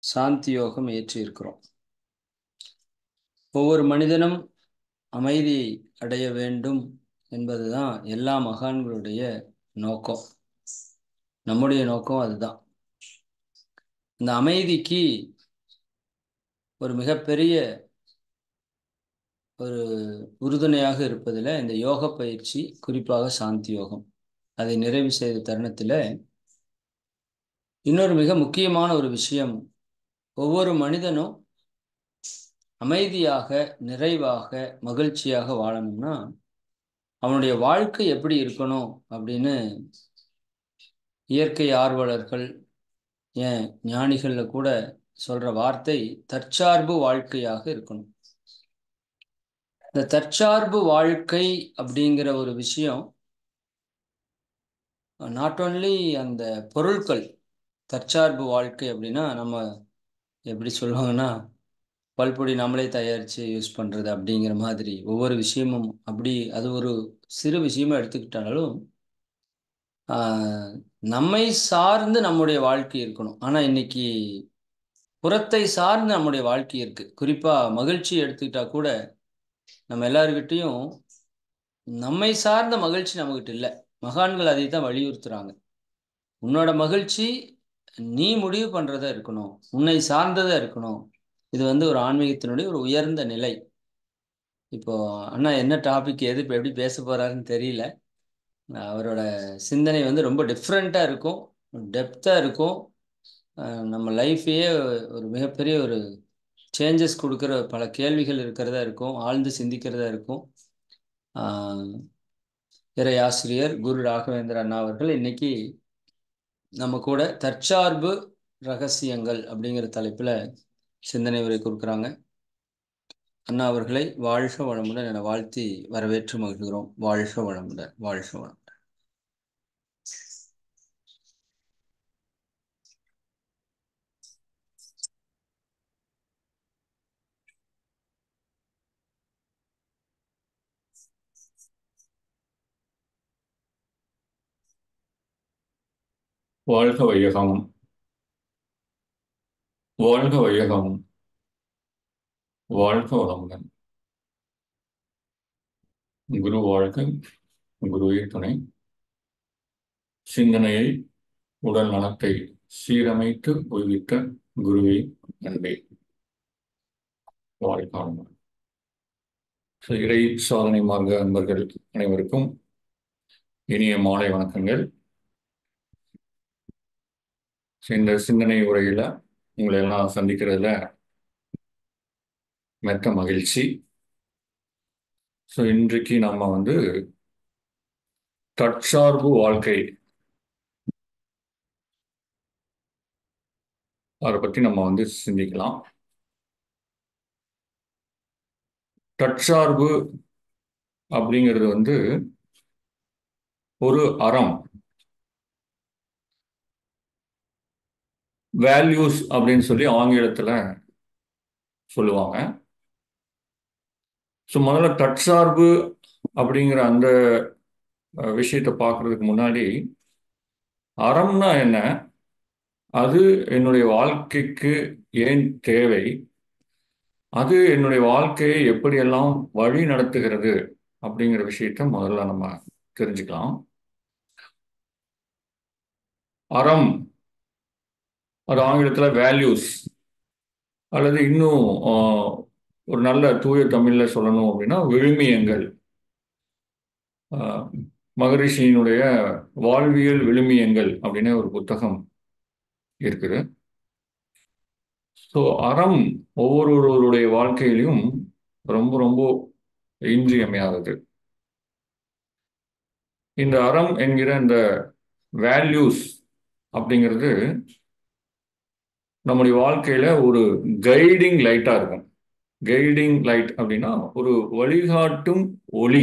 சாந்தி யோகம் ஏற்றி இருக்கிறோம் ஒவ்வொரு மனிதனும் அமைதி அடைய வேண்டும் என்பதுதான் எல்லா மகான்களுடைய நோக்கம் நம்முடைய நோக்கம் அதுதான் இந்த அமைதிக்கு ஒரு மிகப்பெரிய ஒரு உறுதுணையாக இருப்பதில் இந்த யோக பயிற்சி குறிப்பாக சாந்தி யோகம் அதை நிறைவு செய்த தருணத்தில் இன்னொரு மிக முக்கியமான ஒரு விஷயம் ஒவ்வொரு மனிதனும் அமைதியாக நிறைவாக மகிழ்ச்சியாக வாழணும்னா அவனுடைய வாழ்க்கை எப்படி இருக்கணும் அப்படின்னு இயற்கை ஆர்வலர்கள் ஏன் ஞானிகளில் கூட சொல்ற வார்த்தை தற்சார்பு வாழ்க்கையாக இருக்கணும் இந்த தற்சார்பு வாழ்க்கை அப்படிங்கிற ஒரு விஷயம் நாட் ஓன்லி அந்த பொருட்கள் தற்சார்பு வாழ்க்கை அப்படின்னா நம்ம எப்படி சொல்லுவாங்கன்னா பல்பொடி நம்மளே தயாரித்து யூஸ் பண்ணுறது அப்படிங்கிற மாதிரி ஒவ்வொரு விஷயமும் அப்படி அது ஒரு சிறு விஷயமா எடுத்துக்கிட்டாலும் நம்மை சார்ந்து நம்முடைய வாழ்க்கை இருக்கணும் ஆனால் இன்னைக்கு புறத்தை சார்ந்து நம்முடைய வாழ்க்கை இருக்கு குறிப்பாக மகிழ்ச்சி எடுத்துக்கிட்டா கூட நம்ம எல்லாருக்கிட்டையும் நம்மை சார்ந்த மகிழ்ச்சி நம்மகிட்ட இல்லை மகான்கள் அதை தான் வலியுறுத்துறாங்க உன்னோட மகிழ்ச்சி நீ முடிவு பண்ணுறதா இருக்கணும் உன்னை சார்ந்ததா இருக்கணும் இது வந்து ஒரு ஆன்மீகத்தினுடைய ஒரு உயர்ந்த நிலை இப்போ அண்ணா என்ன டாபிக் எது இப்போ எப்படி பேச போறாருன்னு தெரியல அவரோட சிந்தனை வந்து ரொம்ப டிஃப்ரெண்ட்டாக இருக்கும் டெப்த்தாக இருக்கும் நம்ம லைஃப்பையே ஒரு மிகப்பெரிய ஒரு சேஞ்சஸ் கொடுக்குற பல கேள்விகள் இருக்கிறதா இருக்கும் ஆழ்ந்து சிந்திக்கிறதா இருக்கும் இறை ஆசிரியர் குரு ராகவேந்திர அண்ணா அவர்கள் இன்னைக்கு நம்ம கூட தற்சார்பு ரகசியங்கள் அப்படிங்கிற தலைப்பில் சிந்தனை உரை கொடுக்குறாங்க அண்ணா அவர்களை வாழ்க வளமுடன் என வாழ்த்தி வரவேற்று மகிழ்கிறோம் வாழ்க வளமுடன் வாழ்க வளமுடன் வாழ்க வையகம் வாழ்க வையகம் வாழ்க வளமுடன் குரு வாழ்க குருவே துணை சிந்தனையை உடல் நலத்தை சீரமைத்து உய்வித்த குருவே நன்றி வாழ்க வளமுடன் இறை சாதனை மார்க்க அன்பர்கள் அனைவருக்கும் இனிய மாலை வணக்கங்கள் இந்த சிந்தனை உரையில உங்களை எல்லாம் சந்திக்கிறதுல மெத்த மகிழ்ச்சி ஸோ இன்றைக்கு நம்ம வந்து தற்சார்பு வாழ்க்கை அதை பற்றி நம்ம வந்து சிந்திக்கலாம் தற்சார்பு அப்படிங்கிறது வந்து ஒரு அறம் வேல்யூஸ் அப்படின்னு சொல்லி ஆங்கிலத்தில் சொல்லுவாங்க ஸோ முதல்ல தற்சார்பு அப்படிங்கிற அந்த விஷயத்தை பார்க்கறதுக்கு முன்னாடி அறம்னா என்ன அது என்னுடைய வாழ்க்கைக்கு ஏன் தேவை அது என்னுடைய வாழ்க்கையை எப்படியெல்லாம் வழி நடத்துகிறது அப்படிங்கிற விஷயத்த முதல்ல நம்ம தெரிஞ்சுக்கலாம் அறம் அது ஆங்கிலத்தில் வேல்யூஸ் அல்லது இன்னும் ஒரு நல்ல தூய தமிழில் சொல்லணும் அப்படின்னா விழுமியங்கள் மகரிஷியினுடைய வாழ்வியல் விழுமியங்கள் அப்படின்னு ஒரு புத்தகம் இருக்குது ஸோ அறம் ஒவ்வொருவருடைய வாழ்க்கையிலையும் ரொம்ப ரொம்ப இன்றியமையாதது இந்த அறம் என்கிற இந்த வேல்யூஸ் அப்படிங்கிறது நம்முடைய வாழ்க்கையில ஒரு கைடிங் லைட்டா இருக்கும் கைடிங் லைட் அப்படின்னா ஒரு வழிகாட்டும் ஒளி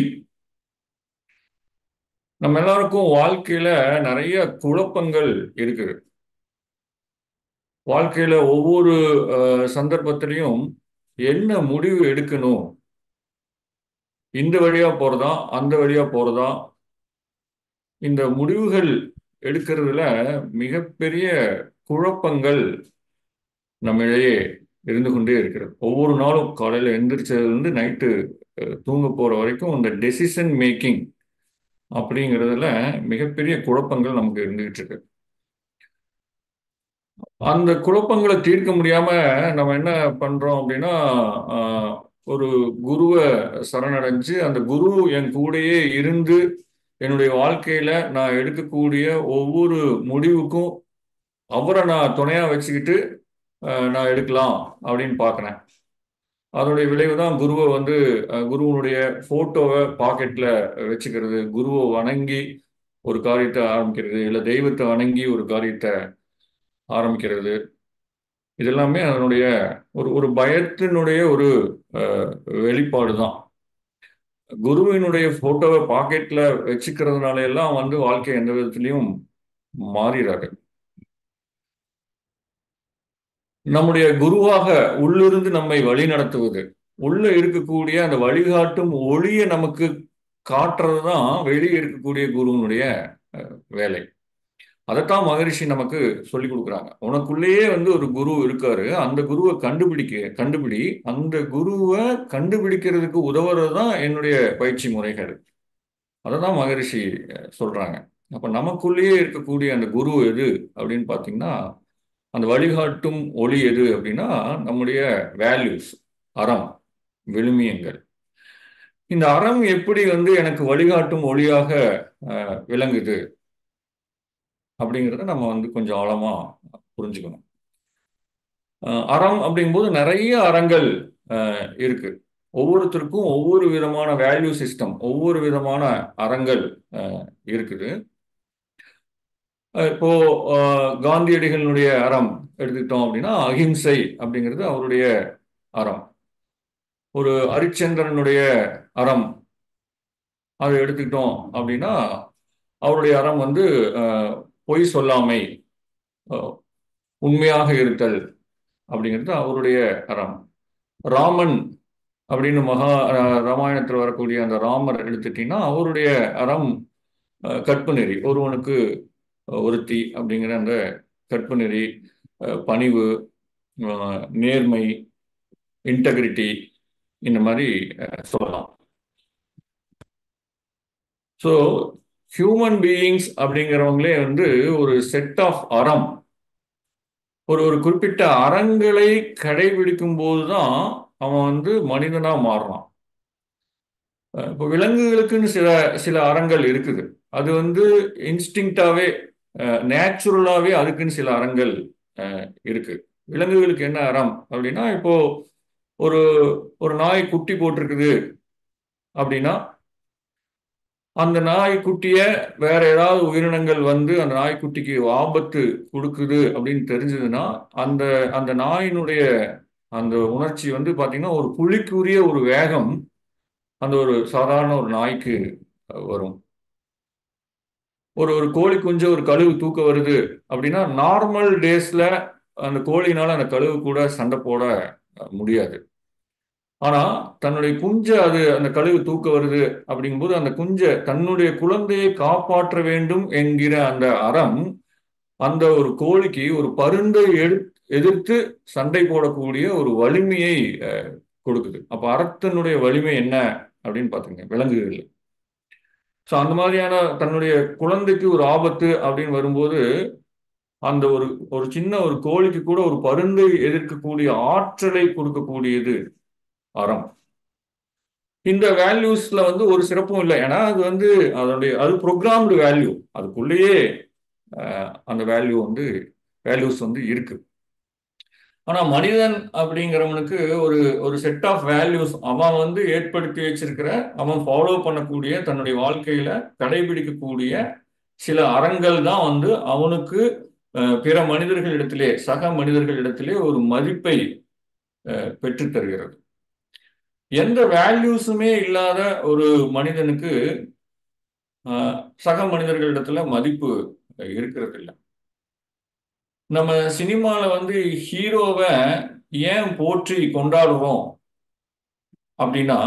நம்ம எல்லாருக்கும் வாழ்க்கையில நிறைய குழப்பங்கள் இருக்குது வாழ்க்கையில ஒவ்வொரு சந்தர்ப்பத்திலையும் என்ன முடிவு எடுக்கணும் இந்த வழியா போறதா அந்த வழியா போறதா இந்த முடிவுகள் எடுக்கிறதுல மிகப்பெரிய குழப்பங்கள் நம்மிடையே இருந்து கொண்டே இருக்கிறது ஒவ்வொரு நாளும் காலையில் எந்திரிச்சதுலேருந்து நைட்டு தூங்க போகிற வரைக்கும் இந்த டெசிஷன் மேக்கிங் அப்படிங்கிறதுல மிகப்பெரிய குழப்பங்கள் நமக்கு இருந்துகிட்டு இருக்கு அந்த குழப்பங்களை தீர்க்க முடியாம நம்ம என்ன பண்றோம் அப்படின்னா ஆஹ், ஒரு குருவை சரணடைஞ்சு அந்த குரு என் கூடயே இருந்து என்னுடைய வாழ்க்கையில நான் எடுக்கக்கூடிய ஒவ்வொரு முடிவுக்கும் அவரை நான் துணையா வச்சுக்கிட்டு ஆஹ், நான் எடுக்கலாம் அப்படின்னு பார்க்குறேன் அதனுடைய விளைவு தான் குருவை வந்து அஹ், குருவனுடைய போட்டோவை பாக்கெட்ல வச்சுக்கிறது குருவை வணங்கி ஒரு காரியத்தை ஆரம்பிக்கிறது இல்லை தெய்வத்தை வணங்கி ஒரு காரியத்தை ஆரம்பிக்கிறது இதெல்லாமே அதனுடைய ஒரு ஒரு பயத்தினுடைய ஒரு வெளிப்பாடு தான் குருவினுடைய போட்டோவை பாக்கெட்ல வச்சுக்கிறதுனால எல்லாம் வந்து வாழ்க்கை எந்த விதத்திலையும் மாறிடாது நம்முடைய குருவாக உள்ளிருந்து நம்மை வழி நடத்துவது உள்ள இருக்கக்கூடிய அந்த வழிகாட்டும் ஒளியை நமக்கு காட்டுறது தான் வெளியே இருக்கக்கூடிய குருவினுடைய அஹ், வேலை அதைத்தான் மகரிஷி நமக்கு சொல்லி கொடுக்குறாங்க உனக்குள்ளேயே வந்து ஒரு குரு இருக்காரு அந்த குருவை கண்டுபிடிக்க கண்டுபிடி அந்த குருவை கண்டுபிடிக்கிறதுக்கு உதவுறது தான் என்னுடைய பயிற்சி முறைகள் அதை தான் மகரிஷி அஹ், சொல்றாங்க அப்ப நமக்குள்ளேயே இருக்கக்கூடிய அந்த குரு எது அப்படின்னு பார்த்தீங்கன்னா அந்த வழிகாட்டும் ஒளி எது அப்படின்னா நம்முடைய வேல்யூஸ் அறம் விழுமியங்கள் இந்த அறம் எப்படி வந்து எனக்கு வழிகாட்டும் ஒளியாக அஹ், விளங்குது அப்படிங்கிறத நம்ம வந்து கொஞ்சம் ஆழமா புரிஞ்சுக்கணும் அஹ் அறம் அப்படிங்கும்போது நிறைய அறங்கள் அஹ், இருக்கு ஒவ்வொருத்தருக்கும் ஒவ்வொரு விதமான வேல்யூ சிஸ்டம் ஒவ்வொரு விதமான அறங்கள் அஹ், இருக்குது அஹ் இப்போ அஹ், காந்தியடிகளினுடைய அறம் எடுத்துக்கிட்டோம் அப்படின்னா அகிம்சை அப்படிங்கிறது அவருடைய அறம் ஒரு ஹரிச்சந்திரனுடைய அறம் அதை எடுத்துக்கிட்டோம் அப்படின்னா அவருடைய அறம் வந்து அஹ், பொய் சொல்லாமை அஹ், உண்மையாக இருத்தல் அப்படிங்கிறது அவருடைய அறம் ராமன் அப்படின்னு மகா அஹ், ராமாயணத்தில் வரக்கூடிய அந்த ராமர் எடுத்துட்டீங்கன்னா அவருடைய அறம் அஹ், கற்பு நெறி ஒருவனுக்கு அஹ், ஒருத்தி அப்படிங்கிற அந்த கற்பு நெறி அஹ், பணிவு அஹ், நேர்மை இன்டெகிரிட்டி இந்த மாதிரி அஹ், சொல்லலாம் ஸோ ஹியூமன் பீயிங்ஸ் அப்படிங்கிறவங்களே வந்து ஒரு செட் ஆஃப் அறம் ஒரு ஒரு குறிப்பிட்ட அறங்களை கடைபிடிக்கும் போது தான் அவன் வந்து மனிதனா மாறுறான் அஹ் இப்போ விலங்குகளுக்குன்னு சில சில அறங்கள் இருக்குது அது வந்து இன்ஸ்டிங்டாவே நேச்சுரலாவே அதுக்குன்னு சில அறங்கள் அஹ், இருக்கு விலங்குகளுக்கு என்ன அறம் அப்படின்னா இப்போ ஒரு ஒரு நாய் குட்டி போட்டிருக்குது அப்படின்னா அந்த நாய்க்குட்டிய வேற ஏதாவது உயிரினங்கள் வந்து அந்த நாய்க்குட்டிக்கு ஆபத்து கொடுக்குது அப்படின்னு தெரிஞ்சதுன்னா அந்த அந்த நாயினுடைய அந்த உணர்ச்சி வந்து பாத்தீங்கன்னா ஒரு புலிக்குரிய ஒரு வேகம் அந்த ஒரு சாதாரண ஒரு நாய்க்கு அஹ், வரும் ஒரு ஒரு கோழி குஞ்சு ஒரு கழுகு தூக்க வருது அப்படின்னா நார்மல் டேஸ்ல அந்த கோழினால அந்த கழுகு கூட சண்டை போட அஹ், முடியாது ஆனா தன்னுடைய குஞ்சை அது அந்த கழுகு தூக்க வருது அப்படிங்கும்போது அந்த குஞ்சை தன்னுடைய குழந்தையை காப்பாற்ற வேண்டும் என்கிற அந்த அறம் அந்த ஒரு கோழிக்கு ஒரு பருந்தை எடு எதிர்த்து சண்டை போடக்கூடிய ஒரு வலிமையை அஹ், கொடுக்குது அப்ப அறத்தினுடைய வலிமை என்ன அப்படின்னு பாத்தீங்க விலங்குகள் ஸோ அந்த மாதிரியான தன்னுடைய குழந்தைக்கு ஒரு ஆபத்து அப்படின்னு வரும்போது அந்த ஒரு ஒரு சின்ன ஒரு கோழிக்கு கூட ஒரு பருந்தை எதிர்க்கக்கூடிய ஆற்றலை கொடுக்கக்கூடியது அறம் இந்த வேல்யூஸ்ல வந்து ஒரு சிறப்பும் இல்லை ஏன்னா அது வந்து அதனுடைய அது ப்ரோக்ராம்டு வேல்யூ அதுக்குள்ளேயே அஹ், அந்த வேல்யூ வந்து வேல்யூஸ் வந்து இருக்கு ஆனா மனிதன் அப்படிங்கிறவனுக்கு ஒரு ஒரு செட் ஆஃப் வேல்யூஸ் அவன் வந்து ஏற்படுத்தி வச்சிருக்கிற அவன் ஃபாலோ பண்ணக்கூடிய தன்னுடைய வாழ்க்கையில கடைபிடிக்கக்கூடிய சில அறங்கள் தான் வந்து அவனுக்கு அஹ், பிற மனிதர்களிடத்திலே சக மனிதர்களிடத்திலே ஒரு மதிப்பை அஹ், பெற்றுத் தருகிறது எந்த வேல்யூஸுமே இல்லாத ஒரு மனிதனுக்கு அஹ், சக மனிதர்களிடத்துல மதிப்பு இருக்கிறது இல்லை நம்ம சினிமால வந்து ஹீரோவை ஏன் போற்றி கொண்டாடுறோம் அப்படின்னா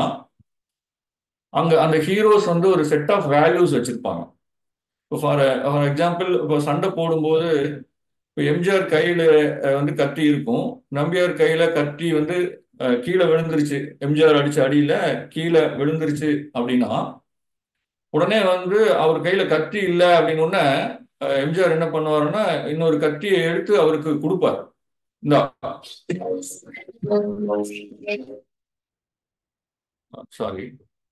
அங்க அந்த ஹீரோஸ் வந்து ஒரு செட் ஆஃப் வேல்யூஸ் வச்சிருப்பாங்க இப்போ ஃபார் ஃபார் எக்ஸாம்பிள் இப்போ சண்டை போடும்போது இப்போ எம்ஜிஆர் கையில அஹ், வந்து கத்தி இருக்கும் நம்பியார் கையில கத்தி வந்து அஹ், கீழே விழுந்துருச்சு எம்ஜிஆர் அடிச்ச அடியில கீழே விழுந்துருச்சு அப்படின்னா உடனே வந்து அவர் கையில கத்தி இல்லை அப்படின்னு உடனே அஹ், எம்ஜிஆர் என்ன பண்ணுவாருன்னா இன்னொரு கத்தியை எடுத்து அவருக்கு கொடுப்பார் இந்தா சாரி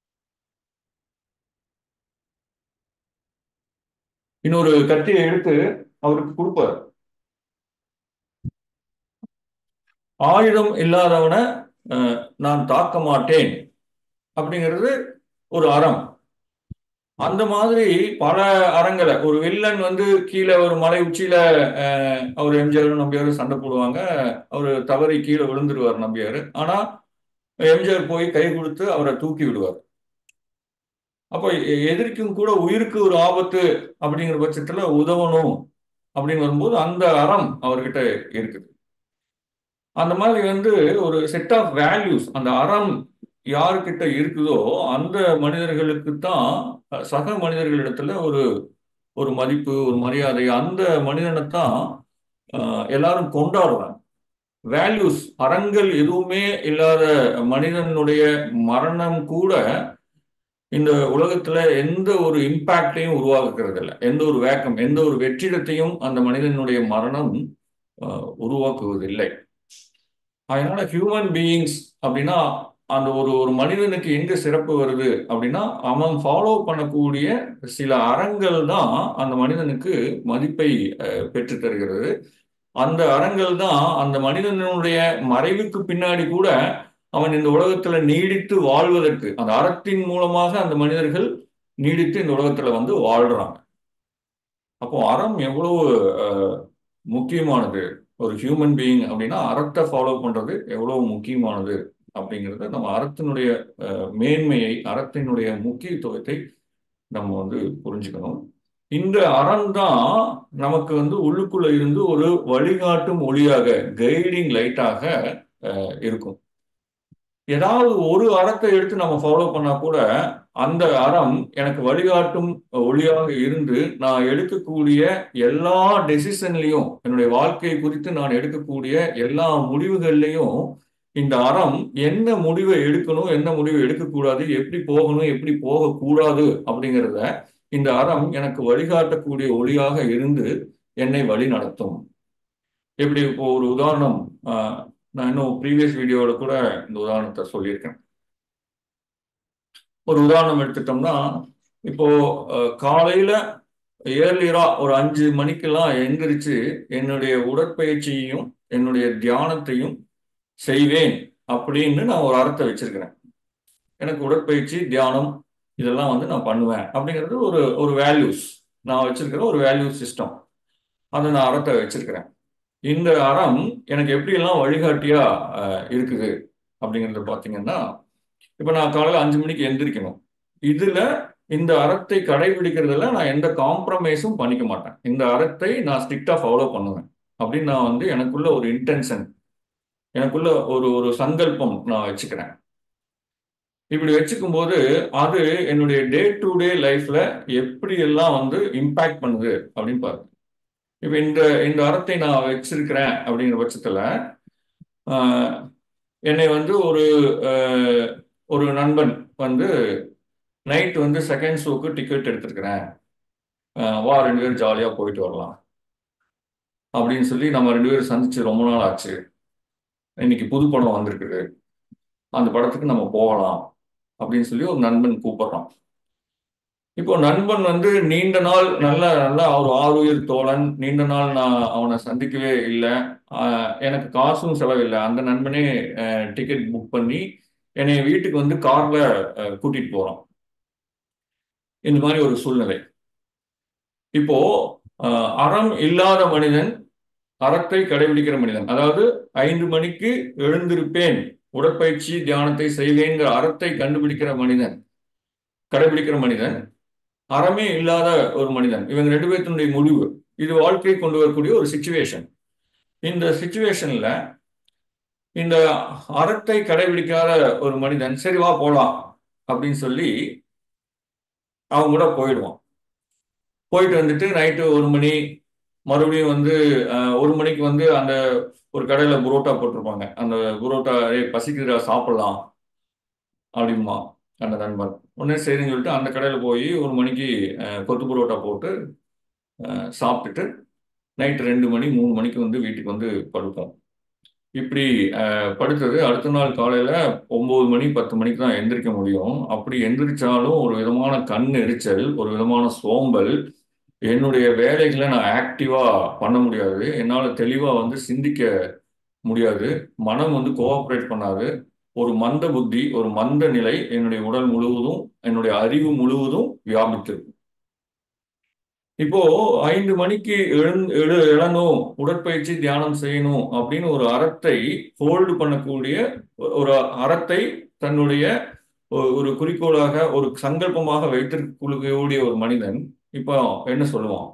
இன்னொரு கத்தியை எடுத்து அவருக்கு கொடுப்பார் ஆயுதம் இல்லாதவனை அஹ், நான் தாக்க மாட்டேன் அப்படிங்கிறது ஒரு அறம் அந்த மாதிரி பல அறங்களை ஒரு வில்லன் வந்து கீழே ஒரு மலை உச்சியில அஹ், அவர் எம்ஜிஆர் நம்பியார் சண்டை போடுவாங்க அவர் தவறி கீழே விழுந்துருவார் நம்பியார் ஆனா எம்ஜிஆர் போய் கை கொடுத்து அவரை தூக்கி விடுவார் அப்போ எ- எதிரிக்கும் கூட உயிருக்கு ஒரு ஆபத்து அப்படிங்கிற பட்சத்துல உதவணும் அப்படின்னு வரும்போது அந்த அறம் அவர்கிட்ட இருக்குது அந்த மாதிரி வந்து ஒரு செட் ஆஃப் வேல்யூஸ் அந்த அறம் யாருக்கிட்ட இருக்குதோ அந்த மனிதர்களுக்கு தான் சக மனிதர்களிடத்துல ஒரு ஒரு மதிப்பு ஒரு மரியாதை அந்த மனிதனை தான் அஹ், எல்லாரும் கொண்டாடுறாங்க வேல்யூஸ் அறங்கள் எதுவுமே இல்லாத மனிதனுடைய மரணம் கூட இந்த உலகத்துல எந்த ஒரு இம்பாக்டையும் உருவாக்குறது இல்லை எந்த ஒரு வேக்கம் எந்த ஒரு வெற்றிடத்தையும் அந்த மனிதனுடைய மரணம் அஹ், உருவாக்குவதில்லை அதனால ஹியூமன் பீயிங்ஸ் அப்படின்னா அந்த ஒரு ஒரு மனிதனுக்கு எங்க சிறப்பு வருது அப்படின்னா அவன் ஃபாலோ பண்ணக்கூடிய சில அறங்கள் தான் அந்த மனிதனுக்கு மதிப்பை அஹ், பெற்றுத் தருகிறது அந்த அறங்கள் தான் அந்த மனிதனுடைய மறைவுக்கு பின்னாடி கூட அவன் இந்த உலகத்துல நீடித்து வாழ்வதற்கு அந்த அறத்தின் மூலமாக அந்த மனிதர்கள் நீடித்து இந்த உலகத்துல வந்து வாழ்றாங்க அப்போ அறம் எவ்வளவு அஹ், முக்கியமானது ஒரு ஹியூமன் பீயிங் அப்படின்னா அறத்தை ஃபாலோ பண்றது எவ்வளவு முக்கியமானது அப்படிங்கிறத நம்ம அறத்தினுடைய அஹ், மேன்மையை அறத்தினுடைய முக்கியத்துவத்தை நம்ம வந்து புரிஞ்சுக்கணும் இந்த அறம் தான் நமக்கு வந்து உள்ளுக்குள்ள இருந்து ஒரு வழிகாட்டும் ஒளியாக கைடிங் லைட்டாக இருக்கும் ஏதாவது ஒரு அறத்தை எடுத்து நம்ம ஃபாலோ பண்ணா கூட அந்த அறம் எனக்கு வழிகாட்டும் ஒளியாக இருந்து நான் எடுக்கக்கூடிய எல்லா டெசிஷன்லையும் என்னுடைய வாழ்க்கை குறித்து நான் எடுக்கக்கூடிய எல்லா முடிவுகள்லையும் இந்த அறம் என்ன முடிவை எடுக்கணும் என்ன முடிவை எடுக்கக்கூடாது எப்படி போகணும் எப்படி போகக்கூடாது அப்படிங்கிறத இந்த அறம் எனக்கு வழிகாட்டக்கூடிய ஒளியாக இருந்து என்னை வழி நடத்தும் எப்படி இப்போ ஒரு உதாரணம் ஆஹ், நான் இன்னும் ப்ரீவியஸ் வீடியோல கூட இந்த உதாரணத்தை சொல்லியிருக்கேன் ஒரு உதாரணம் எடுத்துட்டோம்னா இப்போ அஹ், காலையில ஏர்லியரா ஒரு அஞ்சு மணிக்கெல்லாம் எந்திரிச்சு என்னுடைய உடற்பயிற்சியையும் என்னுடைய தியானத்தையும் செய்வேன் அப்படின்னு நான் ஒரு அர்த்தத்தை வச்சிருக்கிறேன் எனக்கு உடற்பயிற்சி தியானம் இதெல்லாம் வந்து நான் பண்ணுவேன் அப்படிங்கிறது ஒரு ஒரு வேல்யூஸ் நான் வச்சிருக்கிற ஒரு வேல்யூ சிஸ்டம் அதை நான் அறத்தை வச்சிருக்கிறேன் இந்த அறம் எனக்கு எப்படியெல்லாம் வழிகாட்டியா அஹ், இருக்குது அப்படிங்கிறத பார்த்தீங்கன்னா இப்போ நான் காலையில் அஞ்சு மணிக்கு எந்திரிக்கணும் இதுல இந்த அறத்தை கடைபிடிக்கிறதுல நான் எந்த காம்ப்ரமைஸும் பண்ணிக்க மாட்டேன் இந்த அறத்தை நான் ஸ்ட்ரிக்டா ஃபாலோ பண்ணுவேன் அப்படின்னு நான் வந்து எனக்குள்ள ஒரு இன்டென்ஷன் எனக்குள்ள ஒரு ஒரு சங்கல்பம் நான் வச்சுக்கிறேன் இப்படி வச்சுக்கும் போது அது என்னுடைய டே டு டே லைஃப்ல எப்படி எல்லாம் வந்து இம்பாக்ட் பண்ணுது அப்படின்னு பாருங்க இப்போ இந்த இந்த அறத்தை நான் வச்சிருக்கிறேன் அப்படிங்கிற பட்சத்துல ஆஹ், என்னை வந்து ஒரு ஆஹ், ஒரு நண்பன் வந்து நைட் வந்து செகண்ட் ஷோக்கு டிக்கெட் எடுத்திருக்கிறேன் ஆஹ், வா ரெண்டு பேரும் ஜாலியா போயிட்டு வரலாம் அப்படின்னு சொல்லி நம்ம ரெண்டு பேரும் சந்திச்சு ரொம்ப நாள் ஆச்சு இன்னைக்கு புது படம் வந்திருக்குது அந்த படத்துக்கு நம்ம போகலாம் அப்படின்னு சொல்லி ஒரு நண்பன் கூப்பிடுறான் இப்போ நண்பன் வந்து நீண்ட நாள் நல்ல நல்ல ஒரு ஆறுயிர் தோழன் நீண்ட நாள் நான் அவனை சந்திக்கவே இல்லை எனக்கு காசும் செலவில்லை அந்த நண்பனே டிக்கெட் புக் பண்ணி என்னை வீட்டுக்கு வந்து கார்ல கூட்டிட்டு போறான் இந்த மாதிரி ஒரு சூழ்நிலை இப்போ அஹ், அறம் இல்லாத மனிதன் அறத்தை கடைபிடிக்கிற மனிதன் அதாவது ஐந்து மணிக்கு எழுந்திருப்பேன் உடற்பயிற்சி தியானத்தை செய்வேங்கிற அறத்தை கண்டுபிடிக்கிற மனிதன் கடைபிடிக்கிற மனிதன் அறமே இல்லாத ஒரு மனிதன் இவங்க ரெண்டு பேர்த்தினுடைய முடிவு இது வாழ்க்கையை கொண்டு வரக்கூடிய ஒரு சுச்சுவேஷன் இந்த சுச்சுவேஷன்ல இந்த அறத்தை கடைபிடிக்காத ஒரு மனிதன் சரி வா போலாம் அப்படின்னு சொல்லி அவன் கூட போயிடுவான் போயிட்டு வந்துட்டு நைட்டு ஒரு மணி மறுபடியும் வந்து அஹ், ஒரு மணிக்கு வந்து அந்த ஒரு கடையில் புரோட்டா போட்டிருப்பாங்க அந்த புரோட்டா ஏய் பசிக்குதுடா சாப்பிடலாம் அப்படிமா அந்த நண்பன் உடனே சரின்னு சொல்லிட்டு அந்த கடையில் போய் ஒரு மணிக்கு அஹ், கொத்து புரோட்டா போட்டு அஹ், சாப்பிட்டுட்டு நைட் ரெண்டு மணி மூணு மணிக்கு வந்து வீட்டுக்கு வந்து படுப்போம் இப்படி அஹ், படுத்தது அடுத்த நாள் காலையில் ஒம்பது மணி பத்து மணிக்கு தான் எந்திரிக்க முடியும் அப்படி எந்திரிச்சாலும் ஒரு விதமான கண் எரிச்சல் ஒரு விதமான சோம்பல் என்னுடைய வேலைகளை நான் ஆக்டிவாக பண்ண முடியாது என்னால் தெளிவாக வந்து சிந்திக்க முடியாது மனம் வந்து கோஆப்ரேட் பண்ணாது ஒரு மந்த புத்தி ஒரு மந்த நிலை என்னுடைய உடல் முழுவதும் என்னுடைய அறிவு முழுவதும் வியாபித்திருக்கும் இப்போ ஐந்து மணிக்கு எழுந் எழு எழணும் உடற்பயிற்சி தியானம் செய்யணும் அப்படின்னு ஒரு அறத்தை ஹோல்டு பண்ணக்கூடிய ஒரு அறத்தை தன்னுடைய ஒ- ஒரு குறிக்கோளாக ஒரு சங்கல்பமாக வைத்திருக்கக்கூடிய ஒரு மனிதன் இப்போ என்ன சொல்லுவான்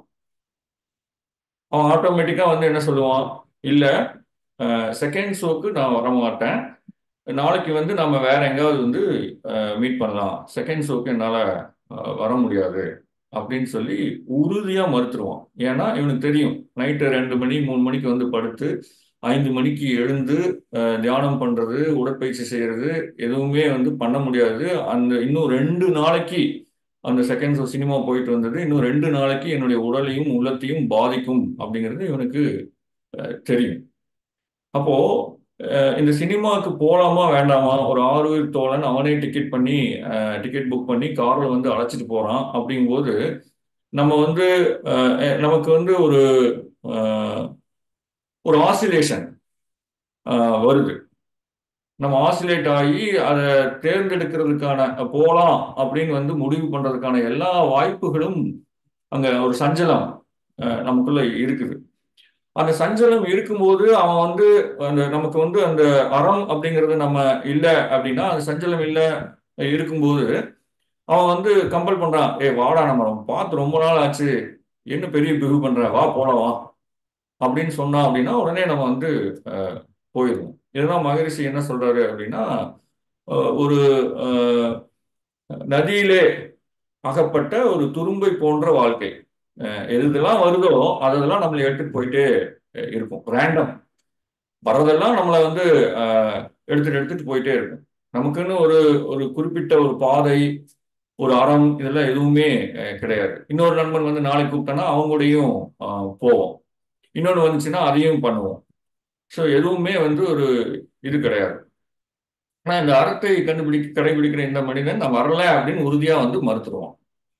அவன் ஆட்டோமேட்டிக்கா வந்து என்ன சொல்லுவான் இல்ல செகண்ட் ஷோக்கு நான் வரமாட்டேன் நாளைக்கு வந்து நம்ம வேற எங்காவது வந்து மீட் பண்ணலாம் செகண்ட் ஷோக்கு என்னால அஹ், வர முடியாது அப்படின்னு சொல்லி உறுதியா மறுத்துருவான் ஏன்னா இவனுக்கு தெரியும் நைட்டு ரெண்டு மணி மூணு மணிக்கு வந்து படுத்து ஐந்து மணிக்கு எழுந்து அஹ், தியானம் பண்றது உடற்பயிற்சி செய்யறது எதுவுமே வந்து பண்ண முடியாது அந்த இன்னும் ரெண்டு நாளைக்கு அந்த செகண்ட் ஷோ சினிமா போயிட்டு வந்தது இன்னும் ரெண்டு நாளைக்கு என்னுடைய உடலையும் உள்ளத்தையும் பாதிக்கும் அப்படிங்கிறது இவனுக்கு அஹ், தெரியும் அப்போ அஹ், இந்த சினிமாவுக்கு போலாமா வேண்டாமா ஒரு ஆறுயிர் தோழன் அவனே டிக்கெட் பண்ணி டிக்கெட் புக் பண்ணி கார்ல வந்து அழைச்சிட்டு போறான் அப்படிங்கும்போது நம்ம வந்து அஹ், அஹ், நமக்கு வந்து ஒரு அஹ், ஒரு ஆசிலேஷன் வருது நம்ம ஆசிலேட் ஆகி அதை தேர்ந்தெடுக்கிறதுக்கான போலாம் அப்படின்னு வந்து முடிவு பண்றதுக்கான எல்லா வாய்ப்புகளும் அங்க ஒரு சஞ்சலம் அஹ், நமக்குள்ள இருக்குது அந்த சஞ்சலம் இருக்கும்போது அவன் வந்து அந்த நமக்கு வந்து அந்த அறம் அப்படிங்கிறது நம்ம இல்லை அப்படின்னா அந்த சஞ்சலம் இல்லை இருக்கும்போது அவன் வந்து கம்பல் பண்றான் ஏ வாடா நம்ம பார்த்து ரொம்ப நாள் ஆச்சு என்ன பெரிய பிகு பண்ற வா போலாம் வா அப்படின்னு சொன்னா அப்படின்னா உடனே நம்ம வந்து அஹ், போயிடுவோம் இதுதான் மகரிஷி என்ன சொல்றாரு அப்படின்னா அஹ், ஒரு அஹ், நதியிலே அகப்பட்ட ஒரு துரும்பை போன்ற வாழ்க்கை அஹ், எது இதெல்லாம் வருதோ அதெல்லாம் நம்மளை எடுத்துட்டு போயிட்டே அஹ், இருக்கும் ரேண்டம் வர்றதெல்லாம் நம்மளை வந்து அஹ், எடுத்துட்டு எடுத்துட்டு போயிட்டே இருக்கும் நமக்குன்னு ஒரு ஒரு குறிப்பிட்ட ஒரு பாதை ஒரு அறம் இதெல்லாம் எதுவுமே அஹ், கிடையாது இன்னொரு நண்பன் வந்து நாளைக்கு கூப்பிட்டானா அவங்களோடையும் அஹ், போவோம் இன்னொன்று வந்துச்சுன்னா அதையும் பண்ணுவோம் ஸோ எதுவுமே வந்து ஒரு இது கிடையாது ஆனால் இந்த அறத்தை கண்டுபிடிக்க கடைபிடிக்கிற இந்த மனிதன் நான் வரல அப்படின்னு உறுதியா வந்து மறுத்துருவான்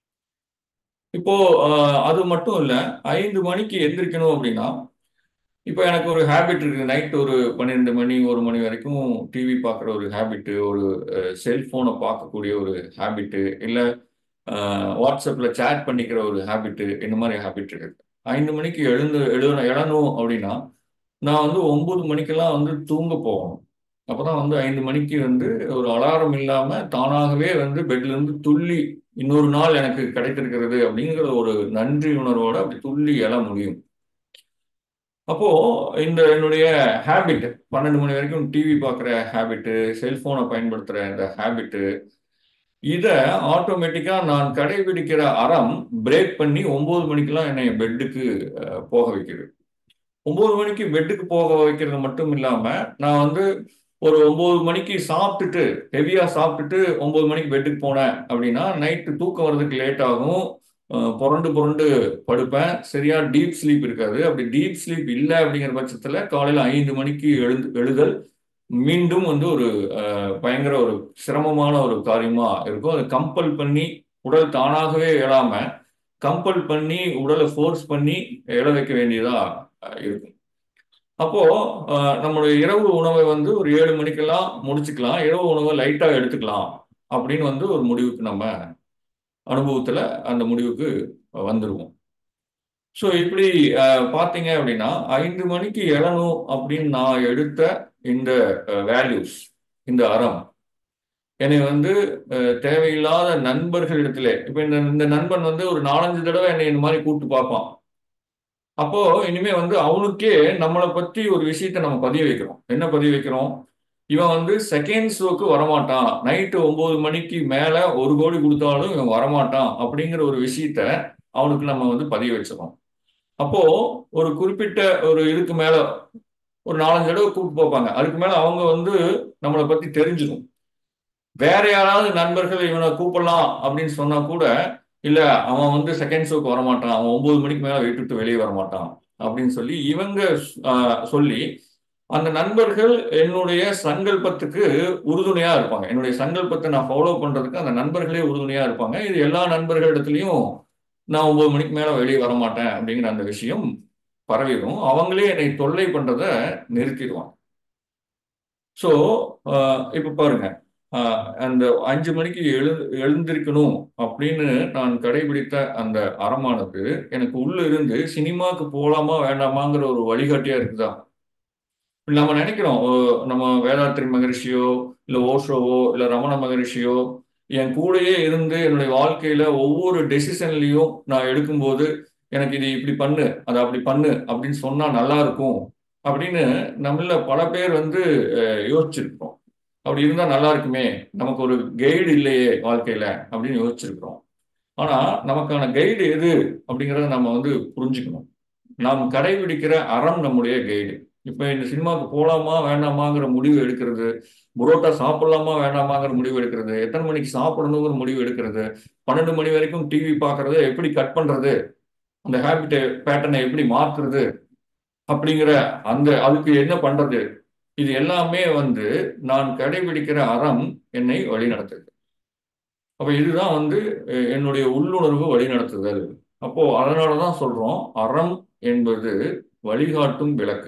இப்போ அஹ், அது மட்டும் இல்லை ஐந்து மணிக்கு எந்திரிக்கணும் அப்படின்னா இப்போ எனக்கு ஒரு ஹேபிட் இருக்குது நைட் ஒரு பன்னிரெண்டு மணி ஒரு மணி வரைக்கும் டிவி பார்க்குற ஒரு ஹேபிட்டு ஒரு செல்ஃபோனை பார்க்கக்கூடிய ஒரு ஹேபிட்டு இல்லை வாட்ஸ்அப்பில் சேட் பண்ணிக்கிற ஒரு ஹேபிட்டு இந்த மாதிரி ஹேபிட் இருக்குது ஐந்து மணிக்கு எழுந்து எழு எழணும் அப்படின்னா நான் வந்து ஒன்பது மணிக்கெல்லாம் வந்து தூங்க போகணும் அப்பதான் வந்து ஐந்து மணிக்கு வந்து ஒரு அலாரம் இல்லாம தானாகவே வந்து பெட்ல இருந்து துள்ளி இன்னொரு நாள் எனக்கு கிடைத்திருக்கிறது அப்படிங்கிற ஒரு நன்றி உணர்வோட அப்படி துள்ளி எழ முடியும் அப்போ இந்த என்னுடைய ஹேபிட் பன்னெண்டு மணி வரைக்கும் டிவி பார்க்குற ஹேபிட்டு செல்போனை பயன்படுத்துற இந்த ஹேபிட்டு இதை ஆட்டோமேட்டிக்கா நான் கடைபிடிக்கிற அறம் பிரேக் பண்ணி ஒன்பது மணிக்கெல்லாம் என்னை பெட்டுக்கு போக வைக்குது ஒன்பது மணிக்கு பெட்டுக்கு போக வைக்கிறது மட்டும் இல்லாம நான் வந்து ஒரு ஒன்பது மணிக்கு சாப்பிட்டுட்டு ஹெவியா சாப்பிட்டுட்டு ஒன்பது மணிக்கு பெட்டுக்கு போனேன் அப்படின்னா நைட்டு தூக்கம் வர்றதுக்கு லேட் ஆகும் அஹ் புரண்டு புரண்டு படுப்பேன் சரியா டீப் ஸ்லீப் இருக்காது அப்படி டீப் ஸ்லீப் இல்லை அப்படிங்கிற பட்சத்துல காலையில ஐந்து மணிக்கு எழுந்து எழுதல் மீண்டும் வந்து ஒரு அஹ், பயங்கர ஒரு சிரமமான ஒரு காரியமா இருக்கும் அதை கம்பல் பண்ணி உடல் தானாகவே எழாம கம்பல் பண்ணி உடலை ஃபோர்ஸ் பண்ணி எழ வைக்க வேண்டியதா அஹ், இருக்கும் அப்போ அஹ், நம்மளுடைய இரவு உணவை வந்து ஒரு ஏழு மணிக்கெல்லாம் முடிச்சுக்கலாம் இரவு உணவை லைட்டா எடுத்துக்கலாம் அப்படின்னு வந்து ஒரு முடிவுக்கு நம்ம அனுபவத்துல அந்த முடிவுக்கு வந்துருவோம் ஸோ இப்படி அஹ், பார்த்தீங்க அப்படின்னா ஐந்து மணிக்கு எழணும் அப்படின்னு நான் எடுத்த இந்த வேல்யூஸ் இந்த அறம் என்னை வந்து அஹ், தேவையில்லாத நண்பர்களிடத்துல இப்போ இந்த இந்த நண்பன் வந்து ஒரு நாலஞ்சு தடவை என்னை இந்த மாதிரி கூப்பிட்டு பார்ப்பான் அப்போ இனிமே வந்து அவனுக்கே நம்மளை பத்தி ஒரு விஷயத்த நம்ம பதிய வைக்கிறோம் என்ன பதிய வைக்கிறோம் இவன் வந்து செகண்ட் ஷோக்கு வரமாட்டான் நைட்டு ஒன்பது மணிக்கு மேல ஒரு கோடி கொடுத்தாலும் இவன் வரமாட்டான் அப்படிங்கிற ஒரு விஷயத்த அவனுக்கு நம்ம வந்து பதிய வச்சிடறோம் அப்போ ஒரு குறிப்பிட்ட ஒரு இதுக்கு மேல ஒரு நாலஞ்சு தடவை கூப்பிட்டு போப்பாங்க அதுக்கு மேல அவங்க வந்து நம்மளை பத்தி தெரிஞ்சுக்கும் வேற யாராவது நண்பர்கள் இவனை கூப்பிடலாம் அப்படின்னு சொன்னா கூட இல்ல அவன் வந்து செகண்ட் ஷோக்கு வரமாட்டான் அவன் ஒன்பது மணிக்கு மேல வீட்டு விட்டு வெளியே வரமாட்டான் அப்படின்னு சொல்லி இவங்க ஆஹ், சொல்லி அந்த நண்பர்கள் என்னுடைய சங்கல்பத்துக்கு உறுதுணையா இருப்பாங்க என்னுடைய சங்கல்பத்தை நான் ஃபாலோ பண்றதுக்கு அந்த நண்பர்களே உறுதுணையா இருப்பாங்க இது எல்லா நண்பர்களிடத்துலயும் நான் ஒன்பது மணிக்கு மேல வெளியே வரமாட்டேன் அப்படிங்கிற அந்த விஷயம் பரவிடும் அவங்களே என்னை தொல்லை பண்றதை நிறுத்திடுவாங்க ஸோ இப்போ பாருங்க ஆஹ், அந்த அஞ்சு மணிக்கு எழு எழுந்திருக்கணும் அப்படின்னு நான் கடைபிடித்த அந்த அறமானது எனக்கு உள்ள இருந்து சினிமாக்கு போகலாமா வேண்டாமாங்கிற ஒரு வழிகாட்டியா இருக்குதா இப்ப நம்ம நினைக்கிறோம் ஓ, நம்ம வேதாத்ரி மகரிஷியோ இல்ல ஓஷோவோ இல்ல ரமண மகரிஷியோ என் கூடயே இருந்து என்னுடைய வாழ்க்கையில ஒவ்வொரு டெசிஷன்லயும் நான் எடுக்கும்போது எனக்கு இது இப்படி பண்ணு அதை அப்படி பண்ணு அப்படின்னு சொன்னா நல்லா இருக்கும் அப்படின்னு நம்மள பல பேர் வந்து அஹ், யோசிச்சிருக்கிறோம் அப்படி இருந்தா நல்லா இருக்குமே நமக்கு ஒரு கைடு இல்லையே வாழ்க்கையில அப்படின்னு யோசிச்சிருக்கிறோம் ஆனா நமக்கான கைடு எது அப்படிங்கறத நம்ம வந்து புரிஞ்சுக்கணும் நாம் கடைபிடிக்கிற அறம் நம்முடைய கைடு இப்ப இந்த சினிமாவுக்கு போலாமா வேண்டாமாங்கிற முடிவு எடுக்கிறது புரோட்டா சாப்பிடலாமா வேண்டாமாங்கிற முடிவு எடுக்கிறது எத்தனை மணிக்கு சாப்பிடணுங்கிற முடிவு எடுக்கிறது பன்னெண்டு மணி வரைக்கும் டிவி பார்க்கறது எப்படி கட் பண்றது அந்த ஹேபிட் பேட்டர்னை எப்படி மாத்துறது அப்படிங்கிற அந்த அதுக்கு என்ன பண்றது இது எல்லாமே வந்து நான் கடைபிடிக்கிற அறம் என்னை வழிநடத்துது அப்ப இதுதான் வந்து அஹ், என்னுடைய உள்ளுணர்வு வழிநடத்துதல் அப்போ அதனாலதான் சொல்றோம் அறம் என்பது வழிகாட்டும் விளக்கு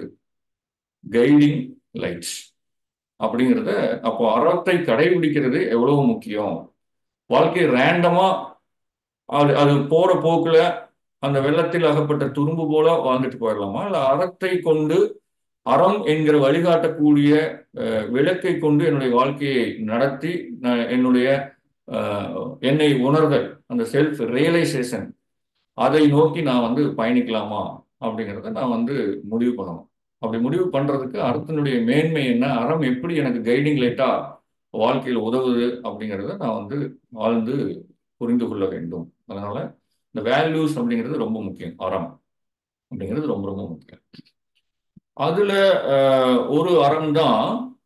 கைடிங் லைட்ஸ் அப்படிங்கிறத அப்போ அறத்தை கடைபிடிக்கிறது எவ்வளவு முக்கியம் வாழ்க்கை ரேண்டமா அது அது போற போக்குல அந்த வெள்ளத்தில் அகப்பட்ட துரும்பு போல வாழ்ந்துட்டு போயிடலாமா இல்ல அறத்தை கொண்டு அறம் என்கிற வழிகாட்டக்கூடிய அஹ், விளக்கை கொண்டு என்னுடைய வாழ்க்கையை நடத்தி நான் என்னுடைய அஹ், என்னை உணர்தல் அந்த செல்ஃப் ரியலைசேஷன் அதை நோக்கி நான் வந்து பயணிக்கலாமா அப்படிங்கிறத நான் வந்து முடிவு பண்ணணும் அப்படி முடிவு பண்றதுக்கு அறத்தினுடைய மேன்மை என்ன அறம் எப்படி எனக்கு கைடிங் லைட்டா வாழ்க்கையில் உதவுது அப்படிங்கிறத நான் வந்து வாழ்ந்து புரிந்து கொள்ள வேண்டும் அதனால இந்த வேல்யூஸ் அப்படிங்கிறது ரொம்ப முக்கியம் அறம் அப்படிங்கிறது ரொம்ப ரொம்ப முக்கியம் அதுல அஹ், ஒரு அறம் தான்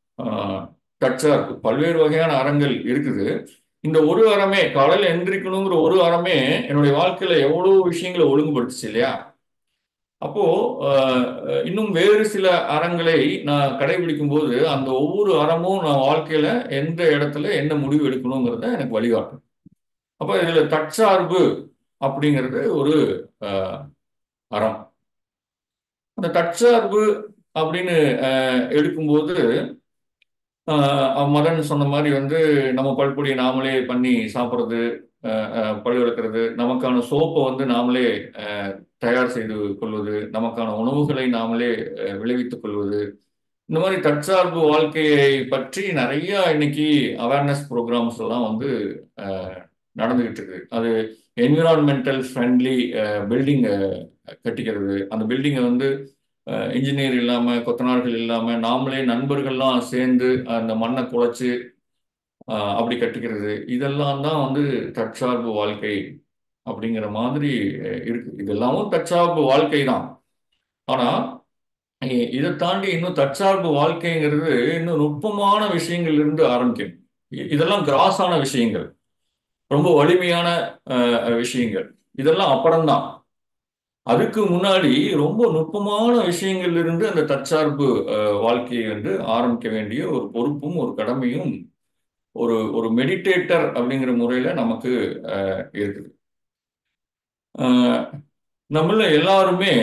டச்சா இருக்கு பல்வேறு வகையான அறங்கள் இருக்குது இந்த ஒரு அறமே காலையில எந்திரிக்கணுங்கிற ஒரு அறமே என்னுடைய வாழ்க்கையில எவ்வளவு விஷயங்களை ஒழுங்குபடுத்துச்சு இல்லையா அப்போ அஹ், இன்னும் வேறு சில அறங்களை நான் கடைபிடிக்கும் போது அந்த ஒவ்வொரு அறமும் நான் வாழ்க்கையில எந்த இடத்துல என்ன முடிவு எடுக்கணுங்கிறத எனக்கு வழிகாட்டும் அப்போ இதுல தற்சார்பு அப்படிங்கிறது ஒரு அஹ், அறம் அந்த தற்சார்பு அப்படின்னு அஹ், எடுக்கும்போது ஆஹ் மதன் சொன்ன மாதிரி வந்து நம்ம பல்பொடியை நாமளே பண்ணி சாப்பிட்றது பல் விளக்குறது நமக்கான சோப்பை வந்து நாமளே அஹ், தயார் செய்து கொள்வது நமக்கான உணவுகளை நாமளே அஹ், விளைவித்துக் கொள்வது இந்த மாதிரி தற்சார்பு வாழ்க்கையை பற்றி நிறைய இன்னைக்கு அவேர்னஸ் ப்ரோக்ராம்ஸ் எல்லாம் வந்து அஹ், நடந்துகிட்டு இருக்கு அது என்விரான்மெண்டல் ஃப்ரெண்ட்லி பில்டிங் கட்டிக்கிறது அந்த பில்டிங்கை வந்து இன்ஜினியர் இல்லாம கொத்தனார்கள் இல்லாம நாமளே நண்பர்கள்லாம் சேர்ந்து அந்த மண்ணை குழைச்சு ஆஹ் அப்படி கட்டிக்கிறது இதெல்லாம் தான் வந்து தற்சார்பு வாழ்க்கை அப்படிங்கிற மாதிரி அஹ், இருக்கு இதெல்லாமும் தற்சார்பு வாழ்க்கை தான் ஆனா இ- இதை தாண்டி இன்னும் தற்சார்பு வாழ்க்கைங்கிறது இன்னும் நுட்பமான விஷயங்கள் இருந்து ஆரம்பிக்கும் இ- இதெல்லாம் கிராஸான விஷயங்கள் ரொம்ப வலிமையான அஹ், விஷயங்கள் இதெல்லாம் அப்புறம்தான் அதுக்கு முன்னாடி ரொம்ப நுட்பமான விஷயங்கள்ல இருந்து அந்த தற்சார்பு அஹ், வாழ்க்கையை வந்து ஆரம்பிக்க வேண்டிய ஒரு பொறுப்பும் ஒரு கடமையும் ஒரு ஒரு மெடிடேட்டர் அப்படிங்கிற முறையில நமக்கு அஹ், இருக்குது அஹ், நம்மள எல்லாருமே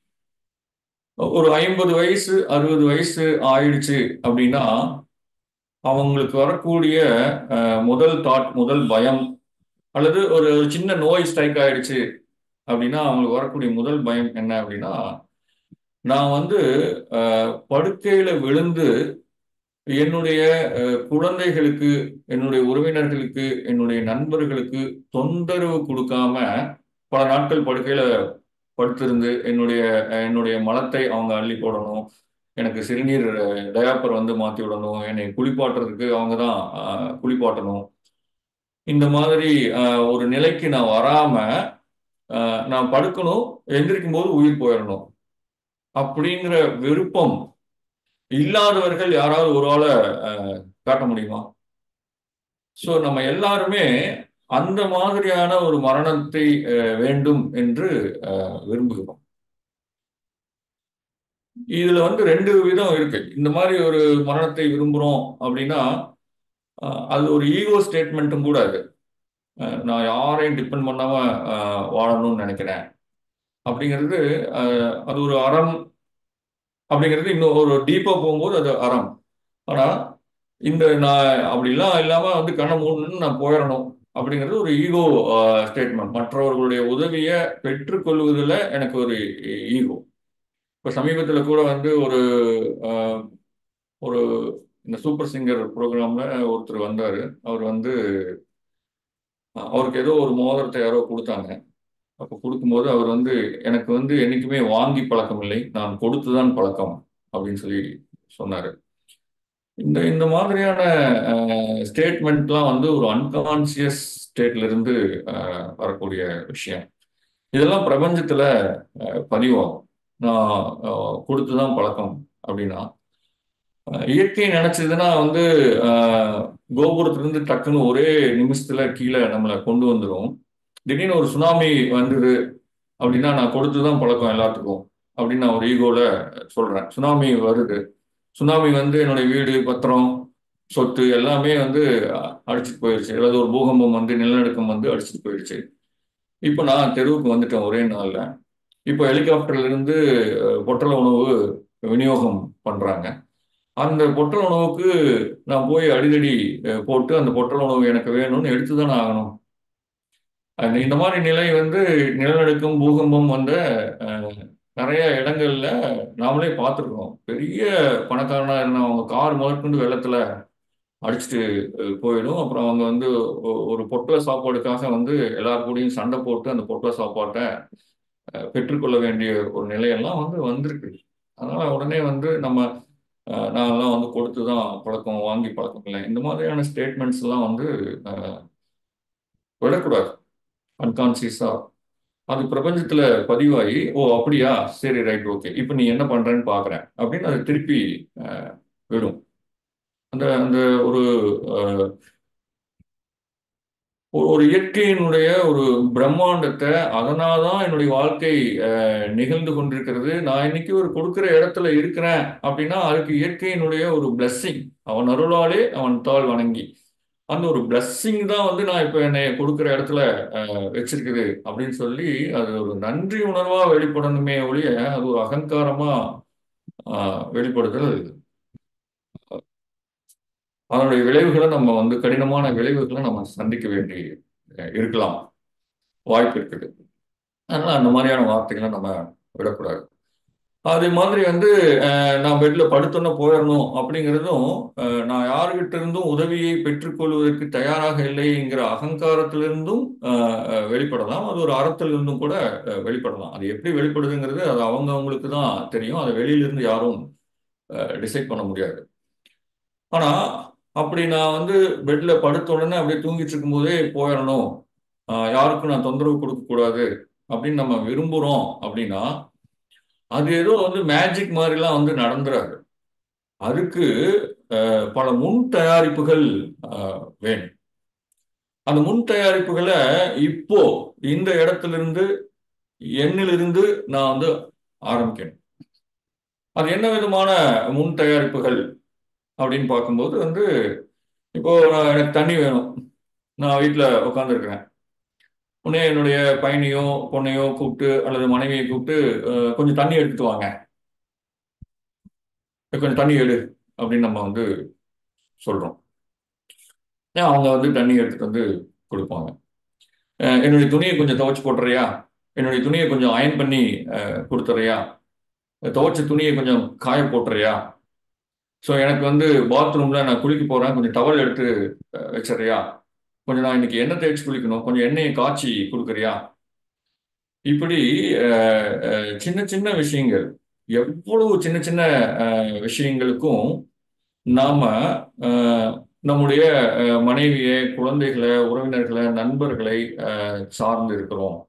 ஒரு ஐம்பது வயசு அறுபது வயசு ஆயிடுச்சு அப்படின்னா அவங்களுக்கு வரக்கூடிய அஹ், முதல் தாட் முதல் பயம் அல்லது ஒரு ஒரு சின்ன நோய் ஸ்ட்ரைக் ஆயிடுச்சு அப்படின்னா அவங்களுக்கு வரக்கூடிய முதல் பயம் என்ன அப்படின்னா நான் வந்து அஹ், படுக்கையில விழுந்து என்னுடைய அஹ், குழந்தைகளுக்கு என்னுடைய உறவினர்களுக்கு என்னுடைய நண்பர்களுக்கு தொந்தரவு கொடுக்காம பல நாட்கள் படுக்கையில படுத்திருந்து என்னுடைய அஹ், என்னுடைய மலத்தை அவங்க அள்ளி போடணும் எனக்கு சிறுநீர் டயாப்பர் வந்து மாத்தி விடணும் என்னை குளிப்பாட்டுறதுக்கு அவங்க தான் குளிப்பாட்டணும் இந்த மாதிரி அஹ், ஒரு நிலைக்கு நான் வராம அஹ், நான் படுக்கணும் எந்திரிக்கும் போது உயிர் போயிடணும் அப்படிங்கிற விருப்பம் இல்லாதவர்கள் யாராவது ஒரு ஆளை அஹ், காட்ட முடியுமா ஸோ நம்ம எல்லாருமே அந்த மாதிரியான ஒரு மரணத்தை அஹ், வேண்டும் என்று அஹ், விரும்புகிறோம் இதுல வந்து ரெண்டு விதம் இருக்கு இந்த மாதிரி ஒரு மரணத்தை விரும்புறோம் அப்படின்னா அஹ், அது ஒரு ஈகோ ஸ்டேட்மெண்ட்டும் கூட அது அஹ், நான் யாரையும் டிபெண்ட் பண்ணாம அஹ், வாழணும்னு நினைக்கிறேன் அப்படிங்கிறது அஹ், அது ஒரு அறம் அப்படிங்கிறது இன்னும் ஒரு டீப்பா போகும்போது அது அறம் ஆனா இந்த நான் அப்படிலாம் இல்லாம வந்து கண்ணை மூடணும்னு நான் போயிடணும் அப்படிங்கிறது ஒரு ஈகோ ஸ்டேட்மெண்ட் மற்றவர்களுடைய உதவியை பெற்றுக்கொள்வதில் எனக்கு ஒரு ஈகோ இப்போ சமீபத்தில் கூட வந்து ஒரு அஹ், ஒரு இந்த சூப்பர் சிங்கர் ப்ரோக்ராம்ல ஒருத்தர் வந்தாரு அவர் வந்து அஹ், அவருக்கு ஏதோ ஒரு மோதிரத்தை யாரோ கொடுத்தாங்க அப்போ கொடுக்கும்போது அவர் வந்து எனக்கு வந்து என்னைக்குமே வாங்கி பழக்கம் இல்லை நான் கொடுத்துதான் பழக்கம் அப்படின்னு சொல்லி சொன்னாரு இந்த இந்த மாதிரியான ஸ்டேட்மெண்ட்லாம் வந்து ஒரு அன்கான்சியஸ் ஸ்டேட்ல இருந்து அஹ், வரக்கூடிய விஷயம் இதெல்லாம் பிரபஞ்சத்துல அஹ், பதிவாகும் நான் அஹ், கொடுத்துதான் பழக்கம் அப்படின்னா அஹ், இயற்கை நினைச்சதுன்னா வந்து அஹ், கோபுரத்திலிருந்து டக்குன்னு ஒரே நிமிஷத்துல கீழே நம்மளை கொண்டு வந்துடும் திடீர்னு ஒரு சுனாமி வந்தது அப்படின்னா நான் கொடுத்துதான் பழக்கம் எல்லாத்துக்கும் அப்படின்னு நான் ஒரு ஈகோல சொல்றேன் சுனாமி வருது சுனாமி வந்து என்னுடைய வீடு பத்திரம் சொத்து எல்லாமே வந்து அஹ், அடிச்சிட்டு போயிடுச்சு ஏதாவது ஒரு பூகம்பம் வந்து நிலநடுக்கம் வந்து அடிச்சிட்டு போயிடுச்சு இப்போ நான் தெருவுக்கு வந்துட்டேன் ஒரே நாள்ல இப்போ ஹெலிகாப்டர்ல இருந்து அஹ், பொட்டல உணவு விநியோகம் பண்றாங்க அந்த பொட்டல உணவுக்கு நான் போய் அடிதடி அஹ், போட்டு அந்த பொட்டல உணவு எனக்கு வேணும்னு எடுத்து தானே ஆகணும் அந்த இந்த மாதிரி நிலை வந்து நிலநடுக்கம் பூகம்பம் வந்த அஹ், நிறைய இடங்கள்ல நாமளே பார்த்துருக்கோம் பெரிய பணக்காரனா இருந்த அவங்க கார் முதற்கொண்டு வெள்ளத்துல அடிச்சுட்டு அஹ், போயிடும் அப்புறம் அவங்க வந்து ஒ- ஒரு பொட்டல சாப்பாடுக்காக வந்து எல்லார் கூடயும் சண்டை போட்டு அந்த பொட்டல சாப்பாட்டை அஹ், பெற்றுக்கொள்ள வேண்டிய ஒரு நிலையெல்லாம் வந்து வந்திருக்கு அதனால உடனே வந்து நம்ம அஹ், நான்லாம் வந்து கொடுத்து தான் பழக்கம் வாங்கி பழக்கம் இல்லை இந்த மாதிரியான ஸ்டேட்மெண்ட்ஸ் எல்லாம் வந்து அஹ், விடக்கூடாது அன்கான்சியஸா அது பிரபஞ்சத்துல பதிவாகி ஓ அப்படியா சரி ரைட் ஓகே இப்போ நீ என்ன பண்றேன்னு பாக்குறேன் அப்படின்னு அது திருப்பி அஹ், விடும் அந்த அந்த ஒரு அஹ், ஒரு ஒரு இயற்கையினுடைய ஒரு பிரம்மாண்டத்தை அதனால தான் என்னுடைய வாழ்க்கை அஹ், நிகழ்ந்து கொண்டிருக்கிறது நான் இன்னைக்கு ஒரு கொடுக்கிற இடத்துல இருக்கிறேன் அப்படின்னா அதுக்கு இயற்கையினுடைய ஒரு blessing அவன் அருளாலே அவன் தாள் வணங்கி அந்த ஒரு blessing தான் வந்து நான் இப்போ என்னை கொடுக்கிற இடத்துல அஹ், வச்சிருக்குது அப்படின்னு சொல்லி அது ஒரு நன்றி உணர்வா வெளிப்படணுமே ஒழிய அது ஒரு அகங்காரமா அஹ், வெளிப்படுதல் அதனுடைய விளைவுகளை நம்ம வந்து கடினமான விளைவுகளை நம்ம சந்திக்க வேண்டி அஹ், இருக்கலாம் வாய்ப்பு இருக்குது அதனால அந்த மாதிரியான வார்த்தைகளை நம்ம விடக்கூடாது அதே மாதிரி வந்து அஹ், நான் பெட்ல படுத்தோன்னே போயிடணும் அப்படிங்கிறதும் அஹ், நான் யாருகிட்ட இருந்தும் உதவியை பெற்றுக்கொள்வதற்கு தயாராக இல்லைங்கிற அகங்காரத்திலிருந்தும் அஹ், அஹ், வெளிப்படலாம் அது ஒரு அறத்திலிருந்தும் கூட அஹ், வெளிப்படலாம் அது எப்படி வெளிப்படுதுங்கிறது அது அவங்க அவங்களுக்கு தான் தெரியும் அதை வெளியிலிருந்து யாரும் டிசைட் பண்ண முடியாது ஆனா அப்படி நான் வந்து பெட்ல படுத்த உடனே அப்படியே தூங்கிட்டு இருக்கும்போதே போயிடணும் ஆஹ் யாருக்கும் நான் தொந்தரவு கொடுக்க கூடாது அப்படின்னு நம்ம விரும்புறோம் அப்படின்னா அது ஏதோ வந்து மேஜிக் மாதிரிலாம் வந்து நடந்துராது அதுக்கு ஆஹ் பல முன் தயாரிப்புகள் ஆஹ் வேணும் அந்த முன் தயாரிப்புகளை இப்போ இந்த இடத்துல இருந்து எண்ணிலிருந்து நான் வந்து ஆரம்பிக்கணும் அது என்ன விதமான முன் தயாரிப்புகள் அப்படின்னு பார்க்கும்போது வந்து இப்போ நான் எனக்கு தண்ணி வேணும் நான் வீட்டில் உட்காந்துருக்கிறேன் உடனே என்னுடைய பையனையோ பொண்ணையோ கூப்பிட்டு அல்லது மனைவியை கூப்பிட்டு அஹ், கொஞ்சம் தண்ணி எடுத்துட்டு வாங்க கொஞ்சம் தண்ணி எடு அப்படின்னு நம்ம வந்து சொல்றோம் ஏன் அவங்க வந்து தண்ணி எடுத்துட்டு வந்து கொடுப்பாங்க அஹ், என்னுடைய துணியை கொஞ்சம் துவைச்சு போட்டுறியா என்னுடைய துணியை கொஞ்சம் அயன் பண்ணி அஹ், கொடுத்துறியா துவைச்ச துணியை கொஞ்சம் காய போட்டுறியா ஸோ எனக்கு வந்து பாத்ரூம்ல நான் குளிக்க போறேன் கொஞ்சம் டவல் எடுத்து அஹ், வச்சிடுறியா கொஞ்சம் நான் இன்னைக்கு எண்ணெய் தேய்ச்சி குளிக்கணும் கொஞ்சம் எண்ணெயை காய்ச்சி கொடுக்குறியா இப்படி அஹ், அஹ், சின்ன சின்ன விஷயங்கள் எவ்வளவு சின்ன சின்ன அஹ், விஷயங்களுக்கும் நாம அஹ், நம்முடைய அஹ், மனைவியை குழந்தைகளை உறவினர்களை நண்பர்களை அஹ், சார்ந்து இருக்கிறோம்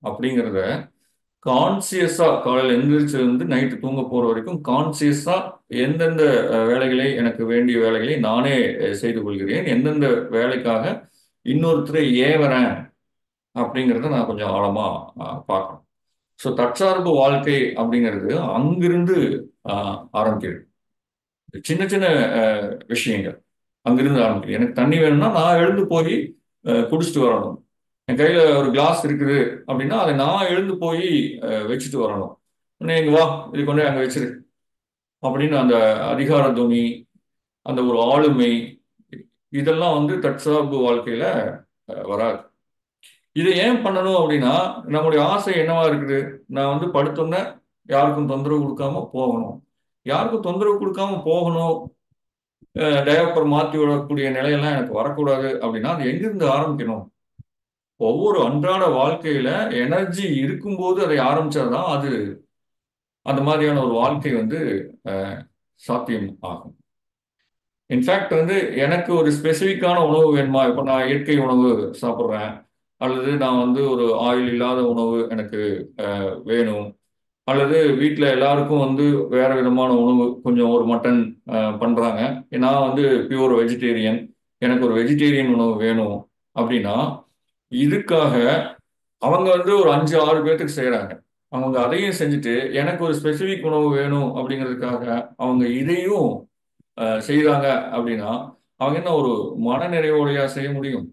அப்படிங்கிறத கான்சியஸா காலையில் எந்திரிச்சிருந்து நைட்டு தூங்க போற வரைக்கும் கான்சியஸா எந்தெந்த அஹ், வேலைகளை எனக்கு வேண்டிய வேலைகளை நானே அஹ், செய்து கொள்கிறேன் எந்தெந்த வேலைக்காக இன்னொருத்தரை ஏவறேன் அப்படிங்கிறத நான் கொஞ்சம் ஆழமா அஹ், பார்க்கணும் ஸோ தற்சார்பு வாழ்க்கை அப்படிங்கிறது அங்கிருந்து அஹ், ஆரம்பிக்கிறது சின்ன சின்ன அஹ், விஷயங்கள் அங்கிருந்து ஆரம்பிக்குது எனக்கு தண்ணி வேணும்னா நான் எழுந்து போய் அஹ், குடிச்சிட்டு வரணும் என் கையில ஒரு கிளாஸ் இருக்குது அப்படின்னா அதை நான் எழுந்து போய் அஹ், வச்சுட்டு வரணும் உடனே இங்க வா இது கொண்டு அங்க வச்சிரு அப்படின்னு அந்த அதிகார துணி அந்த ஒரு ஆளுமை இதெல்லாம் வந்து தற்சார்பு வாழ்க்கையில அஹ், வராது இதை ஏன் பண்ணணும் அப்படின்னா நம்முடைய ஆசை என்னவா இருக்குது நான் வந்து படுத்தோன்னே யாருக்கும் தொந்தரவு கொடுக்காம போகணும் யாருக்கும் தொந்தரவு கொடுக்காம போகணும் டயப்பர் மாற்றி விடக்கூடிய நிலையெல்லாம் எனக்கு வரக்கூடாது அப்படின்னா அது எங்கிருந்து ஆரம்பிக்கணும் ஒவ்வொரு அன்றாட வாழ்க்கையில எனர்ஜி இருக்கும்போது அதை ஆரம்பிச்சாதான் அது அந்த மாதிரியான ஒரு வாழ்க்கை வந்து அஹ், சாத்தியம் ஆகும் இன்ஃபேக்ட் வந்து எனக்கு ஒரு ஸ்பெசிஃபிக்கான உணவு வேணுமா இப்போ நான் இயற்கை உணவு சாப்பிட்றேன் அல்லது நான் வந்து ஒரு ஆயில் இல்லாத உணவு எனக்கு அஹ், வேணும் அல்லது வீட்டில் எல்லாருக்கும் வந்து வேற விதமான உணவு கொஞ்சம் ஒரு மட்டன் பண்ணுறாங்க நான் வந்து பியூர் வெஜிடேரியன் எனக்கு ஒரு வெஜிடேரியன் உணவு வேணும் அப்படின்னா இதுக்காக அவங்க வந்து ஒரு அஞ்சு ஆறு பேர்த்துக்கு செய்கிறாங்க அவங்க அதையும் செஞ்சுட்டு எனக்கு ஒரு ஸ்பெசிஃபிக் உணவு வேணும் அப்படிங்கிறதுக்காக அவங்க இதையும் அஹ், செய்றாங்க அப்படின்னா அவங்க என்ன ஒரு மனநிறைவோடையா செய்ய முடியும்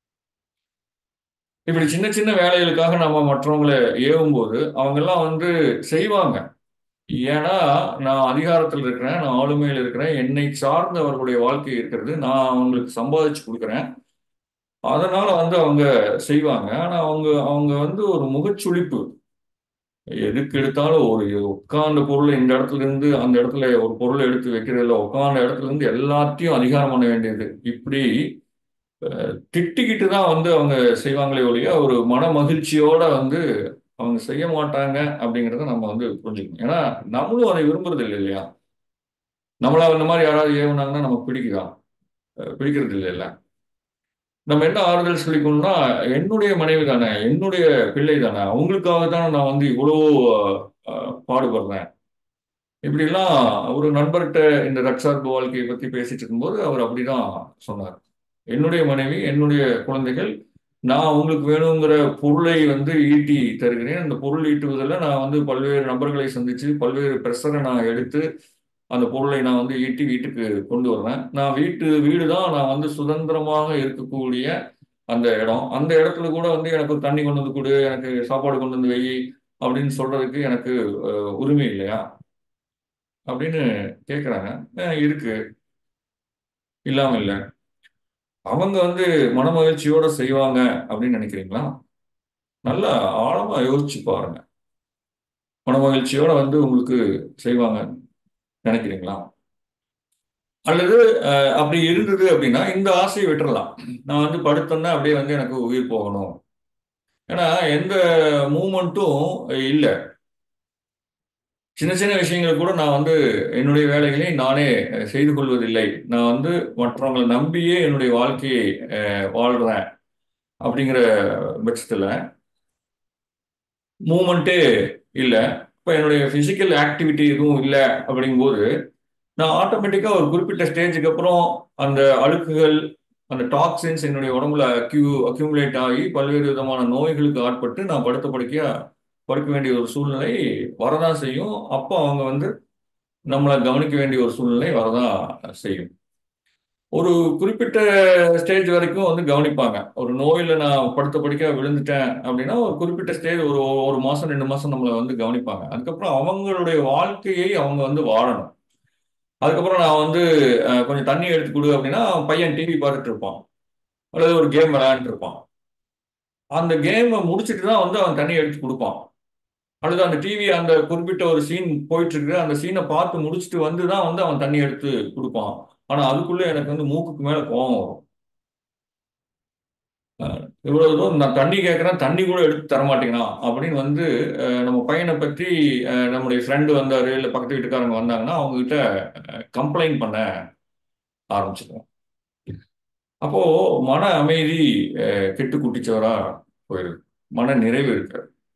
இப்படி சின்ன சின்ன வேலைகளுக்காக நம்ம மற்றவங்களை ஏவும்போது அவங்க எல்லாம் வந்து செய்வாங்க ஏன்னா நான் அதிகாரத்தில் இருக்கிறேன் நான் ஆளுமையில் இருக்கிறேன் என்னை சார்ந்தவர்களுடைய வாழ்க்கை இருக்கிறது நான் அவங்களுக்கு சம்பாதிச்சு கொடுக்குறேன் அதனால வந்து அவங்க செய்வாங்க ஆனா அவங்க அவங்க வந்து ஒரு முகச்சுளிப்பு எதுக்கு எடுத்தாலும் ஒரு உட்கார்ந்த பொருளை இந்த இடத்துல இருந்து அந்த இடத்துல ஒரு பொருளை எடுத்து வைக்கிறதில்ல உட்கார்ந்த இடத்துல இருந்து எல்லாத்தையும் அதிகாரம் பண்ண வேண்டியது இப்படி திட்டிக்கிட்டு தான் வந்து அவங்க செய்வாங்களே ஒழிய ஒரு மன மகிழ்ச்சியோட வந்து அவங்க செய்ய மாட்டாங்க அப்படிங்கிறத நம்ம வந்து புரிஞ்சுக்கணும் ஏன்னா நம்மளும் அதை விரும்புறது இல்லை இல்லையா நம்மளா இந்த மாதிரி யாராவது ஏவுனாங்கன்னா நமக்கு பிடிக்குதா அஹ் பிடிக்கிறது இல்லை இல்ல நம்ம என்ன ஆறுதல் சொல்லிக்கணும்னா என்னுடைய மனைவி தானே என்னுடைய பிள்ளை தானே அவங்களுக்காக தானே நான் வந்து இவ்வளோ அஹ், பாடுபடுறேன் இப்படிலாம் ஒரு நண்பர்கிட்ட இந்த தற்சார்பு வாழ்க்கையை பத்தி பேசிட்டு இருக்கும்போது அவர் அப்படிதான் சொன்னார் என்னுடைய மனைவி என்னுடைய குழந்தைகள் நான் உங்களுக்கு வேணுங்கிற பொருளை வந்து ஈட்டி தருகிறேன் அந்த பொருள் ஈட்டுவதில் நான் வந்து பல்வேறு நபர்களை சந்திச்சு பல்வேறு ப்ரெஷரை நான் எடுத்து அந்த பொருளை நான் வந்து ஈட்டி வீட்டுக்கு கொண்டு வர்றேன் நான் வீட்டு வீடு தான் நான் வந்து சுதந்திரமாக இருக்கக்கூடிய அந்த இடம் அந்த இடத்துல கூட வந்து எனக்கு ஒரு தண்ணி கொண்டு வந்து கொடு எனக்கு சாப்பாடு கொண்டு வந்து வை அப்படின்னு சொல்றதுக்கு எனக்கு அஹ், உரிமை இல்லையா அப்படின்னு கேட்குறாங்க இருக்கு இல்லாம இல்லை அவங்க வந்து மனமகிழ்ச்சியோட செய்வாங்க அப்படின்னு நினைக்கிறீங்களா நல்லா ஆழமா யோசிச்சு பாருங்க மனமகிழ்ச்சியோட வந்து உங்களுக்கு செய்வாங்க நினைக்கிறீங்களா அல்லது அஹ், அப்படி இருந்தது அப்படின்னா இந்த ஆசையை விட்டுறலாம் நான் வந்து படுத்தேன்னா அப்படியே வந்து எனக்கு உயிர் போகணும் ஏன்னா எந்த மூமெண்ட்டும் இல்லை சின்ன சின்ன விஷயங்களை கூட நான் வந்து என்னுடைய வேலைகளை நானே அஹ், செய்து கொள்வதில்லை நான் வந்து மற்றவங்களை நம்பியே என்னுடைய வாழ்க்கையை அஹ், வாழ்றேன் அப்படிங்கிற பட்சத்தில் மூமெண்ட்டே இல்லை இப்போ என்னுடைய ஃபிசிக்கல் ஆக்டிவிட்டி எதுவும் இல்லை அப்படிங்கும்போது நான் ஆட்டோமேட்டிக்காக ஒரு குறிப்பிட்ட ஸ்டேஜுக்கு அப்புறம் அந்த அழுக்குகள் அந்த டாக்ஸின்ஸ் என்னுடைய உடம்புல அக்யூ அக்யூமுலேட் ஆகி பல்வேறு விதமான நோய்களுக்கு ஆட்பட்டு நான் படுத்த படுக்கையா படுக்க வேண்டிய ஒரு சூழ்நிலை வரதான் செய்யும் அப்போ அவங்க வந்து நம்மளை கவனிக்க வேண்டிய ஒரு சூழ்நிலை வரதான் செய்யும் ஒரு குறிப்பிட்ட ஸ்டேஜ் வரைக்கும் வந்து கவனிப்பாங்க ஒரு நோயில நான் படுத்த படுக்க விழுந்துட்டேன் அப்படின்னா ஒரு குறிப்பிட்ட ஸ்டேஜ் ஒரு ஒரு மாசம் ரெண்டு மாசம் நம்மளை வந்து கவனிப்பாங்க அதுக்கப்புறம் அவங்களுடைய வாழ்க்கையை அவங்க வந்து வாழணும் அதுக்கப்புறம் நான் வந்து அஹ், கொஞ்சம் தண்ணி எடுத்து கொடு அப்படின்னா பையன் டிவி பார்த்துட்டு இருப்பான் அல்லது ஒரு கேம் விளையாண்டுட்டு இருப்பான் அந்த கேமை முடிச்சிட்டு தான் வந்து அவன் தண்ணி எடுத்து கொடுப்பான் அல்லது அந்த டிவி அந்த குறிப்பிட்ட ஒரு சீன் போயிட்டு இருக்கு அந்த சீனை பார்த்து முடிச்சுட்டு வந்து தான் வந்து அவன் தண்ணி எடுத்து கொடுப்பான் ஆனா அதுக்குள்ள எனக்கு வந்து மூக்குக்கு மேல கோவம் வரும் அஹ் இவ்வளவு தூரம் நான் தண்ணி கேட்கறேன் தண்ணி கூட எடுத்து தர மாட்டேங்கிறான் அப்படின்னு வந்து அஹ், நம்ம பையனை பற்றி அஹ், நம்முடைய ஃப்ரெண்டு வந்தாரு இல்லை பக்கத்து வீட்டுக்காரங்க வந்தாங்கன்னா அவங்க கிட்ட கம்ப்ளைண்ட் பண்ண ஆரம்பிச்சிருவோம் அப்போ மன அமைதி அஹ், கெட்டு குட்டிச்சவரா போயிடுது மன நிறைவு இருக்காது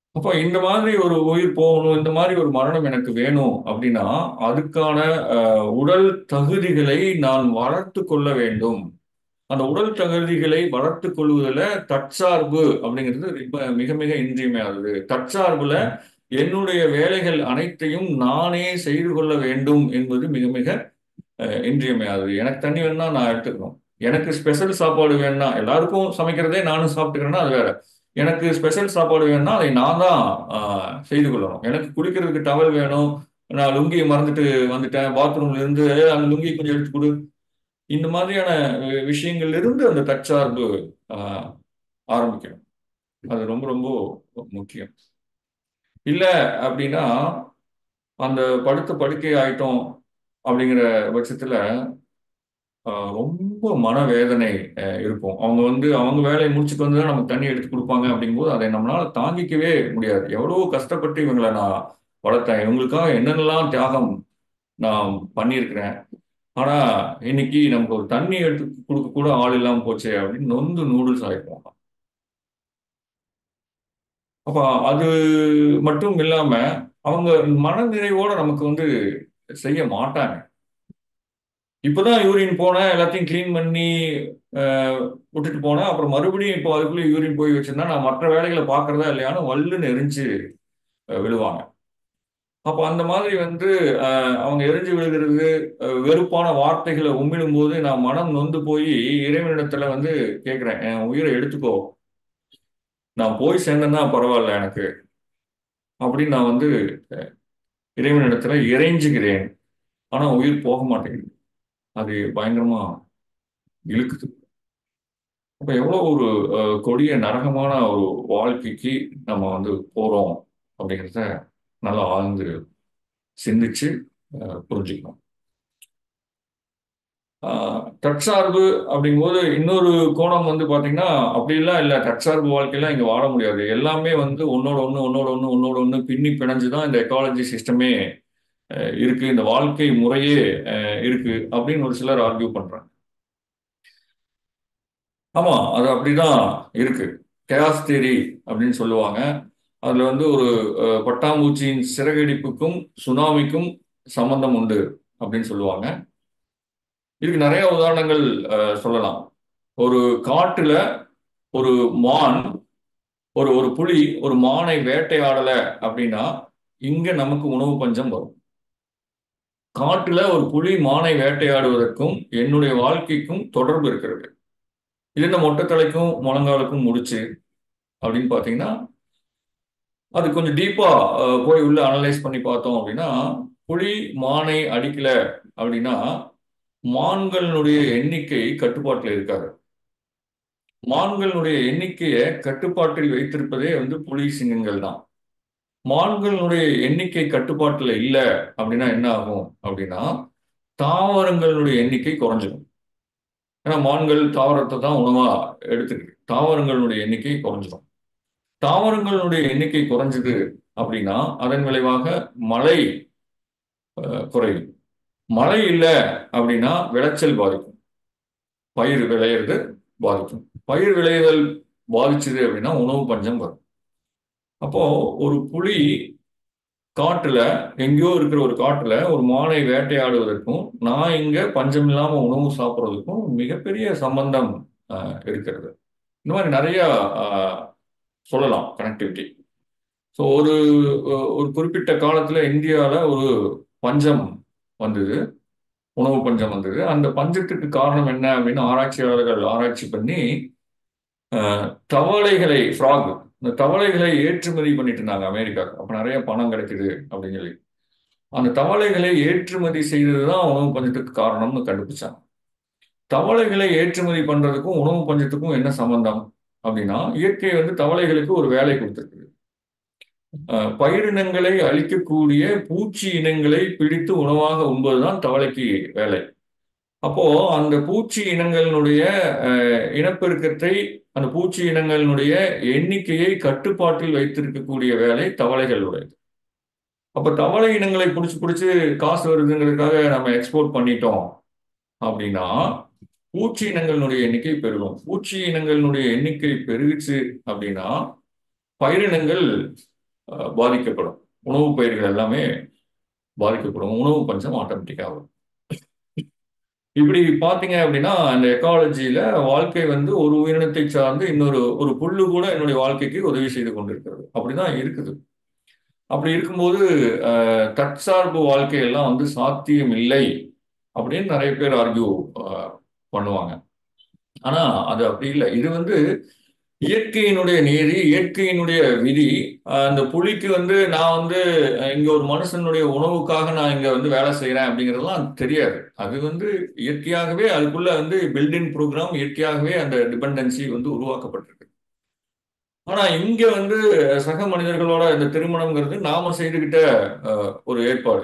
அப்போ இந்த மாதிரி ஒரு உயிர் போகணும் இந்த மாதிரி ஒரு மரணம் எனக்கு வேணும் அப்படின்னா அதுக்கான அஹ், உடல் தகுதிகளை நான் வளர்த்து கொள்ள வேண்டும் அந்த உடல் தகுதிகளை வளர்த்து கொள்வதில் தற்சார்பு அப்படிங்கிறது ரொம்ப மிக மிக இன்றியமையாதது தற்சார்புல என்னுடைய வேலைகள் அனைத்தையும் நானே செய்து கொள்ள வேண்டும் என்பது மிக மிக அஹ், இன்றியமையாதது எனக்கு தண்ணி வேணும்னா நான் எடுத்துக்கணும் எனக்கு ஸ்பெஷல் சாப்பாடு வேணும்னா எல்லாருக்கும் சமைக்கிறதே நானும் சாப்பிட்டுக்கிறேன்னா அது வேற எனக்கு ஸ்பெஷல் சாப்பாடு வேணும்னா அதை நான் தான் ஆஹ், செய்து கொள்ளணும் எனக்கு குளிக்கிறதுக்கு டவல் வேணும் நான் லுங்கியை மறந்துட்டு வந்துட்டேன் பாத்ரூம்ல இருந்து "ஏய், அந்த லுங்கி கொஞ்சம் எடுத்து கொடு இந்த மாதிரியான அஹ், விஷயங்கள்ல இருந்து அந்த தற்சார்பு ஆஹ், ஆரம்பிக்கணும் அது ரொம்ப ரொம்ப முக்கியம் இல்ல அப்படின்னா அந்த படுத்த படுக்கை ஆயிட்டோம் அப்படிங்கிற பட்சத்துல ஆஹ் ரொம்ப மனவேதனை ஆஹ் இருக்கும் அவங்க வந்து அவங்க வேலையை முடிச்சுட்டு வந்து தான் நமக்கு தண்ணி எடுத்து கொடுப்பாங்க அப்படிங்கும்போது அதை நம்மளால தாங்கிக்கவே முடியாது எவ்வளவோ கஷ்டப்பட்டு இவங்களை நான் வளர்த்தேன் இவங்களுக்காக என்னென்னலாம் தியாகம் நான் பண்ணியிருக்கிறேன் ஆனா இன்னைக்கு நமக்கு ஒரு தண்ணி எடுத்து கொடுக்க கூட ஆள் இல்லாம போச்சே அப்படின்னு நொந்து நூடுல்ஸ் ஆயிருப்போம் அப்ப அது மட்டும் இல்லாம அவங்க மனநிறைவோட நமக்கு வந்து செய்ய மாட்டாங்க இப்பதான் யூரின் போனேன் எல்லாத்தையும் க்ளீன் பண்ணி அஹ், விட்டுட்டு போனேன் அப்புறம் மறுபடியும் இப்போ அதுக்குள்ளே யூரின் போய் வச்சிருந்தா நான் மற்ற வேலைகளை பார்க்கறதா இல்லையான்னு வல்லுன்னு எரிஞ்சு அஹ், விழுவாங்க அப்போ அந்த மாதிரி வந்து அஹ், அவங்க எரிஞ்சு விழுகிறது அஹ், வெறுப்பான வார்த்தைகளை உமிழும் போது நான் மனம் நொந்து போய் இறைவனிடத்துல வந்து கேட்குறேன் என் உயிரை எடுத்துக்கோ நான் போய் சேர்ந்தேன்னா பரவாயில்ல எனக்கு அப்படின்னு நான் வந்து அஹ், இறைவனிடத்துல இறைஞ்சுகிறேன் ஆனா உயிர் போக மாட்டேங்குது அது பயங்கரமா இழுக்குது அப்ப எவ்வளவு ஒரு அஹ், கொடிய நரகமான ஒரு வாழ்க்கைக்கு நம்ம வந்து போறோம் அப்படிங்கிறத நல்லா ஆழ்ந்து சிந்திச்சு அஹ், புரிஞ்சுக்கணும் ஆஹ், தற்சார்பு அப்படிங்கும்போது இன்னொரு கோணம் வந்து பாத்தீங்கன்னா அப்படிலாம் இல்லை தற்சார்பு வாழ்க்கையெல்லாம் இங்க வாழ முடியாது எல்லாமே வந்து ஒன்னோட ஒன்று ஒன்னோட ஒன்று ஒன்னோட ஒன்று பின்னி பிணைஞ்சு தான் இந்த எக்காலஜி சிஸ்டமே அஹ், இருக்கு இந்த வாழ்க்கை முறையே அஹ், இருக்கு அப்படின்னு ஒரு சிலர் ஆர்கியூ பண்றாங்க ஆமா அது அப்படிதான் இருக்கு கேஸ் தியரி அப்படின்னு சொல்லுவாங்க அதுல வந்து ஒரு அஹ், பட்டாம்பூச்சியின் சிறகடிப்புக்கும் சுனாமிக்கும் சம்பந்தம் உண்டு அப்படின்னு சொல்லுவாங்க இதுக்கு நிறைய உதாரணங்கள் அஹ், சொல்லலாம் ஒரு காட்டுல ஒரு மான் ஒரு ஒரு புலி ஒரு மானை வேட்டையாடல அப்படின்னா இங்க நமக்கு உணவு பஞ்சம் வரும் காட்டுல ஒரு புலி மானை வேட்டையாடுவதற்கும் என்னுடைய வாழ்க்கைக்கும் தொடர்பு இருக்கிறது இது இந்த மொட்டைத்தலைக்கும் முழங்காலுக்கும் முடிச்சு அப்படின்னு பார்த்தீங்கன்னா அது கொஞ்சம் டீப்பா அஹ், போய் உள்ள அனலைஸ் பண்ணி பார்த்தோம் அப்படின்னா புலி மானை அடிக்கல அப்படின்னா மான்களினுடைய எண்ணிக்கை கட்டுப்பாட்டில் இருக்காது மான்களினுடைய எண்ணிக்கையை கட்டுப்பாட்டில் வைத்திருப்பதே வந்து புலி சிங்கங்கள் தான் மான்களினுடைய எண்ணிக்கை கட்டுப்பாட்டில் இல்லை அப்படின்னா என்ன ஆகும் அப்படின்னா தாவரங்களுடைய எண்ணிக்கை குறைஞ்சிடும் ஏன்னா மான்கள் தாவரத்தை தான் உணவா எடுத்துக்கிட்டு தாவரங்களுடைய எண்ணிக்கை குறைஞ்சிடும் தாவரங்களுடைய எண்ணிக்கை குறைஞ்சது அப்படின்னா அதன் விளைவாக மழை அஹ், குறையும் மழை இல்லை அப்படின்னா விளைச்சல் பாதிக்கும் பயிர் விளையிறது பாதிக்கும் பயிர் விளையுதல் பாதிச்சது அப்படின்னா உணவு பஞ்சம் வரும் அப்போ ஒரு புலி காட்டுல எங்கேயோ இருக்கிற ஒரு காட்டுல ஒரு மானை வேட்டையாடுவதற்கும் நான் இங்க பஞ்சம் இல்லாம உணவு சாப்பிட்றதுக்கும் மிகப்பெரிய சம்பந்தம் அஹ், இருக்கிறது இந்த மாதிரி நிறைய அஹ், சொல்லலாம் கனெக்டிவிட்டி ஸோ ஒரு ஒரு குறிப்பிட்ட காலத்துல இந்தியாவில் ஒரு பஞ்சம் வந்தது உணவு பஞ்சம் வந்தது அந்த பஞ்சத்துக்கு காரணம் என்ன அப்படின்னு ஆராய்ச்சியாளர்கள் ஆராய்ச்சி பண்ணி அஹ், தவளைகளை ஃப்ராக் இந்த தவளைகளை ஏற்றுமதி பண்ணிட்டு இருந்தாங்க அமெரிக்காவுக்கு அப்போ நிறைய பணம் கிடைக்குது அப்படின்னு சொல்லி அந்த தவளைகளை ஏற்றுமதி செய்தது தான் உணவு பஞ்சத்துக்கு காரணம்னு கண்டுபிடிச்சாங்க தவளைகளை ஏற்றுமதி பண்றதுக்கும் உணவு பஞ்சத்துக்கும் என்ன சம்பந்தம் அப்படின்னா இயற்கை வந்து தவளைகளுக்கு ஒரு வேலை கொடுத்துருக்குது அஹ், பயிரினங்களை அழிக்கக்கூடிய பூச்சி இனங்களை பிடித்து உணவாக உண்பதுதான் தவளைக்கு வேலை அப்போ அந்த பூச்சி இனங்களினுடைய அஹ், இனப்பெருக்கத்தை அந்த பூச்சி இனங்களினுடைய எண்ணிக்கையை கட்டுப்பாட்டில் வைத்திருக்கக்கூடிய வேலை தவளைகளுடையது அப்ப தவளை இனங்களை பிடிச்சி பிடிச்சி காசு வருதுங்கிறதுக்காக நம்ம எக்ஸ்போர்ட் பண்ணிட்டோம் அப்படின்னா பூச்சி இனங்களினுடைய எண்ணிக்கை பெருகும் பூச்சி இனங்களினுடைய எண்ணிக்கை பெருகுச்சு அப்படின்னா பயிரினங்கள் அஹ், பாதிக்கப்படும் உணவு பயிர்கள் எல்லாமே பாதிக்கப்படும் உணவு பஞ்சம் ஆட்டோமேட்டிக்காக வரும் இப்படி பார்த்தீங்க அப்படின்னா அந்த எக்காலஜியில வாழ்க்கை வந்து ஒரு உயிரினத்தை சார்ந்து இன்னொரு ஒரு புல்லு கூட என்னுடைய வாழ்க்கைக்கு உதவி செய்து கொண்டிருக்கிறது அப்படிதான் இருக்குது அப்படி இருக்கும்போது அஹ், தற்சார்பு வாழ்க்கையெல்லாம் வந்து சாத்தியம் இல்லை அப்படின்னு நிறைய பேர் ஆர்கியூ பண்ணுவாங்க ஆனா அது அப்படி இல்லை இது வந்து இயற்கையினுடைய நீதி இயற்கையினுடைய விதி அஹ், அந்த புலிக்கு வந்து நான் வந்து அஹ், இங்க ஒரு மனுஷனுடைய உணவுக்காக நான் இங்க வந்து வேலை செய்யறேன் அப்படிங்கிறதெல்லாம் தெரியாது அது வந்து இயற்கையாகவே அதுக்குள்ள வந்து பில்டிங் ப்ரோக்ராம் இயற்கையாகவே அந்த டிபெண்டன்சி வந்து உருவாக்கப்பட்டிருக்கு ஆனா இங்க வந்து சக மனிதர்களோட இந்த திருமணம்ங்கிறது நாம செய்துகிட்ட அஹ், ஒரு ஏற்பாடு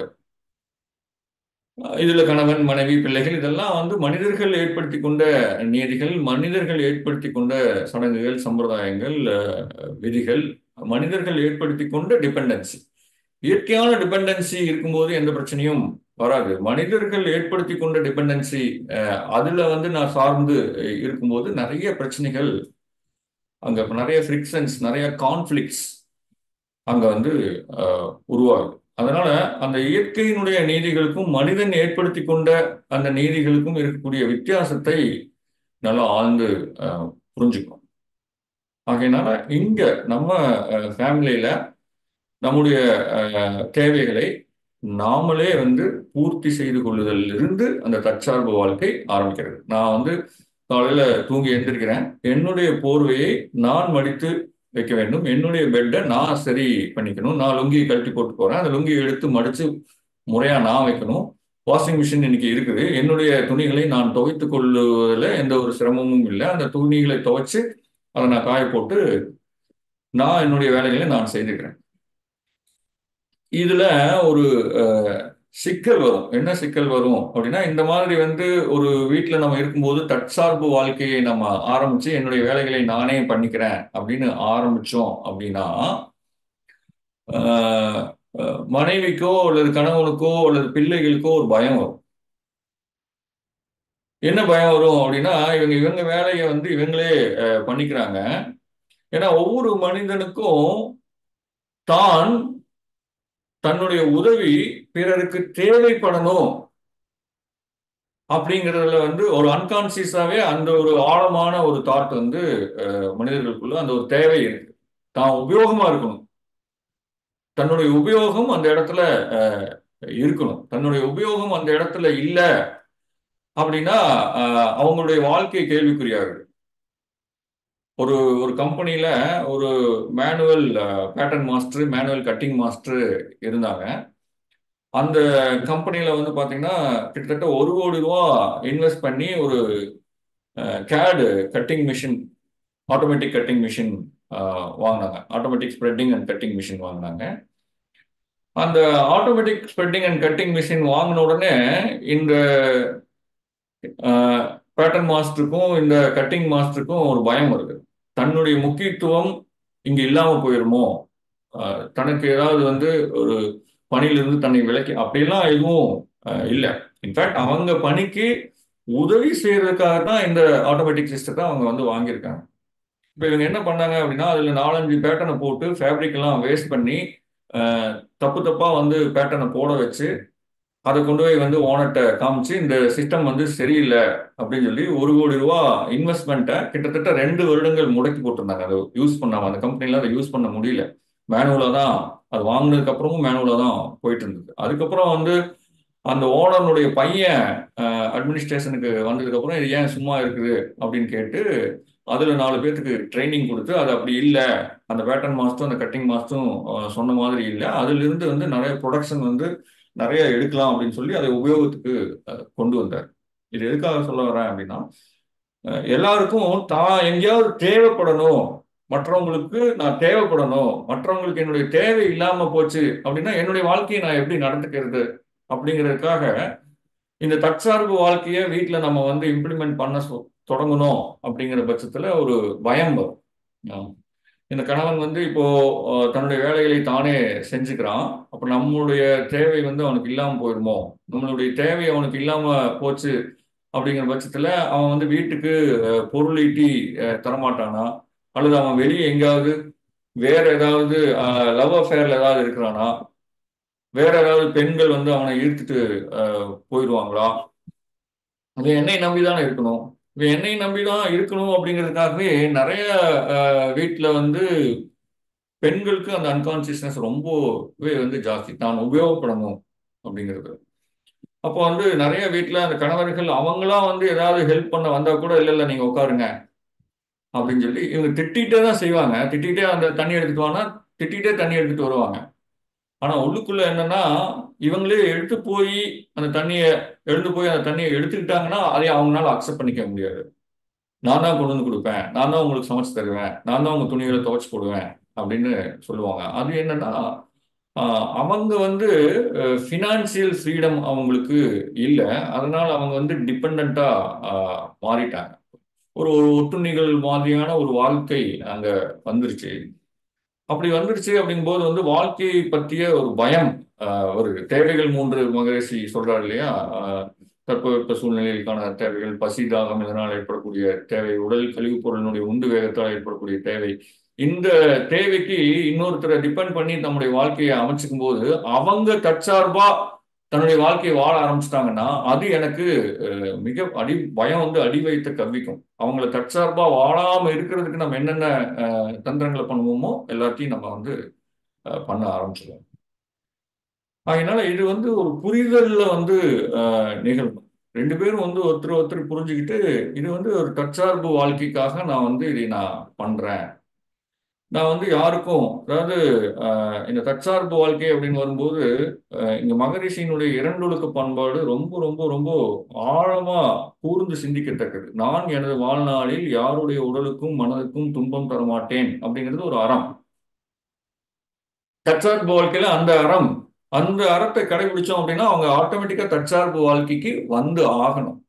இதுல கணவன் மனைவி பிள்ளைகள் இதெல்லாம் வந்து மனிதர்கள் ஏற்படுத்தி கொண்ட நீதிகள் மனிதர்கள் ஏற்படுத்தி கொண்ட சடங்குகள் சம்பிரதாயங்கள் அஹ், விதிகள் மனிதர்கள் ஏற்படுத்தி கொண்ட டிபெண்டன்சி இயற்கையான டிபெண்டன்சி இருக்கும்போது எந்த பிரச்சனையும் வராது மனிதர்கள் ஏற்படுத்தி கொண்ட டிபெண்டன்சி அதுல வந்து நான் சார்ந்து இருக்கும்போது நிறைய பிரச்சனைகள் அங்க நிறைய ஃப்ரிக்ஷன்ஸ் நிறைய கான்ஃப்ளிக்ட்ஸ் அங்க வந்து அஹ், உருவாகுது அதனால அந்த இயற்கையினுடைய நீதிகளுக்கும் மனிதன் ஏற்படுத்தி கொண்ட அந்த நீதிகளுக்கும் இருக்கக்கூடிய வித்தியாசத்தை நல்லா ஆழ்ந்து அஹ், புரிஞ்சுக்கணும் ஆகையினால இங்க நம்ம ஃபேமிலியில நம்முடைய அஹ், தேவைகளை நாமளே வந்து பூர்த்தி செய்து கொள்ளுதலில் இருந்து அந்த தற்சார்பு வாழ்க்கை ஆரம்பிக்கிறது நான் வந்து காலையில தூங்கி எந்திரிக்கிறேன் என்னுடைய போர்வையை நான் மடித்து வைக்க வேண்டும் என்னுடைய பெட்டை நான் சரி பண்ணிக்கணும் நான் லுங்கியை கழட்டி போட்டு போறேன் அந்த லுங்கியை எடுத்து மடிச்சு முறையா நான் வைக்கணும் வாஷிங் மிஷின் இன்னைக்கு இருக்குது என்னுடைய துணிகளை நான் துவைத்துக் கொள்வதில் எந்த ஒரு சிரமமும் இல்லை அந்த துணிகளை துவைச்சு அதை நான் காய போட்டு நான் என்னுடைய வேலைகளை நான் செய்துக்கிறேன் இதுல ஒரு அஹ், சிக்கல் வரும் என்ன சிக்கல் வரும் அப்படின்னா இந்த மாதிரி வந்து ஒரு வீட்டில் நம்ம இருக்கும்போது தற்சார்பு வாழ்க்கையை நம்ம ஆரம்பிச்சு என்னுடைய வேலைகளை நானே பண்ணிக்கிறேன் அப்படின்னு ஆரம்பிச்சோம் அப்படின்னா அஹ், அஹ், மனைவிக்கோ அல்லது கணவனுக்கோ அல்லது பிள்ளைகளுக்கோ ஒரு பயம் வரும் என்ன பயம் வரும் அப்படின்னா இவங்க இவங்க வேலையை வந்து இவங்களே அஹ், பண்ணிக்கிறாங்க ஏன்னா ஒவ்வொரு மனிதனுக்கும் தான் தன்னுடைய உதவி பிறருக்கு தேவைப்படணும் அப்படிங்கிறதுல வந்து ஒரு அன்கான்சியஸாவே அந்த ஒரு ஆழமான ஒரு தாட் வந்து அஹ், மனிதர்களுக்குள்ள அந்த ஒரு தேவை இருக்கு தான் உபயோகமா இருக்கணும் தன்னுடைய உபயோகம் அந்த இடத்துல அஹ், இருக்கணும் தன்னுடைய உபயோகம் அந்த இடத்துல இல்ல அப்படின்னா அஹ், அவங்களுடைய வாழ்க்கை கேள்விக்குறியாகுது ஒரு ஒரு கம்பெனியில ஒரு manual pattern master manual cutting master இருந்தாங்க அந்த கம்பெனியில வந்து பாத்தீங்கன்னா கிட்டத்தட்ட ஒரு கோடி ரூபா இன்வெஸ்ட் பண்ணி ஒரு CAD cutting machine automatic cutting machine வாங்கினாங்க automatic spreading and cutting machine வாங்கினாங்க அந்த automatic spreading and cutting machine வாங்கின உடனே இந்த பேட்டர்ன் மாஸ்டருக்கும் இந்த கட்டிங் மாஸ்டருக்கும் ஒரு பயம் வருது தன்னுடைய முக்கியத்துவம் இங்க இல்லாம போயிருமோ அஹ், தனக்கு ஏதாவது வந்து ஒரு பணியிலிருந்து தன்னை விலக்கி அப்படிலாம் எதுவும் இல்லை இன்ஃபேக்ட் அவங்க பணிக்கு உதவி செய்யறதுக்காக தான் இந்த ஆட்டோமேட்டிக் சிஸ்டத்தை அவங்க வந்து வாங்கியிருக்காங்க இப்போ இவங்க என்ன பண்ணாங்க அப்படின்னா அதுல நாலஞ்சு பேட்டர்னை போட்டு ஃபேப்ரிக் எல்லாம் வேஸ்ட் பண்ணி அஹ், தப்பு தப்பா வந்து பேட்டர்னை போட வச்சு அதை கொண்டு போய் வந்து ஓனர்கிட்ட காமிச்சு இந்த சிஸ்டம் வந்து சரியில்லை அப்படின்னு சொல்லி ஒரு கோடி ரூபா இன்வெஸ்ட்மெண்ட்டை கிட்டத்தட்ட ரெண்டு வருடங்கள் முடக்கி போட்டிருந்தாங்க அதை யூஸ் பண்ணாம அந்த கம்பெனில அதை யூஸ் பண்ண முடியல மேனுவலாக தான் அது வாங்கினதுக்கு அப்புறமும் மேனுவலாக தான் போயிட்டு இருந்தது அதுக்கப்புறம் வந்து அந்த ஓனருடைய பையன் அட்மினிஸ்ட்ரேஷனுக்கு வந்ததுக்கு அப்புறம் இது ஏன் சும்மா இருக்குது அப்படின்னு கேட்டு அதுல நாலு பேர்த்துக்கு ட்ரைனிங் கொடுத்து அது அப்படி இல்லை அந்த பேட்டர்ன் மாஸ்டரும் அந்த கட்டிங் மாஸ்டரும் சொன்ன மாதிரி இல்லை அதுல இருந்து வந்து நிறைய ப்ரொடக்ஷன் வந்து நிறைய எடுக்கலாம் அப்படின்னு சொல்லி அதை உபயோகத்துக்கு அஹ், கொண்டு வந்தார் இது எதுக்காக சொல்ல வரேன் அப்படின்னா அஹ், எல்லாருக்கும் தான் எங்கேயாவது தேவைப்படணும் மற்றவங்களுக்கு நான் தேவைப்படணும் மற்றவங்களுக்கு என்னுடைய தேவை இல்லாம போச்சு அப்படின்னா என்னுடைய வாழ்க்கையை நான் எப்படி நடந்துக்கிறது அப்படிங்கிறதுக்காக இந்த தற்சார்பு வாழ்க்கையை வீட்டில் நம்ம வந்து இம்ப்ளிமெண்ட் பண்ண சொ- தொடங்கணும் அப்படிங்கிற பட்சத்துல ஒரு பயம் வரும் ஆம். இந்த கணவன் வந்து இப்போ அஹ், தன்னுடைய வேலைகளை தானே செஞ்சுக்கிறான் அப்ப நம்மளுடைய தேவை வந்து அவனுக்கு இல்லாம போயிடுமோ நம்மளுடைய தேவை அவனுக்கு இல்லாம போச்சு அப்படிங்கிற பட்சத்துல அவன் வந்து வீட்டுக்கு அஹ், பொருள் ஈட்டி அஹ், தரமாட்டானா அல்லது அவன் வெளியே எங்கேயாவது வேற ஏதாவது லவ் அஃபேர்ல ஏதாவது இருக்கிறானா வேற ஏதாவது பெண்கள் வந்து அவனை ஈர்த்துட்டு அஹ், போயிடுவாங்களா இவன் என்னை நம்பிதானே இருக்கணும் இவன் என்னை நம்பிதான் இருக்கணும் அப்படிங்கிறதுக்காகவே நிறைய அஹ், வீட்ல வந்து பெண்களுக்கு அந்த அன்கான்சியஸ்னஸ் ரொம்பவே வந்து ஜாஸ்தி தான் உபயோகப்படணும் அப்படிங்கிறது அப்போ வந்து நிறைய வீட்ல அந்த கணவர்கள் அவங்களா வந்து ஏதாவது ஹெல்ப் பண்ண வந்தா கூட இல்ல இல்ல நீங்க உட்காருங்க அப்படின்னு சொல்லி இவங்க திட்டிகிட்டே தான் செய்வாங்க திட்டிகிட்டே அந்த தண்ணி எடுத்துட்டு வானா திட்டிகிட்டே தண்ணி எடுத்துட்டு வருவாங்க ஆனா உள்ளுக்குள்ள என்னன்னா இவங்களே எடுத்து போய் அந்த தண்ணியை எடுத்து போய் அந்த தண்ணியை எடுத்துக்கிட்டாங்கன்னா அதை அவங்களால அக்செப்ட் பண்ணிக்க முடியாது நான் தான் கொண்டு வந்து கொடுப்பேன் நான் தான் உங்களுக்கு சமைச்சு தருவேன் நான் தான் உங்க துணிகளை துவைச்சு போடுவேன் அப்படின்னு சொல்லுவாங்க அது என்னன்னா ஆஹ் அவங்க வந்து ஃபினான்சியல் ஃப்ரீடம் அவங்களுக்கு இல்லை அதனால அவங்க வந்து டிபெண்டா மாறிட்டாங்க ஒரு ஒரு ஒட்டுண்ணிகள் மாதிரியான ஒரு வாழ்க்கை அங்க வந்துருச்சு அப்படி வந்துருச்சு அப்படிங்கும்போது வந்து வாழ்க்கையை பற்றிய ஒரு பயம் ஆஹ் ஒரு தேவைகள் மூன்று மகரிஷி சொல்றாரு இல்லையா ஆஹ் தட்பவெப்ப சூழ்நிலைகளுக்கான தேவைகள் பசி தாகம் இதனால் ஏற்படக்கூடிய தேவை உடல் கழிவுப் பொருளினுடைய உண்டு வேகத்தால் ஏற்படக்கூடிய தேவை இந்த தேவைக்கு இன்னொருத்தரை டிபெண்ட் பண்ணி தம்முடைய வாழ்க்கையை அமைச்சுக்கும் போது அவங்க தற்சார்பா தன்னுடைய வாழ்க்கையை வாழ ஆரம்பிச்சிட்டாங்கன்னா அது எனக்கு அஹ், மிக அடி பயம் வந்து அடி வைத்த கவ்விக்கும் அவங்கள தற்சார்பா வாழாம இருக்கிறதுக்கு நம்ம என்னென்ன அஹ், தந்திரங்களை பண்ணுவோமோ எல்லாத்தையும் நம்ம வந்து அஹ், பண்ண ஆரம்பிச்சிடுவோம் அதனால இது வந்து ஒரு புரிதல்ல வந்து அஹ், நிகழும் ரெண்டு பேரும் வந்து ஒருத்தர் ஒருத்தர் புரிஞ்சுக்கிட்டு இது வந்து ஒரு தற்சார்பு வாழ்க்கைக்காக நான் வந்து இதை நான் பண்றேன் நான் வந்து யாருக்கும் அதாவது அஹ், இந்த தற்சார்பு வாழ்க்கை அப்படின்னு வரும்போது அஹ், இங்க மகரிஷியினுடைய இரண்டொழுக்க பண்பாடு ரொம்ப ரொம்ப ரொம்ப ஆழமா கூர்ந்து சிந்திக்கத்தக்கது நான் எனது வாழ்நாளில் யாருடைய உடலுக்கும் மனதுக்கும் துன்பம் தர மாட்டேன் அப்படிங்கிறது ஒரு அறம் தற்சார்பு வாழ்க்கையில அந்த அறம் அந்த அறத்தை கடைபிடிச்சோம் அப்படின்னா அவங்க ஆட்டோமேட்டிக்கா தற்சார்பு வாழ்க்கைக்கு வந்து ஆகணும்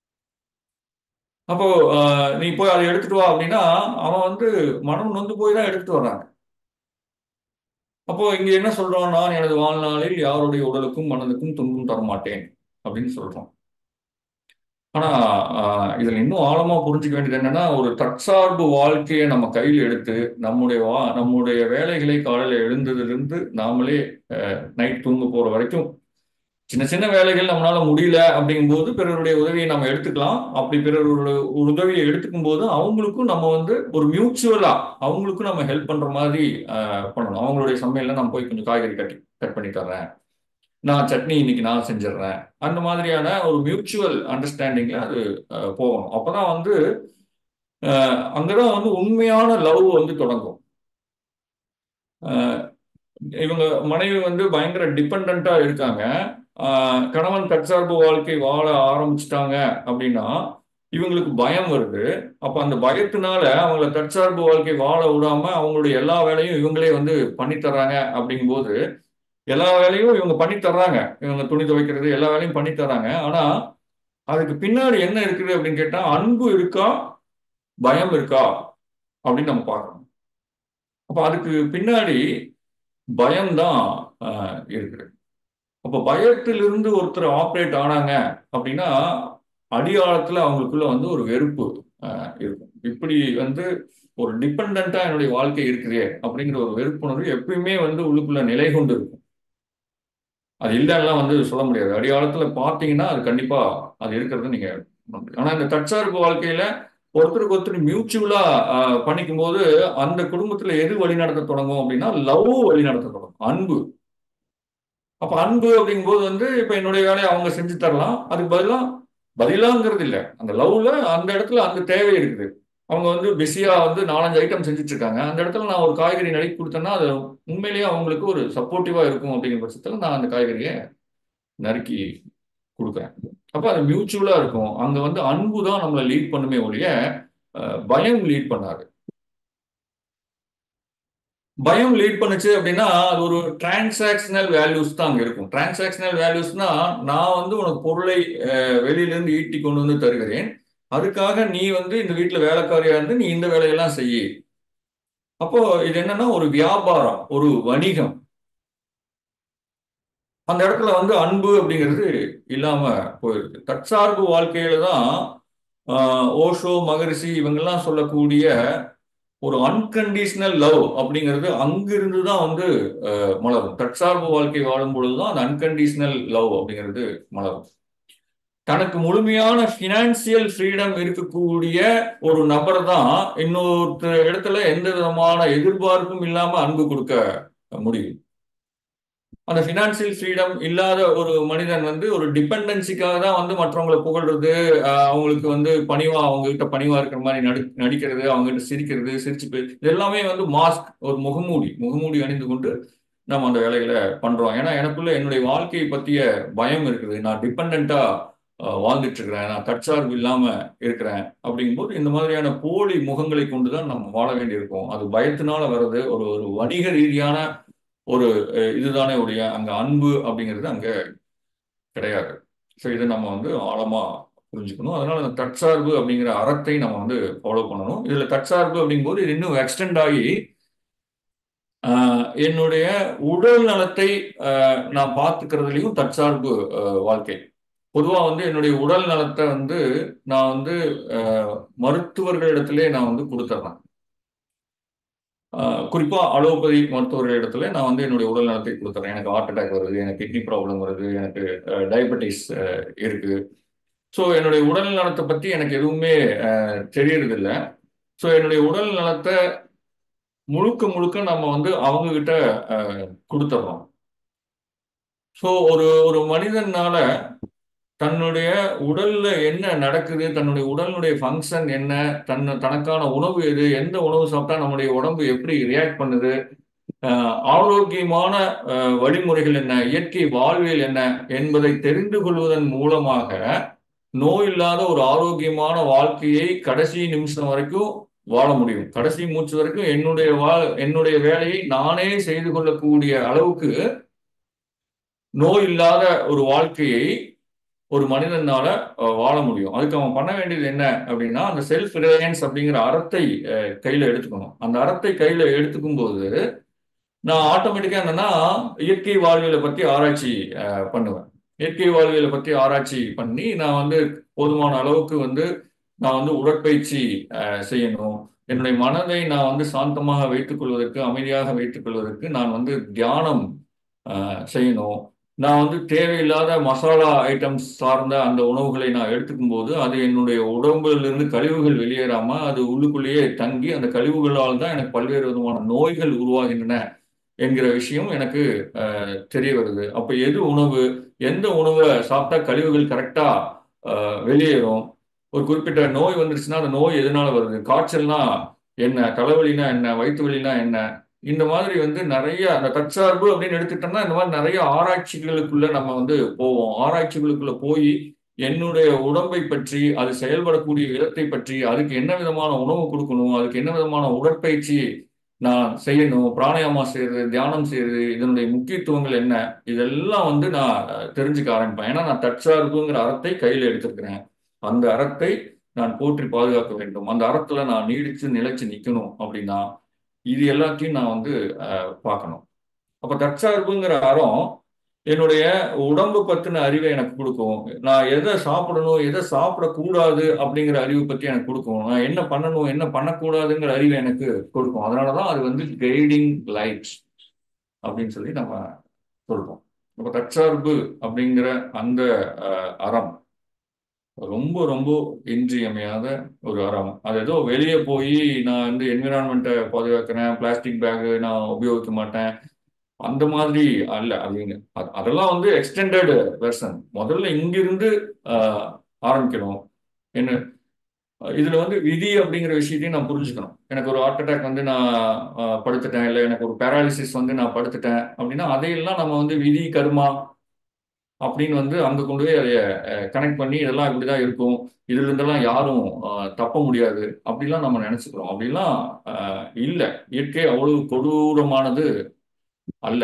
அப்போ ஆஹ், நீ போய் அதை எடுத்துட்டு வா அப்படின்னா அவன் வந்து மனம் நொந்து போய் தான் எடுத்துட்டு வர்றாங்க அப்போ இங்க என்ன சொல்றோம் நான் எனது வாழ்நாளில் யாருடைய உடலுக்கும் மனதுக்கும் துன்பம் தர மாட்டேன் அப்படின்னு சொல்றோம் ஆனா ஆஹ், இதுல இன்னும் ஆழமா புரிஞ்சுக்க வேண்டியது என்னன்னா ஒரு தற்சார்பு வாழ்க்கையை நம்ம கையில் எடுத்து நம்முடைய வா நம்முடைய வேலைகளை காலையில எழுந்ததிலிருந்து நாமளே நைட் தூங்க போற வரைக்கும் சின்ன சின்ன வேலைகள் நம்மளால முடியல அப்படிங்கும்போது பிறருடைய உதவியை நம்ம எடுத்துக்கலாம் அப்படி பிறருடைய உதவியை எடுத்துக்கும் போது அவங்களுக்கும் நம்ம வந்து ஒரு மியூச்சுவலா அவங்களுக்கும் நம்ம ஹெல்ப் பண்ற மாதிரி ஆஹ், பண்ணணும் அவங்களுடைய சமையல்ல நான் போய் கொஞ்சம் காய்கறி கட்டி கட் பண்ணி தர்றேன் நான் சட்னி இன்னைக்கு நான் செஞ்சிடுறேன் அந்த மாதிரியான ஒரு மியூச்சுவல் அண்டர்ஸ்டாண்டிங்ல அது ஆஹ், போகணும் அப்பதான் வந்து ஆஹ், அங்கதான் வந்து உண்மையான லவ் வந்து தொடங்கும் ஆஹ், இவங்க மனைவி வந்து பயங்கர டிபெண்டா இருக்காங்க ஆஹ் கணவன் தற்சார்பு வாழ்க்கை வாழ ஆரம்பிச்சிட்டாங்க அப்படின்னா இவங்களுக்கு பயம் வருது அப்ப அந்த பயத்தினால அவங்கள தற்சார்பு வாழ்க்கை வாழ விடாம அவங்களுடைய எல்லா வேலையும் இவங்களே வந்து பண்ணி தர்றாங்க அப்படிங்கும்போது எல்லா வேலையும் இவங்க பண்ணி தர்றாங்க இவங்க துணி துவைக்கிறது எல்லா வேலையும் பண்ணி தர்றாங்க ஆனா அதுக்கு பின்னாடி என்ன இருக்குது அப்படின்னு கேட்டா அன்பு இருக்கா பயம் இருக்கா அப்படின்னு நம்ம பார்க்கணும் அப்ப அதுக்கு பின்னாடி பயம்தான் ஆஹ், இருக்குது அப்போ பயத்திலிருந்து ஒருத்தர் ஆப்ரேட் ஆனாங்க அப்படின்னா அடியாழத்துல அவங்களுக்குள்ள வந்து ஒரு வெறுப்பு ஆஹ், இருக்கும் இப்படி வந்து ஒரு டிபெண்டா என்னுடைய வாழ்க்கை இருக்குதே அப்படிங்கிற ஒரு வெறுப்புணர்வு எப்பயுமே வந்து உள்ளுக்குள்ள நிலை கொண்டு இருக்கும் அது இல்லைன்னா வந்து சொல்ல முடியாது அடியாழத்துல பார்த்தீங்கன்னா அது கண்டிப்பா அது இருக்கிறத நீங்க உணர முடியும். ஆனா இந்த தற்சார்பு வாழ்க்கையில ஒருத்தருக்கு ஒருத்தர் மியூச்சுவலா பண்ணிக்கும் போது அந்த குடும்பத்துல எது வழிநடத்த தொடங்கும் அப்படின்னா லவ் வழிநடத்த தொடங்கும் அன்பு அப்ப அன்பு அப்படிங்கும்போது வந்து இப்ப என்னுடைய வேலையை அவங்க செஞ்சு தரலாம் அதுக்கு பதிலா பதிலாங்கிறது இல்ல அந்த லவ்ல அந்த இடத்துல அந்த தேவை இருக்குது அவங்க வந்து பிஸியா வந்து நாலஞ்சு ஐட்டம் செஞ்சுட்டு இருக்காங்க அந்த இடத்துல நான் ஒரு காய்கறி நறுக்கி கொடுத்தேன்னா அது உண்மையிலேயே அவங்களுக்கு ஒரு சப்போர்ட்டிவா இருக்கும் அப்படிங்கிற பட்சத்துல நான் அந்த காய்கறியை நறுக்கி கொடுக்குறேன் அப்ப அது மியூச்சுவலா இருக்கும் அங்க வந்து அன்பு தான் நம்மளை லீட் பண்ணுமே ஒழிய அஹ், பயம் லீட் பண்ணாது பயம் லீட் பண்ணுச்சு அப்படின்னா அது ஒரு டிரான்சாக்ஷனல் வேல்யூஸ் தான் அங்க இருக்கும் டிரான்சாக்ஷனல் வேல்யூஸ்னா நான் வந்து உனக்கு பொருளை அஹ், வெளியில இருந்து ஈட்டி கொண்டு வந்து தருகிறேன் அதுக்காக நீ வந்து இந்த வீட்டுல வேலைக்காரியா இருந்து நீ இந்த வேலையெல்லாம் செய்யி அப்போ இது என்னன்னா ஒரு வியாபாரம் ஒரு வணிகம் அந்த இடத்துல வந்து அன்பு அப்படிங்கிறது இல்லாம போயிருக்கு தற்சார்பு வாழ்க்கையில தான் ஆஹ், ஓஷோ மகரிஷி இவங்கெல்லாம் சொல்லக்கூடிய ஒரு அன்கண்டிஷனல் லவ் அப்படிங்கிறது அங்கிருந்து தான் வந்து அஹ், மலரும் தற்சார்பு வாழ்க்கை வாழும் பொழுதுதான் அந்த அன்கண்டிஷனல் லவ் அப்படிங்கிறது மலரும் தனக்கு முழுமையான ஃபினான்சியல் ஃப்ரீடம் இருக்கக்கூடிய ஒரு நபர் தான் இன்னொருத்தர் இடத்துல எந்த விதமான எதிர்பார்ப்பும் இல்லாம அன்பு கொடுக்க முடியும் அந்த ஃபினான்சியல் ஃப்ரீடம் இல்லாத ஒரு மனிதன் வந்து ஒரு டிபெண்டன்சிக்காக தான் வந்து மற்றவங்களை புகழ்றது ஆஹ் அவங்களுக்கு வந்து பணிவா அவங்க கிட்ட பணிவா இருக்கிற மாதிரி நடி நடிக்கிறது அவங்க கிட்ட சிரிக்கிறது சிரிச்சு போய் இது எல்லாமே வந்து மாஸ்க் ஒரு முகமூடி முகமூடி அணிந்து கொண்டு நம்ம அந்த வேலைகளை பண்றோம் ஏன்னா எனக்குள்ள என்னுடைய வாழ்க்கையை பத்திய பயம் இருக்குது நான் டிபெண்டா வாழ்ந்துட்டு இருக்கிறேன் நான் தற்சார்பு இல்லாம இருக்கிறேன் அப்படிங்கும்போது இந்த மாதிரியான போலி முகங்களை கொண்டுதான் நம்ம வாழ வேண்டியிருக்கும் அது பயத்தினால வர்றது ஒரு ஒரு வணிக ரீதியான ஒரு அஹ், இதுதானே உடைய அங்க அன்பு அப்படிங்கிறது அங்க கிடையாது ஸோ இதை நம்ம வந்து ஆழமா புரிஞ்சுக்கணும் அதனால அந்த தற்சார்பு அப்படிங்கிற அறத்தை நம்ம வந்து ஃபாலோ பண்ணணும் இதுல தற்சார்பு அப்படிங்கும்போது இது இன்னும் எக்ஸ்டெண்ட் ஆகி ஆஹ், என்னுடைய உடல் நலத்தை ஆஹ், நான் பார்த்துக்கிறதுலையும் தற்சார்பு ஆஹ், வாழ்க்கை பொதுவாக வந்து என்னுடைய உடல் நலத்தை வந்து நான் வந்து ஆஹ், மருத்துவர்களிடத்திலே நான் வந்து கொடுத்துட்றேன் ஆஹ் குறிப்பா அலோபதி மருத்துவர்கள் இடத்துல நான் வந்து என்னுடைய உடல் நலத்தை கொடுத்துறேன் எனக்கு ஹார்ட் அட்டாக் வருது எனக்கு கிட்னி ப்ராப்ளம் வருது எனக்கு டயபெட்டிஸ் இருக்கு ஸோ என்னுடைய உடல் நலத்தை பத்தி எனக்கு எதுவுமே அஹ், தெரியறதில்ல ஸோ என்னுடைய உடல் நலத்தை முழுக்க முழுக்க நம்ம வந்து அவங்க கிட்ட அஹ், கொடுத்துட்றோம் ஸோ ஒரு ஒரு மனிதனால தன்னுடைய உடல்ல என்ன நடக்குது தன்னுடைய உடலுடைய ஃபங்க்ஷன் என்ன தன் தனக்கான உணவு எது எந்த உணவு சாப்பிட்டா நம்முடைய உடம்பு எப்படி ரியாக்ட் பண்ணுது அஹ் ஆரோக்கியமான அஹ், வழிமுறைகள் என்ன இயற்கை வாழ்வியல் என்ன என்பதை தெரிந்து கொள்வதன் மூலமாக நோய் இல்லாத ஒரு ஆரோக்கியமான வாழ்க்கையை கடைசி நிமிஷம் வரைக்கும் வாழ முடியும் கடைசி மூச்சு வரைக்கும் என்னுடைய வா என்னுடைய வேலையை நானே செய்து கொள்ளக்கூடிய அளவுக்கு நோய் இல்லாத ஒரு வாழ்க்கையை ஒரு மனிதனால அஹ், வாழ முடியும் அதுக்கு அவன் பண்ண வேண்டியது என்ன அப்படின்னா அந்த செல்ஃப் ரிலையன்ஸ் அப்படிங்கிற அறத்தை அஹ், கையில எடுத்துக்கணும் அந்த அறத்தை கையில எடுத்துக்கும் போது நான் ஆட்டோமேட்டிக்கா என்னன்னா இயற்கை வாழ்வியலை பத்தி ஆராய்ச்சி அஹ், பண்ணுவேன் இயற்கை வாழ்வியலை பத்தி ஆராய்ச்சி பண்ணி நான் வந்து போதுமான அளவுக்கு வந்து நான் வந்து உடற்பயிற்சி அஹ், செய்யணும் என்னுடைய மனதை நான் வந்து சாந்தமாக வைத்துக் கொள்வதற்கு அமைதியாக வைத்துக் கொள்வதற்கு நான் வந்து தியானம் அஹ், செய்யணும் நான் வந்து தேவையில்லாத மசாலா ஐட்டம்ஸ் சார்ந்த அந்த உணவுகளை நான் எடுத்துக்கும் போது அது என்னுடைய உடம்பிலிருந்து கழிவுகள் வெளியேறாம அது உள்ளுக்குள்ளேயே தங்கி அந்த கழிவுகளால் தான் எனக்கு பல்வேறு விதமான நோய்கள் உருவாகின்றன என்கிற விஷயம் எனக்கு அஹ், தெரிய வருது அப்ப எது உணவு எந்த உணவை சாப்பிட்டா கழிவுகள் கரெக்டா வெளியேறும் ஒரு குறிப்பிட்ட நோய் வந்துருச்சுன்னா அந்த நோய் எதனால வருது காய்ச்சல்னா என்ன தலைவலினா என்ன வயிற்று வலினா என்ன இந்த மாதிரி வந்து நிறைய அந்த தற்சார்பு அப்படின்னு எடுத்துட்டோம்னா இந்த மாதிரி நிறைய ஆராய்ச்சிகளுக்குள்ள நம்ம வந்து போவோம் ஆராய்ச்சிகளுக்குள்ள போய் என்னுடைய உடம்பை பற்றி அது செயல்படக்கூடிய விதத்தை பற்றி அதுக்கு என்ன விதமான உணவு கொடுக்கணும் அதுக்கு என்ன விதமான உடற்பயிற்சி நான் செய்யணும் பிராணாயாமா செய்யறது தியானம் செய்யறது இதனுடைய முக்கியத்துவங்கள் என்ன இதெல்லாம் வந்து நான் அஹ், தெரிஞ்சுக்க ஆரம்பிப்பேன் ஏன்னா நான் தற்சார்புங்கிற அறத்தை கையில் எடுத்திருக்கிறேன் அந்த அறத்தை நான் போற்றி பாதுகாக்க வேண்டும் அந்த அறத்துல நான் நீடிச்சு நிலைச்சு நிக்கணும் அப்படின்னா இது எல்லாத்தையும் நான் வந்து அஹ், பார்க்கணும் அப்ப தற்சார்புங்கிற அறம் என்னுடைய உடம்பு பத்தின அறிவை எனக்கு கொடுக்கும் நான் எதை சாப்பிடணும் எதை சாப்பிடக்கூடாது அப்படிங்கிற அறிவு பத்தி எனக்கு கொடுக்கும் நான் என்ன பண்ணணும் என்ன பண்ணக்கூடாதுங்கிற அறிவை எனக்கு கொடுக்கும் அதனாலதான் அது வந்து கைடிங் லைட்ஸ் அப்படின்னு சொல்லி நம்ம சொல்றோம் அப்ப தற்சார்பு அப்படிங்கிற அந்த அஹ், அறம் ரொம்ப ரொம்ப இன்றியமையாத ஒரு அறம் அது ஏதோ வெளியே போய் நான் வந்து என்விரான்மெண்ட்டை பாதுகாக்கிறேன் பிளாஸ்டிக் பேகு நான் உபயோகிக்க மாட்டேன் அந்த மாதிரி அல்ல அப்படின்னு அது- அதெல்லாம் வந்து எக்ஸ்டெண்டட் வெர்ஷன் முதல்ல இங்கிருந்து ஆஹ், ஆரம்பிக்கணும் என்ன இதுல வந்து விதி அப்படிங்கிற விஷயத்தையும் நான் புரிஞ்சுக்கணும் எனக்கு ஒரு ஹார்ட் அட்டாக் வந்து நான் ஆஹ், படுத்துட்டேன் இல்லை எனக்கு ஒரு பேராலிசிஸ் வந்து நான் படுத்துட்டேன் அப்படின்னா அதையெல்லாம் நம்ம வந்து விதி கர்மா அப்படின்னு வந்து அங்க கொண்டு போய் அதை கனெக்ட் பண்ணி இதெல்லாம் இப்படிதான் இருக்கும் இதுல இருந்தெல்லாம் யாரும் ஆஹ், தப்ப முடியாது அப்படிலாம் நம்ம நினைச்சுக்கிறோம் அப்படிலாம் ஆஹ், இல்ல இயற்கை அவ்வளவு கொடூரமானது அல்ல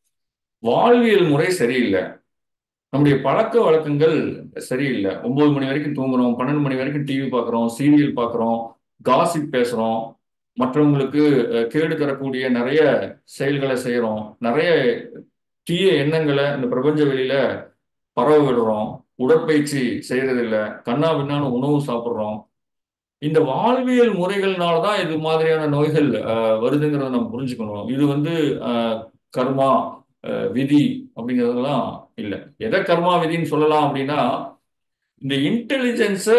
வாழ்வியல் முறை சரியில்லை நம்முடைய பழக்க வழக்கங்கள் சரியில்லை ஒன்பது மணி வரைக்கும் தூங்குறோம் பன்னெண்டு மணி வரைக்கும் டிவி பார்க்குறோம் சீரியல் பார்க்குறோம் காசிப் பேசுறோம் மற்றவங்களுக்கு அஹ், கேடு தரக்கூடிய நிறைய செயல்களை செய்யறோம் நிறைய தீய எண்ணங்களை இந்த பிரபஞ்ச வெளியில பரவ விடுறோம் உடற்பயிற்சி செய்யறதில்ல கண்ணா பின்னான்னு உணவு சாப்பிட்றோம் இந்த வாழ்வியல் முறைகள்னால தான் இது மாதிரியான நோய்கள் அஹ், வருதுங்கிறத நம்ம புரிஞ்சுக்கணும் இது வந்து அஹ், கர்மா அஹ், விதி அப்படிங்கிறதெல்லாம் இல்லை எதை கர்மா விதின்னு சொல்லலாம் அப்படின்னா இந்த இன்டெலிஜென்ஸை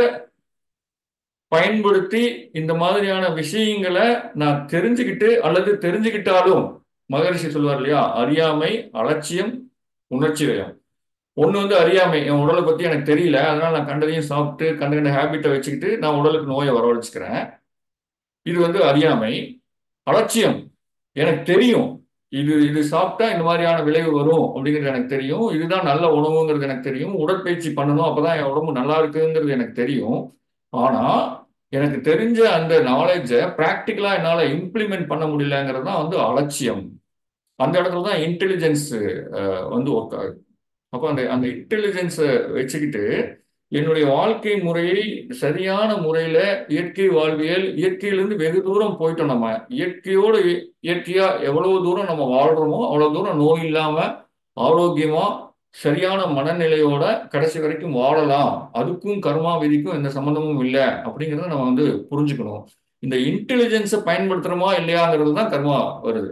பயன்படுத்தி இந்த மாதிரியான விஷயங்களை நான் தெரிஞ்சுக்கிட்டு அல்லது தெரிஞ்சுக்கிட்டாலும் மகரிஷி சொல்வார் இல்லையா அறியாமை அலட்சியம் உணர்ச்சி வயம் ஒன்று வந்து அறியாமை என் உடலை பற்றி எனக்கு தெரியல அதனால நான் கண்டதையும் சாப்பிட்டு கண்ட கண்ட ஹேபிட்டை வச்சுக்கிட்டு நான் உடலுக்கு நோயை வரவழைச்சுக்கிறேன் இது வந்து அறியாமை அலட்சியம் எனக்கு தெரியும் இது இது சாப்பிட்டா இந்த மாதிரியான விளைவு வரும் அப்படிங்கிறது எனக்கு தெரியும் இதுதான் நல்ல உணவுங்கிறது எனக்கு தெரியும் உடற்பயிற்சி பண்ணணும் அப்பதான் என் உடம்பு நல்லா இருக்குங்கிறது எனக்கு தெரியும் ஆனா எனக்கு தெரிஞ்ச அந்த நாலேஜை ப்ராக்டிக்கலா என்னால இம்ப்ளிமெண்ட் பண்ண முடியலங்கிறது தான் வந்து அலட்சியம் அந்த இடத்துல தான் இன்டெலிஜென்ஸ் வந்து ஒர்க் ஆகுது அப்போ அந்த அந்த இன்டெலிஜென்ஸை வச்சுக்கிட்டு என்னுடைய வாழ்க்கை முறையை சரியான முறையில இயற்கை வாழ்வியல் இயற்கையிலிருந்து வெகு தூரம் போயிட்டோம் நம்ம இயற்கையோடு இய- இயற்கையா எவ்வளவு தூரம் நம்ம வாழ்றோமோ அவ்வளவு தூரம் நோய் இல்லாம ஆரோக்கியமா சரியான மனநிலையோட கடைசி வரைக்கும் வாழலாம் அதுக்கும் கர்மா விதிக்கும் எந்த சம்மந்தமும் இல்லை அப்படிங்கிறத நம்ம வந்து புரிஞ்சுக்கணும் இந்த இன்டெலிஜென்ஸை பயன்படுத்துறோமா இல்லையாங்கிறது தான் கர்மா வருது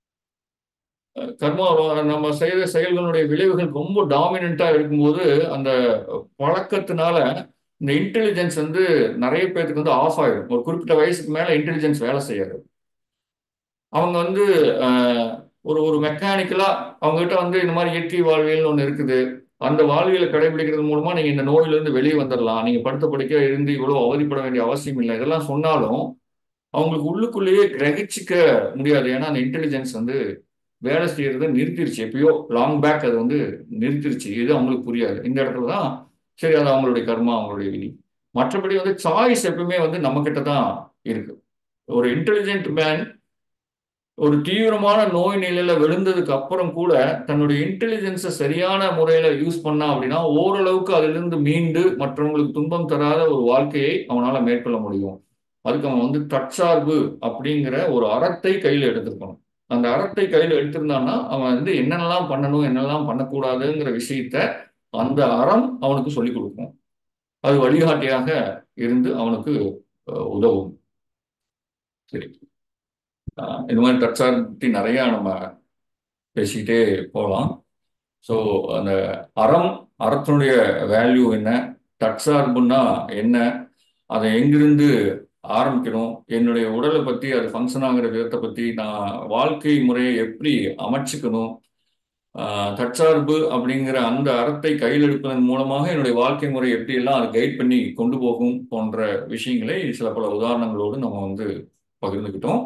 கர்மா நம்ம செய்யற செயல்களுடைய விளைவுகள் ரொம்ப டாமினண்டா இருக்கும்போது அந்த பழக்கத்தினால இந்த இன்டெலிஜென்ஸ் வந்து நிறைய பேருக்கு வந்து ஆஃப் ஆயிடும் ஒரு குறிப்பிட்ட வயசுக்கு மேல இன்டெலிஜென்ஸ் வேலை செய்யாது அவங்க வந்து அஹ், ஒரு ஒரு மெக்கானிக்கலா அவங்க கிட்ட வந்து இந்த மாதிரி இயற்கை வாழ்வியல்னு ஒன்று இருக்குது அந்த வாழ்வியலை கடைபிடிக்கிறது மூலமா நீங்க இந்த நோயிலிருந்து வெளியே வந்துடலாம் நீங்க படுத்த படுக்க இருந்து இவ்வளவு அவதிப்பட வேண்டிய அவசியம் இல்லை இதெல்லாம் சொன்னாலும் அவங்களுக்கு உள்ளுக்குள்ளேயே கிரகிச்சிக்க முடியாது ஏன்னா அந்த இன்டெலிஜென்ஸ் வந்து வேலை செய்யறதை நிறுத்திருச்சு எப்பயோ லாங் பேக் அது வந்து நிறுத்திருச்சு இது அவங்களுக்கு புரியாது இந்த இடத்துல தான் சரி அது அவங்களுடைய கர்மா அவங்களுடைய விதி மற்றபடி வந்து சாய்ஸ் எப்பவுமே வந்து நம்ம கிட்ட தான் இருக்கு ஒரு இன்டெலிஜென்ட் மேன் ஒரு தீவிரமான நோய் நிலையில விழுந்ததுக்கு அப்புறம் கூட தன்னுடைய இன்டெலிஜென்ஸை சரியான முறையில யூஸ் பண்ணா அப்படின்னா ஓரளவுக்கு அதிலிருந்து மீண்டு மற்றவங்களுக்கு துன்பம் தராத ஒரு வாழ்க்கையை அவனால மேற்கொள்ள முடியும் அதுக்கு அவன் வந்து தற்சார்பு அப்படிங்கிற ஒரு அறத்தை கையில எடுத்துக்கணும் அந்த அறத்தை கையில எடுத்திருந்தான்னா அவன் வந்து என்னென்னலாம் பண்ணணும் என்னெல்லாம் பண்ணக்கூடாதுங்கிற விஷயத்த அந்த அறம் அவனுக்கு சொல்லிக் கொடுக்கும் அது வழிகாட்டியாக இருந்து அவனுக்கு அஹ், உதவும் சரி அஹ், இந்த மாதிரி தற்சார்பு பற்றி நிறைய நம்ம பேசிக்கிட்டே போகலாம் ஸோ அந்த அறம் அறத்தினுடைய வேல்யூ என்ன தற்சார்புன்னா என்ன அதை எங்கிருந்து ஆரம்பிக்கணும் என்னுடைய உடலை பற்றி அது ஃபங்க்ஷன் ஆகிற விதத்தை பற்றி நான் வாழ்க்கை முறையை எப்படி அமைச்சுக்கணும் ஆஹ் தற்சார்பு அப்படிங்கிற அந்த அறத்தை கையில் எடுப்பதன் மூலமாக என்னுடைய வாழ்க்கை முறை எப்படியெல்லாம் அது கைட் பண்ணி கொண்டு போகும் போன்ற விஷயங்களை சில பல உதாரணங்களோடு நம்ம வந்து பகிர்ந்துக்கிட்டோம்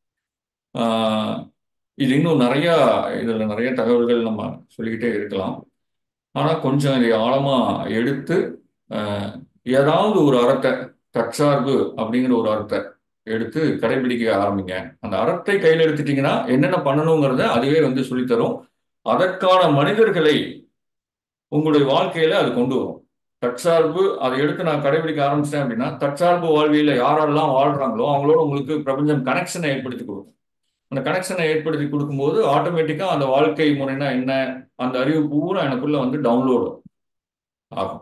ஆஹ் இது இன்னும் நிறைய இதில் நிறைய தகவல்கள் நம்ம சொல்லிக்கிட்டே இருக்கலாம் ஆனால் கொஞ்சம் இதை ஆழமாக எடுத்து ஆஹ் ஏதாவது ஒரு அறத்தை தற்சார்பு அப்படிங்கிற ஒரு அறத்தை எடுத்து கடைபிடிக்க ஆரம்பிங்க அந்த அறத்தை கையில் எடுத்துட்டீங்கன்னா என்னென்ன பண்ணணுங்கிறத அதுவே வந்து சொல்லித்தரும் அதற்கான மனிதர்களை உங்களுடைய வாழ்க்கையில அது கொண்டு வரும் தற்சார்பு அதை எடுத்து நான் கடைபிடிக்க ஆரம்பிச்சிட்டேன் அப்படின்னா தற்சார்பு வாழ்வியல யாரெல்லாம் வாழ்றாங்களோ அவங்களோட உங்களுக்கு பிரபஞ்சம் கனெக்ஷனை ஏற்படுத்தி கொடுக்கும் அந்த கனெக்ஷனை ஏற்படுத்தி கொடுக்கும்போது ஆட்டோமேட்டிக்கா அந்த வாழ்க்கை முறைனா என்ன அந்த அறிவு பூரா எனக்குள்ள வந்து டவுன்லோடு ஆகும்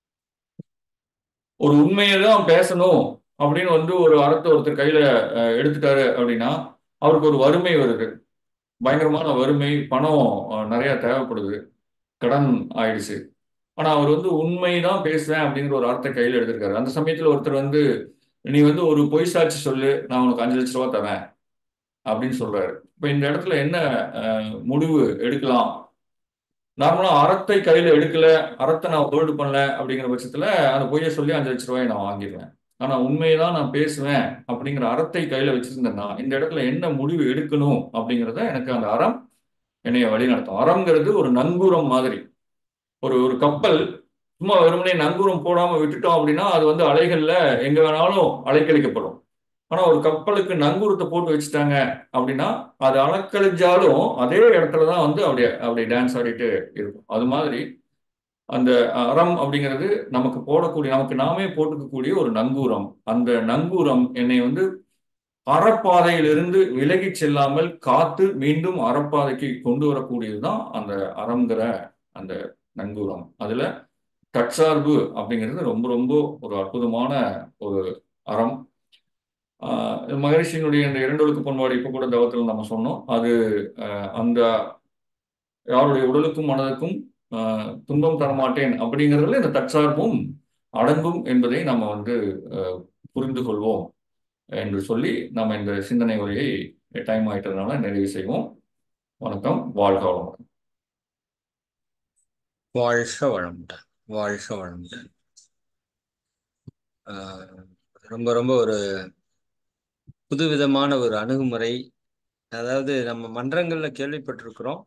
ஒரு உண்மையை தான் பேசணும் அப்படின்னு வந்து ஒரு அறத்தை ஒருத்தர் கையில அஹ், எடுத்துட்டாரு அப்படின்னா அவருக்கு ஒரு வறுமை வருது பயங்கரமான வறுமை பணம் அஹ், நிறைய தேவைப்படுது கடன் ஆயிடுச்சு ஆனா அவர் வந்து உண்மைதான் பேசுவேன் அப்படிங்கிற ஒரு அர்த்தத்தை கையில் எடுத்திருக்காரு அந்த சமயத்துல ஒருத்தர் வந்து நீ வந்து ஒரு பொய் சாட்சி சொல்லு நான் உனக்கு அஞ்சு லட்ச ரூபா தரேன் அப்படின்னு சொல்றாரு இப்ப இந்த இடத்துல என்ன அஹ், முடிவு எடுக்கலாம் நார்மலா அறத்தை கையில எடுக்கல அறத்தை நான் ஹோல்டு பண்ணல அப்படிங்கிற பட்சத்துல அந்த பொய்யை சொல்லி அஞ்சு லட்ச ரூபாயை நான் வாங்கிடுவேன் ஆனா உண்மையதான் நான் பேசுவேன் அப்படிங்கிற அறத்தை கையில வச்சிருந்தேன்னா இந்த இடத்துல என்ன முடிவு எடுக்கணும் அப்படிங்கிறத எனக்கு அந்த அறம் என்னைய வழி நடத்தும் அறம்ங்கிறது ஒரு நங்கூரம் மாதிரி ஒரு ஒரு கப்பல் சும்மா வெறுமனே நங்கூரம் போடாம விட்டுட்டோம் அப்படின்னா அது வந்து அலைகள்ல எங்க வேணாலும் அலைக்கழிக்கப்படும் ஆனா ஒரு கப்பலுக்கு நங்கூரத்தை போட்டு வச்சுட்டாங்க அப்படின்னா அது அலக்கழிஞ்சாலும் அதே இடத்துல தான் வந்து அப்படியே அப்படியே டான்ஸ் ஆடிட்டு இருக்கும் அது மாதிரி அந்த அறம் அப்படிங்கிறது நமக்கு போடக்கூடிய நமக்கு நாமே போட்டுக்கக்கூடிய ஒரு நங்கூரம் அந்த நங்கூரம் என்னை வந்து அறப்பாதையிலிருந்து விலகி செல்லாமல் காத்து மீண்டும் அறப்பாதைக்கு கொண்டு வரக்கூடியதுதான் அந்த அறம்ங்கிற அந்த நங்கூரம் அதுல தற்சார்பு அப்படிங்கிறது ரொம்ப ரொம்ப ஒரு அற்புதமான ஒரு அறம் ஆஹ் மகரிஷியினுடைய இந்த இரண்டொழுக்கு பண்பாடு இப்போ கூட தவத்தில் நம்ம சொன்னோம் அது ஆஹ் அந்த யாருடைய உடலுக்கும் மனதுக்கும் ஆஹ் துன்பம் தரமாட்டேன் அப்படிங்கிறதுல இந்த தற்சார்பும் அடங்கும் என்பதை நம்ம வந்து ஆஹ் புரிந்து கொள்வோம் என்று சொல்லி நம்ம இந்த சிந்தனை உரையை டைம் ஆயிட்டதுனால நிறைவு செய்வோம் வணக்கம் வாழ்க வளமுடன் வாழ்க வளமுடன் வாழ்க வளமுடன் ஆஹ் ரொம்ப ரொம்ப ஒரு புதுவிதமான ஒரு அணுகுமுறை அதாவது நம்ம மன்றங்கள்ல கேள்விப்பட்டிருக்கிறோம்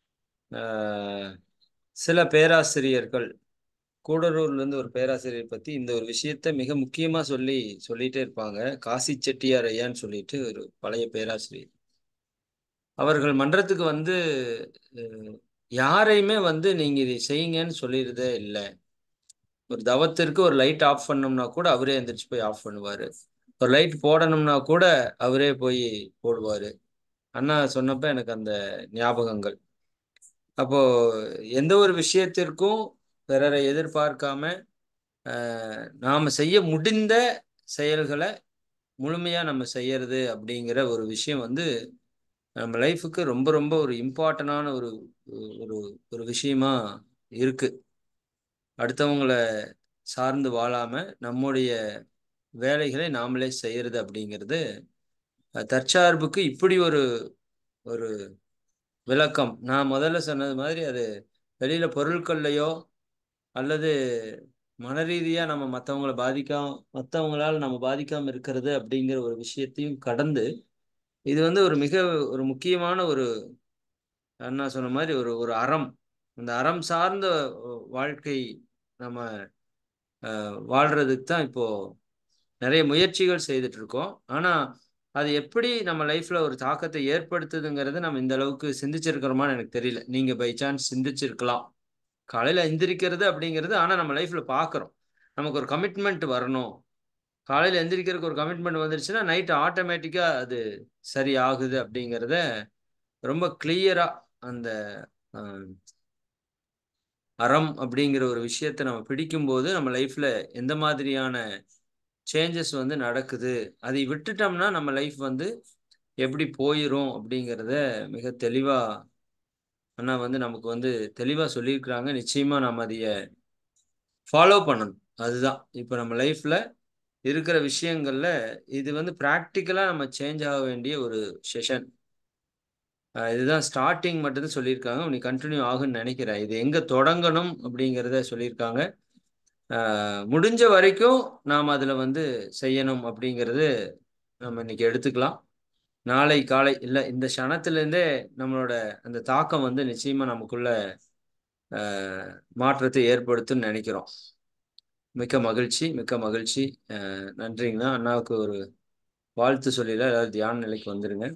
ஆஹ் சில பேராசிரியர்கள் கூடலூர்ல இருந்து ஒரு பேராசிரியர் பத்தி இந்த ஒரு விஷயத்த மிக முக்கியமா சொல்லி சொல்லிட்டே இருப்பாங்க காசி செட்டியார் ஐயான்னு சொல்லிட்டு ஒரு பழைய பேராசிரியர் அவர்கள் மன்றத்துக்கு வந்து அஹ், யாரையுமே வந்து நீங்க இதை செய்யுங்கன்னு சொல்லிடுறதே இல்லை ஒரு தவத்திற்கு ஒரு லைட் ஆஃப் பண்ணோம்னா கூட அவரே எந்திரிச்சு போய் ஆஃப் பண்ணுவாரு ஒரு லைட் போடணும்னா கூட அவரே போய் போடுவாரு அண்ணா சொன்னப்ப எனக்கு அந்த ஞாபகங்கள் அப்போ எந்த ஒரு விஷயத்திற்கும் பிறரை எதிர்பார்க்காம ஆஹ், நாம செய்ய முடிந்த செயல்களை முழுமையா நம்ம செய்யறது அப்படிங்கிற ஒரு விஷயம் வந்து நம்ம லைஃபுக்கு ரொம்ப ரொம்ப ஒரு இம்பார்ட்டண்டான ஒரு ஒரு ஒரு விஷயமா இருக்கு அடுத்தவங்களை சார்ந்து வாழாம நம்முடைய வேலைகளை நாமளே செய்யறது அப்படிங்கிறது அஹ், தற்சார்புக்கு இப்படி ஒரு ஒரு விளக்கம் நான் முதல்ல சொன்னது மாதிரி அது வெளியில பொருட்கள்லையோ அல்லது மனரீதியா நம்ம மற்றவங்களை பாதிக்காம மற்றவங்களால நம்ம பாதிக்காம இருக்கிறது அப்படிங்கிற ஒரு விஷயத்தையும் கடந்து இது வந்து ஒரு மிக ஒரு முக்கியமான ஒரு அண்ணா சொன்ன மாதிரி ஒரு ஒரு அறம் அந்த அறம் சார்ந்த வாழ்க்கை நம்ம அஹ், வாழ்றதுக்கு தான் இப்போ நிறைய முயற்சிகள் செய்துட்டு இருக்கோம் ஆனா அது எப்படி நம்ம லைஃப்ல ஒரு தாக்கத்தை ஏற்படுத்துதுங்கிறது நம்ம இந்த அளவுக்கு சிந்திச்சிருக்கிறோமான்னு எனக்கு தெரியல நீங்க பை சான்ஸ் சிந்திச்சிருக்கலாம் காலையில எந்திரிக்கிறது அப்படிங்கிறது ஆனா நம்ம லைஃப்ல பாக்குறோம் நமக்கு ஒரு கமிட்மெண்ட் வரணும் காலையில எந்திரிக்கிறதுக்கு ஒரு கமிட்மெண்ட் வந்துருச்சுன்னா நைட் ஆட்டோமேட்டிக்கா அது சரி ஆகுது அப்படிங்கிறத ரொம்ப கிளியரா அந்த அஹ், அறம் அப்படிங்கிற ஒரு விஷயத்தை நம்ம பிடிக்கும்போது நம்ம லைஃப்ல எந்த மாதிரியான சேஞ்சஸ் வந்து நடக்குது அதை விட்டுட்டோம்னா நம்ம லைஃப் வந்து எப்படி போயிரும் அப்படிங்கிறத மிக தெளிவா அண்ணா வந்து நமக்கு வந்து தெளிவா சொல்லியிருக்கிறாங்க நிச்சயமா நம்ம அதைய ஃபாலோ பண்ணணும் அதுதான் இப்போ நம்ம லைஃப்ல இருக்கிற விஷயங்கள்ல இது வந்து ப்ராக்டிக்கலா நம்ம சேஞ்ச் ஆக வேண்டிய ஒரு செஷன் இதுதான் ஸ்டார்டிங் மட்டும்தான் சொல்லியிருக்காங்க நீ கண்டினியூ ஆகும்னு நினைக்கிறேன் இது எங்க தொடங்கணும் அப்படிங்கிறத சொல்லியிருக்காங்க ஆஹ் முடிஞ்ச வரைக்கும் நாம் அதில் வந்து செய்யணும் அப்படிங்கிறது நம்ம இன்னைக்கு எடுத்துக்கலாம் நாளை காலை இல்லை இந்த க்ஷணத்திலேருந்தே நம்மளோட அந்த தாக்கம் வந்து நிச்சயமா நமக்குள்ள ஆஹ் மாற்றத்தை ஏற்படுத்தும்னு நினைக்கிறோம் மிக்க மகிழ்ச்சி மிக்க மகிழ்ச்சி ஆஹ் நன்றிங்கண்ணா அண்ணாவுக்கு ஒரு வாழ்த்து சொல்லிடலாம் எல்லாரும் தியான நிலைக்கு வந்துருங்க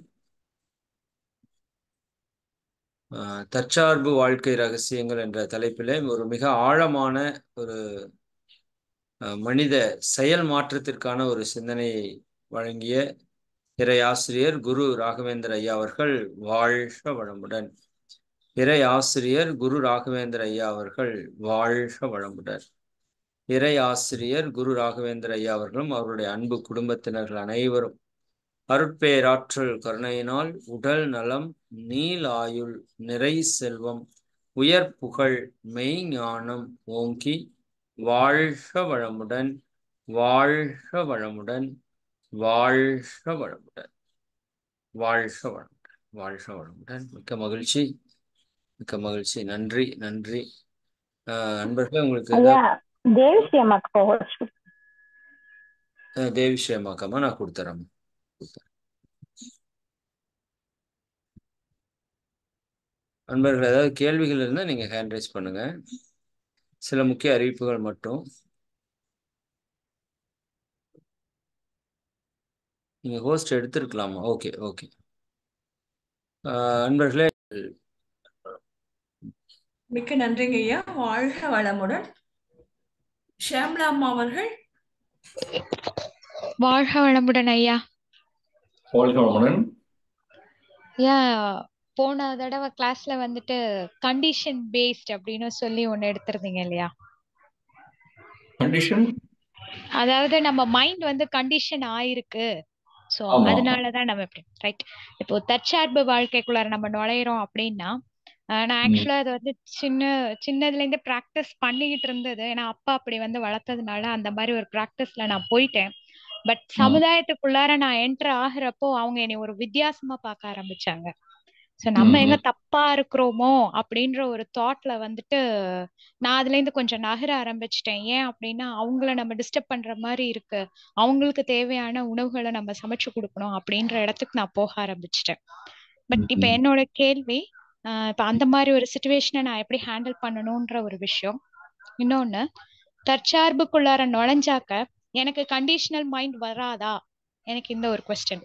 ஆஹ் தற்சார்பு வாழ்க்கை ரகசியங்கள் என்ற தலைப்பிலே ஒரு மிக ஆழமான ஒரு அஹ், மனித செயல் மாற்றத்திற்கான ஒரு சிந்தனையை வழங்கிய இறை ஆசிரியர் குரு ராகவேந்திர ஐயா அவர்கள் வாழ்க வளமுடன் இறை ஆசிரியர் குரு ராகவேந்திர ஐயா அவர்கள் வாழ்க வளமுடன் இறை ஆசிரியர் குரு ராகவேந்திர ஐயா அவர்களும் அவருடைய அன்பு குடும்பத்தினர்கள் அனைவரும் அருட்பேராற்றல் கருணையினால் உடல் நலம் நீள் ஆயுள் நிறை செல்வம் உயர் புகழ் மெய் ஞானம் ஓங்கி வாழ்க வளமுடன் வாழ்க வளமுடன் வாழ்க வளமுடன் வாழ்க வளமுடன் வாழ்க வளமுடன் மிக்க மகிழ்ச்சி மிக்க மகிழ்ச்சி நன்றி நன்றி ஆஹ் அன்பர்களே உங்களுக்கு ஐயா ஏதாவது தேவிஸ்ரீ அம்மாக்கு host அஹ் தேவி ஸ்ரீமாக்கம்மா நான் கொடுத்துறேன் அன்பர்கள் ஏதாவது கேள்விகள் இருந்தால் நீங்கள் ஹேண்ட் ரைஸ் பண்ணுங்க சில முக்கிய அறிவிப்புகள் மட்டும் நீங்கள் ஹோஸ்ட் எடுத்திருக்கலாமா ஓகே ஓகே அன்பர்களே மிக்க நன்றிங்க ஐயா வாழ்க வளமுடன் ஷியாம்லா அம்மா அவர்கள் வாழ்க வளமுடன் ஐயா வாழ்க வளமுடன் ஐயா போன தடவை கிளாஸ்ல வந்துட்டு கண்டிஷன் பேஸ்ட் அப்படின்னு சொல்லி ஒண்ணு எடுத்திருந்தீங்க இல்லையா கண்டிஷன் அதாவது நம்ம மைண்ட் வந்து கண்டிஷன் ஆயிருக்கு ஸோ ஆமா அதனாலதான் நம்ம இப்படி ரைட் இப்போ தற்சார்பு வாழ்க்கைக்குள்ளார நம்ம நுழையிறோம் அப்படின்னா ஆஹ் நான் ம், ஆக்சுவலா அது வந்து சின்ன சின்னதுல இருந்து ப்ராக்டிஸ் பண்ணிக்கிட்டு இருந்தது ஏன்னா அப்பா அப்படி வந்து வளர்த்ததுனால அந்த மாதிரி ஒரு ப்ராக்டிஸ்ல நான் போயிட்டேன் பட் ம், சமுதாயத்துக்குள்ளார நான் என்டர் ஆகுறப்போ அவங்க என்னை ஒரு வித்தியாசமா பார்க்க ஆரம்பிச்சாங்க ஸோ ம், நம்ம எங்க ம், தப்பா இருக்கிறோமோ அப்படின்ற ஒரு தாட்ல வந்துட்டு நான் அதுல இருந்து கொஞ்சம் நகர ஆரம்பிச்சிட்டேன் ஏன் அப்படின்னா அவங்கள நம்ம டிஸ்டர்ப் பண்ற மாதிரி இருக்கு அவங்களுக்கு தேவையான உணவுகளை நம்ம சமைச்சு கொடுக்கணும் அப்படின்ற இடத்துக்கு நான் போக ஆரம்பிச்சிட்டேன் பட் ம், இப்ப ம். என்னோட கேள்வி ஆஹ் இப்ப அந்த மாதிரி ஒரு சுச்சுவேஷனை நான் எப்படி ஹேண்டில் பண்ணணும்ன்ற ஒரு விஷயம் இன்னொன்னு தற்சார்புக்குள்ளார நுழைஞ்சாக்க எனக்கு கண்டிஷனல் மைண்ட் வராதா எனக்கு இந்த ஒரு கொஸ்டின்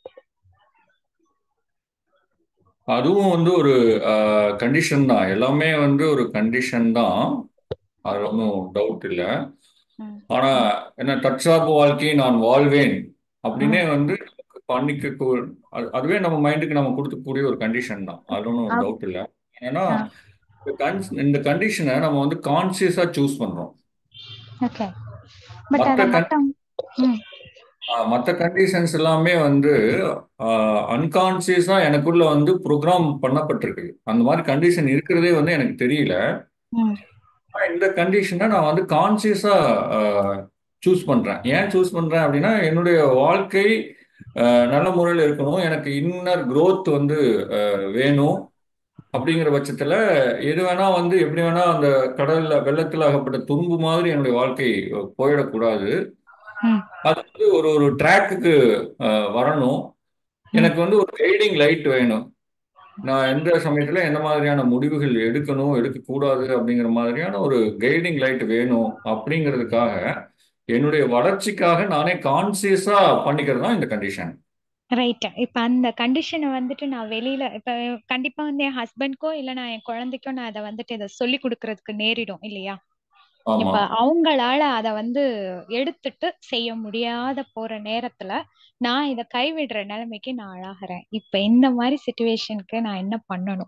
அதுவும் வந்து ஒரு கண்டிஷன் தான் எல்லாமே வந்து ஒரு கண்டிஷன் தான் அது ஒன்றும் டவுட் இல்லை ஆனா என்ன தற்சார்பு வாழ்க்கையை நான் வாழ்வேன் அப்படின்னே வந்து நமக்கு பண்ணிக்க கூ- அது- அதுவே நம்ம மைண்டுக்கு நம்ம கொடுக்கக்கூடிய ஒரு கண்டிஷன் தான் அது ஒன்றும் ஒரு டவுட் இல்லை ஏன்னா இந்த con- இந்த கண்டிஷனை நம்ம வந்து கான்சியஸா சூஸ் பண்றோம் ஓகே பட் மற்ற அத கண் மத்தவங்க ம் மற்ற கண்டிஷன்ஸ் எல்லாமே வந்து அன்கான்சியஸா எனக்குள்ள வந்து ப்ரோக்ராம் பண்ணப்பட்டிருக்கு அந்த மாதிரி கண்டிஷன் இருக்கிறதே வந்து எனக்கு தெரியல ம் ஆனா இந்த கண்டிஷனை நான் வந்து கான்சியஸா சூஸ் பண்றேன் ஏன் சூஸ் பண்றேன் அப்படின்னா என்னுடைய வாழ்க்கை அஹ், நல்ல முறையில் இருக்கணும் எனக்கு இன்னர் growth வந்து அஹ், வேணும் அப்படிங்கிற பட்சத்துல எது வேணா வந்து எப்படி வேணா அந்த கடல்ல வெள்ளத்தில் அகப்பட்ட துரும்பு மாதிரி என்னுடைய வாழ்க்கை அஹ், போயிடக்கூடாது ம் அது வந்து ஒரு ஒரு ட்ராக்குக்கு வரணும் ம் எனக்கு வந்து ஒரு கைடிங் லைட் வேணும் நான் எந்த சமயத்துல எந்த மாதிரியான முடிவுகள் எடுக்கணும் எடுக்கக்கூடாது அப்படிங்கிற மாதிரியான ஒரு கைடிங் லைட் வேணும் அப்படிங்கிறதுக்காக என்னுடைய வளர்ச்சிக்காக நானே கான்சியஸா பண்ணிக்கிறது தான் இந்த கண்டிஷன் ரைட் இப்ப அந்த கண்டிஷனை வந்துட்டு நான் வெளியில இப்ப கண்டிப்பா வந்து என் ஹஸ்பண்ட்க்கோ இல்ல நான் என் குழந்தைக்கோ நான் அதை வந்துட்டு இதை சொல்லி கொடுக்கறதுக்கு நேரிடும் இல்லையா ஆமா இப்ப அவங்களால அத வந்து எடுத்துட்டு செய்ய முடியாத போற நேரத்துல நான் இத கைவிடுற நிலைமைக்கு நான் ஆளாகிறேன் இப்ப இந்த மாதிரி சுச்சுவேஷனுக்கு நான் என்ன பண்ணணும்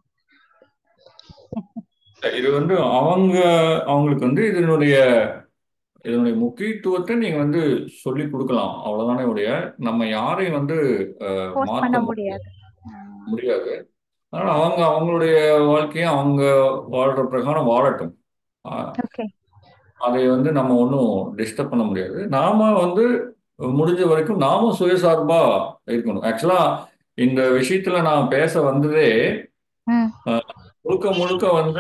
இது வந்து அவங்க அவங்களுக்கு வந்து இதனுடைய இதனுடைய முக்கியத்துவத்தை நீங்க வந்து சொல்லி கொடுக்கலாம் அவ்வளவுதானே ஒழிய நம்ம யாரையும் வந்து அஹ், போஸ்ட் மாத்த பண்ண முடியாது முடியாது முடியாது அதனால அவங்க அவங்களுடைய வாழ்க்கையை அவங்க வாழ்ற பிரகாரம் வாழட்டும் அஹ், ஓகே அதை வந்து நம்ம ஒன்றும் டிஸ்டர்ப் பண்ண முடியாது நாம வந்து முடிஞ்ச வரைக்கும் நாமும் சுயசார்பா இருக்கணும் ஆக்சுவலா இந்த விஷயத்துல நான் பேச வந்ததே ம் முழுக்க முழுக்க வந்து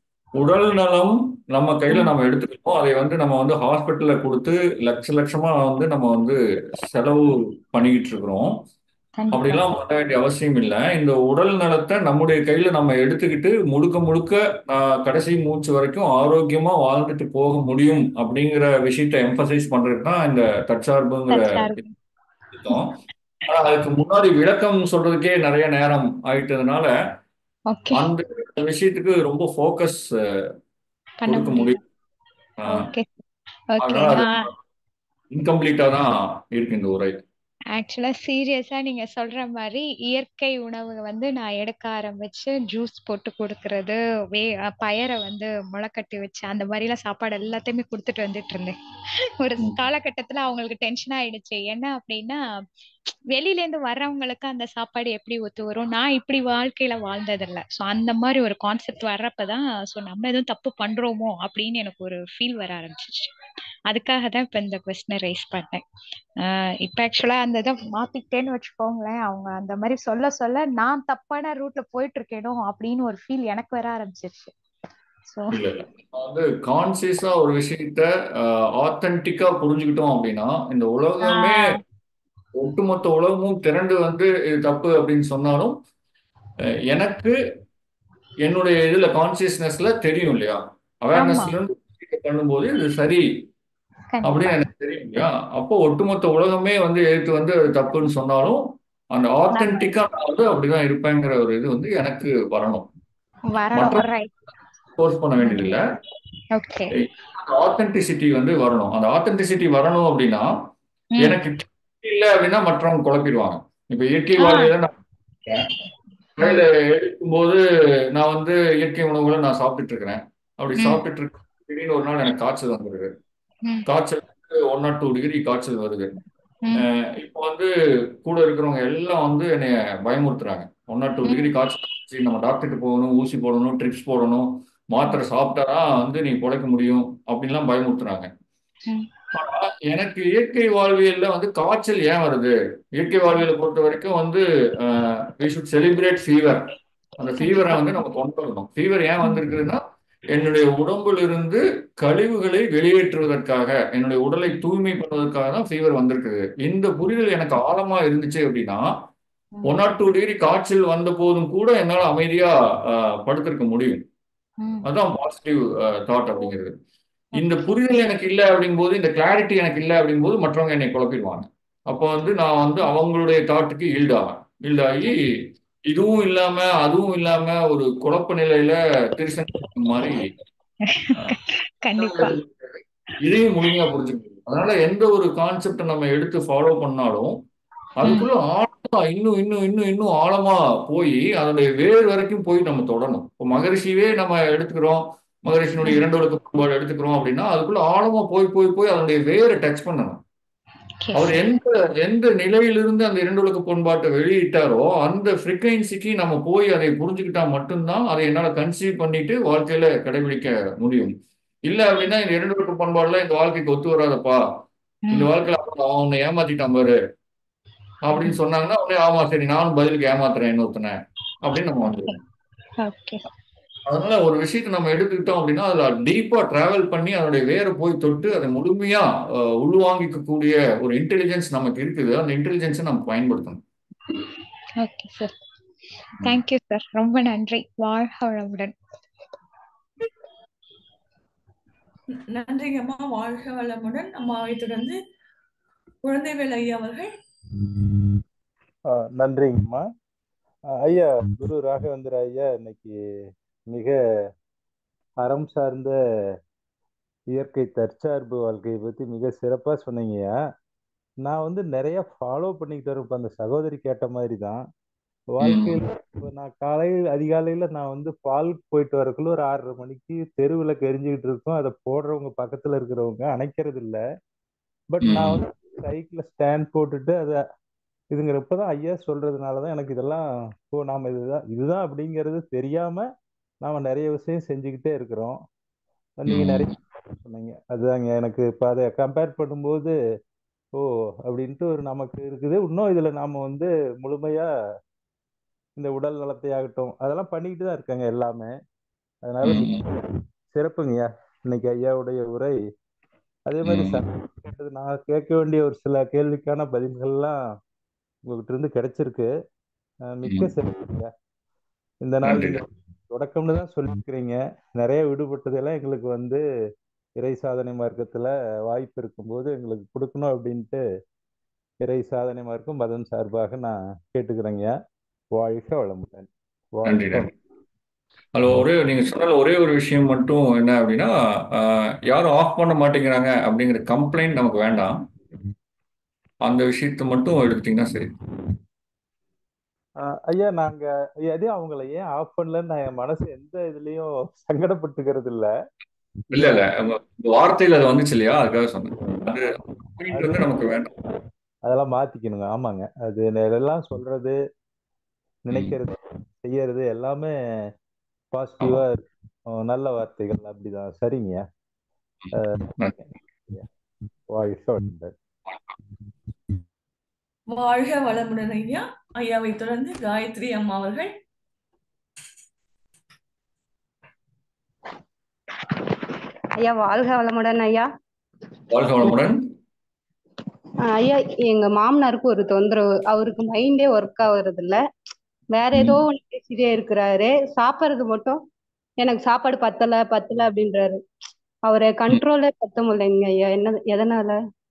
உடல் நலம் நம்ம கையில ம் நம்ம எடுத்துக்கணும் அதை வந்து நம்ம வந்து ஹாஸ்பிட்டல்ல கொடுத்து லட்ச லட்சமா வந்து நம்ம வந்து செலவு பண்ணிக்கிட்டு இருக்கிறோம் கண்டிப்பா அப்படிலாம் பண்ண வேண்டிய அவசியம் இல்லை இந்த உடல் நலத்தை நம்முடைய கையில நம்ம எடுத்துக்கிட்டு முழுக்க முழுக்க ஆஹ், கடைசி மூச்சு வரைக்கும் ஆரோக்கியமா வாழ்ந்துட்டு போக முடியும் அப்படிங்கிற விஷயத்தை எம்பசைஸ் பண்றதுக்கு தான் இந்த தற்சார்புங்கிற தற்சார்பு திட்டம் ஆனா அதுக்கு முன்னாடி விளக்கம் சொல்றதுக்கே நிறைய நேரம் ஆயிட்டதுனால ஓகே அந்த விஷயத்துக்கு ரொம்ப ஃபோக்கஸ் பண்ண கொடுக்க முடியும் முடியும் ஆஹ், ஓகே ஓகே அதனால அது நான் இன்கம்ப்ளீட்டா தான் இருக்கு இந்த உரை ஆக்சுவலா சீரியஸா நீங்க சொல்ற மாதிரி இயற்கை உணவு வந்து நான் எடுக்க ஆரம்பிச்சு ஜூஸ் போட்டு கொடுக்கறது வே அஹ் பயறை வந்து முளைக்கட்டி வச்சு அந்த மாதிரி எல்லாம் சாப்பாடு எல்லாத்தையுமே கொடுத்துட்டு வந்துட்டு இருந்தேன் ஒரு ம். காலகட்டத்துல அவங்களுக்கு டென்ஷன் ஆயிடுச்சு என்ன அப்படின்னா வெளியில இருந்து வர்றவங்களுக்கு அந்த சாப்பாடு எப்படி ஒத்து வரும் நான் இப்படி வாழ்க்கையில வாழ்ந்ததில்ல சோ அந்த மாதிரி ஒரு கான்செப்ட் வர்றப்பதான் சோ நம்ம எதுவும் தப்பு பண்றோமோ அப்படின்னு எனக்கு ஒரு ஃபீல் வர ஆரம்பிச்சிச்சு அதுக்காக தான் இப்ப இந்த கொஸ்டினை ரைஸ் பண்ணேன் ஆஹ் இப்ப ஆக்சுவலா அந்த இதை மாத்திக்கிட்டேன்னு வச்சுக்கோங்களேன் அவங்க அந்த மாதிரி சொல்ல சொல்ல நான் தப்பான ரூட்ல போயிட்டு இருக்கேனோ அப்படின்னு ஒரு ஃபீல் எனக்கு வர ஆரம்பிச்சிருச்சு சோ இல்ல இல்ல நம்ம வந்து கான்சியஸா ஒரு விஷயத்த ஆத்தென்டிக்கா புரிஞ்சுக்கிட்டோம் அப்படின்னா இந்த உலகமே ஆஹ் ஒட்டுமொத்த உலகமும் திரண்டு வந்து இது தப்பு அப்படின்னு சொன்னாலும் அஹ், எனக்கு என்னுடைய இதுல கான்சியஸ்னஸ்ல தெரியும் இல்லையா ஆமா அவேர்னஸ்ல இருந்து விஷயத்தை பண்ணும்போது இது சரி கண்டிப்பா அப்படின்னு எனக்கு தெரியும் இல்லையா அப்போ ஒட்டுமொத்த உலகமே வந்து எடுத்து வந்து அது தப்புன்னு சொன்னாலும் அந்த நான் ஆத்தென்டிக்கா நான் வந்து அப்படிதான் இருப்பேங்கிற ஒரு இது வந்து எனக்கு வரணும் வரணும் மற்ற ரைட் ஃபோர்ஸ் பண்ண வேண்டியதில்லை ஓகே அந்த ஆத்தென்டிசிட்டி வந்து வரணும் அந்த ஆத்தென்டிசிட்டி வரணும் அப்படின்னா ம் எனக்கு இல்லை அப்படின்னா மற்றவங்க குழப்பிடுவாங்க இப்ப இயற்கை ஆ வாழ்வியல நான் ம் காலையில எடுக்கும்போது நான் வந்து இயற்கை உணவுகளை நான் சாப்பிட்டுட்டு இருக்கிறேன் அப்படி ம் சாப்பிட்டுட்டு இருக்க திடீர்னு ஒரு நாள் எனக்கு காய்ச்சல் வந்துடுது ம் காய்ச்சல் ஒன் நாட் டூ டிகிரி காய்ச்சல் வருது ம் அஹ் இப்போ வந்து கூட இருக்கிறவங்க எல்லாம் வந்து என்னைய பயமுறுத்துறாங்க ஒன் நாட் டூ ம் டிகிரி காய்ச்சல் வந்துச்சு, நம்ம டாக்டர்கிட்ட போகணும் ஊசி போடணும் ட்ரிப்ஸ் போடணும் மாத்திரை சாப்பிட்டாதான் வந்து நீ பிழைக்க முடியும் அப்படின்லாம் பயமுறுத்துறாங்க ம் ஆனா எனக்கு இயற்கை வாழ்வியல்ல வந்து காய்ச்சல் ஏன் வருது இயற்கை வாழ்வியலை பொறுத்த வரைக்கும் வந்து வி ஷுட் செலிப்ரேட் ஃபீவர் அந்த ஃபீவரை கண்டிப்பா வந்து நம்ம கொண்டாடணும் ஃபீவர் ஏன் ம் வந்திருக்குதுன்னா என்னுடைய உடம்பில் இருந்து கழிவுகளை வெளியேற்றுவதற்காக என்னுடைய உடலை தூய்மை பண்ணுவதற்காக தான் ஃபீவர் வந்திருக்குது இந்த புரிதல் எனக்கு ஆழமா இருந்துச்சு அப்படின்னா ஒன் ம் நாட் டூ டிகிரி காய்ச்சல் வந்த போதும் கூட என்னால் அமைதியா அஹ், படுத்திருக்க முடியும் ம் அதுதான் பாசிட்டிவ் தாட் அப்படிங்கிறது இந்த ஓகே புரிதல் எனக்கு இல்லை அப்படிங்கும்போது இந்த கிளாரிட்டி எனக்கு இல்லை அப்படிங்கும்போது மற்றவங்க என்னை குழப்பிடுவாங்க அப்போ வந்து நான் வந்து அவங்களுடைய தாட்டுக்கு ஈல்டாவேன் ஈல்டாகி இதுவும் இல்லாம அதுவும் இல்லாம ஒரு குழப்ப நிலையில திருசன் மாதிரி அஹ், கண்டிப்பா இதையும் முழுமையா புரிஞ்சுக்கணும் அதனால எந்த ஒரு கான்செப்டை நம்ம எடுத்து ஃபாலோ பண்ணாலும் ம் அதுக்குள்ள ஆழமா இன்னும் இன்னும் இன்னும் இன்னும் ஆழமா போய் அதனுடைய வேர் வரைக்கும் போய் நம்ம தொடணும் இப்போ மகரிஷியே நம்ம எடுத்துக்கிறோம் மகரிஷியினுடைய ம் இரண்டு ஒழுக்க பண்பாடு எடுத்துக்கிறோம் அப்படின்னா அதுக்குள்ள ஆழமா போய் போய் போய் அதனுடைய வேரை டச் பண்ணணும் அவர் எஸ் எந்த எந்த நிலையிலிருந்து அந்த இரண்டு ஒழுக்க பண்பாட்டை வெளியிட்டாரோ அந்த ஃப்ரீக்வன்சிக்கு நம்ம போய் அதை புரிஞ்சுக்கிட்டா மட்டும்தான் அதை என்னால கன்சீவ் பண்ணிட்டு வாழ்க்கையில கடைபிடிக்க முடியும் இல்ல அப்படின்னா இந்த இரண்டு ஒழுக்க பண்பாடுல இந்த வாழ்க்கைக்கு ஒத்து வராதப்பா இந்த ம் வாழ்க்கையில அவன் அவன் உன்னை ஏமாத்திட்டான் பாரு அப்படின்னு ம் சொன்னாங்கன்னா உடனே ஆமா சரி நானும் பதிலுக்கு ஏமாத்துறேன் இன்னொருத்தனை அப்படின்னு நம்ம வந்துடுவோம் ஓகே அதனால ஒரு விஷயத்தை நம்ம எடுத்துக்கிட்டோம் அப்படின்னா அதுல டீப்பா டிராவல் பண்ணி அதனுடைய வேரை போய் தொட்டு அதை முழுமையா அஹ், உள்வாங்கிக்கக்கூடிய ஒரு இன்டெலிஜென்ஸ் நமக்கு இருக்குது அந்த இன்டெலிஜென்ஸை நம்ம பயன்படுத்தணும் ஓகே சார் தேங்க்யூ சார் ரொம்ப நன்றி வாழ்க வளமுடன் நன்றிங்கம்மா வாழ்க வளமுடன் அம்மாவை தொடர்ந்து குழந்தைவேல் ஐயா அவர்கள் ஆ, நன்றிங்கம்மா ஆ, ஐயா குரு ராகவேந்திர ஐயா இன்னைக்கு மிக அறம் சார்ந்த இயற்கை தற்சார்பு வாழ்க்கையை பத்தி மிக சிறப்பா சொன்னீங்கய்யா நான் வந்து நிறைய ஃபாலோ பண்ணிக்கிட்டு வரேன் இப்போ அந்த சகோதரி கேட்ட மாதிரி தான் ம் வாழ்க்கையில் இப்போ நான் காலையில் அதிகாலையில் நான் வந்து பால் போயிட்டு வரக்குள்ள ஒரு ஆறரை மணிக்கு தெருவில் எரிஞ்சுக்கிட்டு இருக்கோம் அதை போடுறவங்க பக்கத்தில் இருக்கிறவங்க அணைக்கிறது இல்லை பட் நான் ம் வந்து சைக்கிளில் ஸ்டாண்ட் போட்டுட்டு அதை இதுங்கிறப்ப தான் ஐயா சொல்றதுனால தான் எனக்கு இதெல்லாம் ஓ நாம இதுதான் இதுதான் அப்படிங்கிறது தெரியாம நாம நிறைய விஷயம் செஞ்சுக்கிட்டே இருக்கிறோம் நீங்க நிறைய ம் சொன்னீங்க அதுதாங்க எனக்கு இப்போ அதை கம்பேர் பண்ணும்போது ஓ அப்படின்ட்டு ஒரு நமக்கு இருக்குது இன்னும் இதுல நாம வந்து முழுமையா இந்த உடல் நலத்தை ஆகட்டும் அதெல்லாம் பண்ணிக்கிட்டு தான் இருக்காங்க எல்லாமே அதனால ம் மிக்க சிறப்புங்கய்யா இன்னைக்கு ஐயாவுடைய உரை அதே மாதிரி ம் சந்தேகம் கேட்டது நான் கேட்க வேண்டிய ஒரு சில கேள்விக்கான பதில்கள்லாம் உங்ககிட்ட இருந்து கிடைச்சிருக்கு அஹ் மிக்க ம் சிறப்புங்கய்யா இந்த நாள் நன்றி நீங்க தொடக்கம்னு தான் சொல்லியிருக்கிறீங்க நிறைய விடுபட்டதெல்லாம் எங்களுக்கு வந்து இறை சாதனை மார்க்கத்துல வாய்ப்பு இருக்கும்போது எங்களுக்கு கொடுக்கணும் அப்படின்ட்டு இறை சாதனை மார்க்கம் மதம் சார்பாக நான் கேட்டுக்கிறேங்க வாழ்க வளமுடன் நன்றி வாழ்க நன்றி அதில் ஒரே நீங்க சொன்னதுல ஒரே ஒரு விஷயம் மட்டும் என்ன அப்படின்னா ஆஹ், யாரும் ஆஃப் பண்ண மாட்டேங்கிறாங்க அப்படிங்கிற கம்ப்ளைண்ட் நமக்கு வேண்டாம் அந்த விஷயத்தை மட்டும் எடுத்துட்டீங்கன்னா சரி ஆஹ் ஐயா நாங்க எதையும் அவங்கள ஏன் ஆஃப் பண்ணலன்னு நான் என் மனசு எந்த இதுலயும் சங்கடப்பட்டுக்கிறது இல்ல இல்ல இல்ல உங்க உங்க வார்த்தையில அது வந்துச்சு இல்லையா அதுக்காக சொன்னேன் அது பாயிண்ட் வந்து நமக்கு வேண்டாம் அதெல்லாம் மாத்திக்கணுங்க ஆமாங்க அது எல்லாம் சொல்றது ம் நினைக்கிறது செய்யறது எல்லாமே ஆமா பாசிட்டிவா நல்ல வார்த்தைகள் அப்படிதான் சரிங்க நன்றி வாழ்க வளமுடன் வாழ்க வளமுடன் ஐயா ஐயாவை தொடர்ந்து காயத்ரி அம்மா அவர்கள் ஐயா வாழ்க வளமுடன் ஐயா வாழ்க வளமுடன் ஆஹ் ஐயா எங்க மாமனாருக்கு ஒரு தொந்தரவு அவருக்கு மைண்டே ஒர்க் ஆகுறது இல்ல வேற ஏதோ ம் ஒண்ணு பேசிட்டே இருக்கிறாரு சாப்பிடுறது மட்டும் எனக்கு சாப்பாடு பத்தல பத்தல அப்படின்றாரு அவரை ம். கண்ட்ரோலே பத்த முடியலைங்க ஐயா என்ன எதனால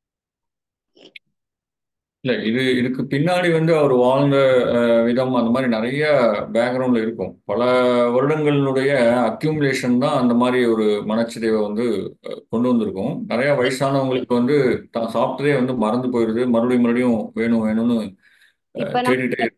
இல்ல இது இதுக்கு பின்னாடி வந்து அவர் வாழ்ந்த அஹ், விதம் அந்த மாதிரி நிறைய பேக்ரவுண்ட்ல இருக்கும் பல வருடங்களுடைய அக்யூமுலேஷன் தான் அந்த மாதிரி ஒரு மனச்சிதைவை வந்து அஹ், கொண்டு வந்திருக்கும் நிறைய வயசானவங்களுக்கு வந்து தான் சாப்பிட்டதே வந்து மறந்து போயிடுது மறுபடியும் மறுபடியும் வேணும் வேணும்னு அஹ், இப்ப நம்ம கேட்டுட்டே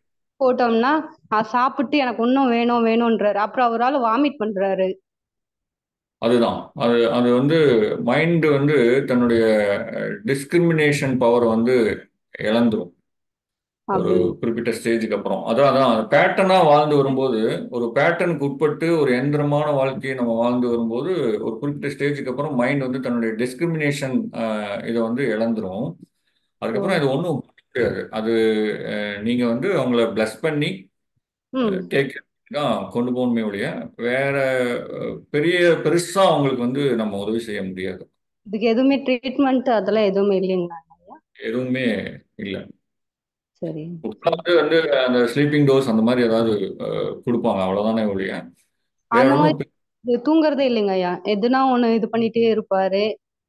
போட்டோம்னா "ஆ, சாப்பிட்டு எனக்கு இன்னும் வேணும் வேணும்ன்றாரு அப்புறம் அவரால் வாமிட் பண்றாரு அதுதான் அது அது வந்து மைண்டு வந்து தன்னுடைய டிஸ்கிரிமினேஷன் பவர் வந்து இழந்துரும் ஒரு அப்படி குறிப்பிட்ட ஸ்டேஜுக்கு அப்புறம் அதான் அதான் பேட்டர்னா வாழ்ந்து வரும்போது ஒரு பேட்டர்னுக்கு உட்பட்டு ஒரு எந்திரமான வாழ்க்கையை நம்ம வாழ்ந்து வரும்போது ஒரு குறிப்பிட்ட ஸ்டேஜுக்கு அப்புறம் மைண்ட் வந்து தன்னுடைய டிஸ்கிரிமினேஷன் இதை வந்து இழந்துரும் ஓ அதுக்கப்புறம் இது ஒன்றும் முடியாது அது அஹ், நீங்க வந்து அவங்கள பிளஸ் பண்ணி ம் டேக் தான் கொண்டு போகணுமே ஒழிய வேற அஹ், பெரிய பெருசா அவங்களுக்கு வந்து நம்ம உதவி செய்ய முடியாது இதுக்கு எதுவுமே ட்ரீட்மெண்ட் அதெல்லாம் எதுவுமே இல்லைங்களா ஐயா எதுவுமே இல்லை சரி உட்காந்து வந்து அந்த ஸ்லீப்பிங் டோஸ் அந்த மாதிரி ஏதாவது அஹ், கொடுப்பாங்க அவ்வளவுதானே ஒழிய வேற அந்த ஒன்றும் மாதிரி இது தூங்குறதே இல்லைங்க ஐயா எதுனா ஒண்ணு இது பண்ணிட்டே இருப்பாரு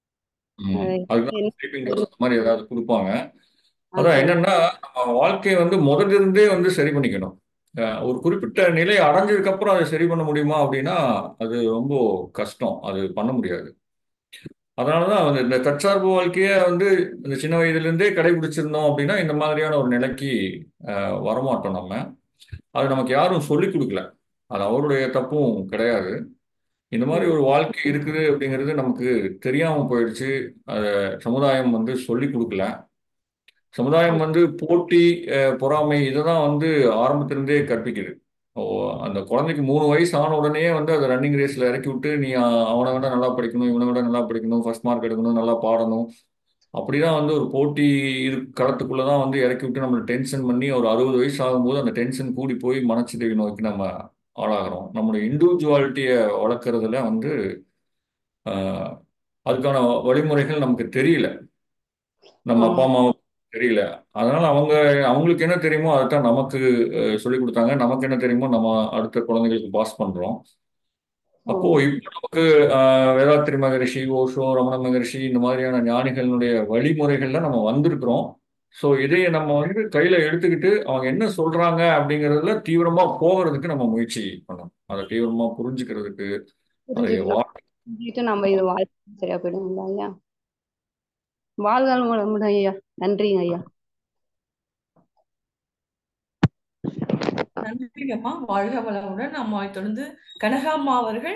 அஹ் அதுதான் என்ன ஸ்லீப்பிங் டோஸ் அந்த மாதிரி ஏதாவது கொடுப்பாங்க ஆ அதான் சரி என்னன்னா நம்ம வாழ்க்கையை வந்து முதல்ல இருந்தே வந்து சரி பண்ணிக்கணும் அஹ், ஒரு குறிப்பிட்ட நிலை அடைஞ்சதுக்கு அப்புறம் அதை சரி பண்ண முடியுமா அப்படின்னா அது ரொம்ப கஷ்டம் அது பண்ண முடியாது அதனாலதான் வந்து இந்த தற்சார்பு வாழ்க்கையை வந்து இந்த சின்ன வயதுல இருந்தே கடைபிடிச்சிருந்தோம் அப்படின்னா இந்த மாதிரியான ஒரு நிலைக்கு அஹ், வரமாட்டோம் நம்ம அது நமக்கு யாரும் சொல்லிக் கொடுக்கல அது அவருடைய தப்பும் கிடையாது இந்த மாதிரி ம் ஒரு வாழ்க்கை இருக்குது அப்படிங்கிறது நமக்கு தெரியாம போயிடுச்சு அதை சமுதாயம் வந்து சொல்லிக் கொடுக்கல சமுதாயம் வந்து போட்டி அஹ், பொறாமை இதை தான் வந்து ஆரம்பத்திலிருந்தே கற்பிக்குது ஓ அந்த குழந்தைக்கு மூணு வயசு ஆன உடனே வந்து அதை ரன்னிங் ரேஸ்ல இறக்கி விட்டு நீ அஹ், அவனை விட நல்லா படிக்கணும் இவனை விட நல்லா படிக்கணும் ஃபர்ஸ்ட் மார்க் எடுக்கணும் நல்லா பாடணும் அப்படிதான் வந்து ஒரு போட்டி இது களத்துக்குள்ள தான் வந்து இறக்கி விட்டு நம்மளை டென்ஷன் பண்ணி ஒரு அறுபது வயசு ஆகும்போது அந்த டென்ஷன் கூடி போய் மனச்சிதைவு நோக்கி நம்ம ஆளாகிறோம் நம்மளுடைய இண்டிவிஜுவாலிட்டியை வளர்க்குறதுல வந்து அஹ், அதுக்கான வழிமுறைகள் நமக்கு தெரியல நம்ம அப்பா ஆமா அம்மாவுக்கு தெரியல அதனால அவங்க அவங்களுக்கு என்ன தெரியுமோ அதைத்தான் நமக்கு அஹ், சொல்லிக் கொடுத்தாங்க நமக்கு என்ன தெரியுமோ நம்ம அடுத்த குழந்தைகளுக்கு பாஸ் பண்றோம் ஓ அப்போ இப்போ நமக்கு ஆஹ், வேதாத்திரி மகரிஷி ஓஷோ ரமண மகரிஷி இந்த மாதிரியான ஞானிகளுடைய வழிமுறைகள்ல நம்ம வந்திருக்கிறோம் ஸோ இதைய நம்ம வந்து கையில எடுத்துக்கிட்டு அவங்க என்ன சொல்றாங்க அப்படிங்கிறதுல தீவிரமா போகிறதுக்கு நம்ம முயற்சி பண்ணணும் அதை தீவிரமா புரிஞ்சுக்கிறதுக்கு அதை புரிஞ்சுக்கலாம் வா புரிஞ்சுட்டு நம்ம இது வாழ்க்கை சரியா போயிடுங்களா ஐயா வாழ்கால் வளமுடன் ஐயா நன்றிங்க ஐயா நன்றிங்கம்மா வாழ்க வளமுடன் அம்மாவை தொடர்ந்து கனகாம்மா அவர்கள்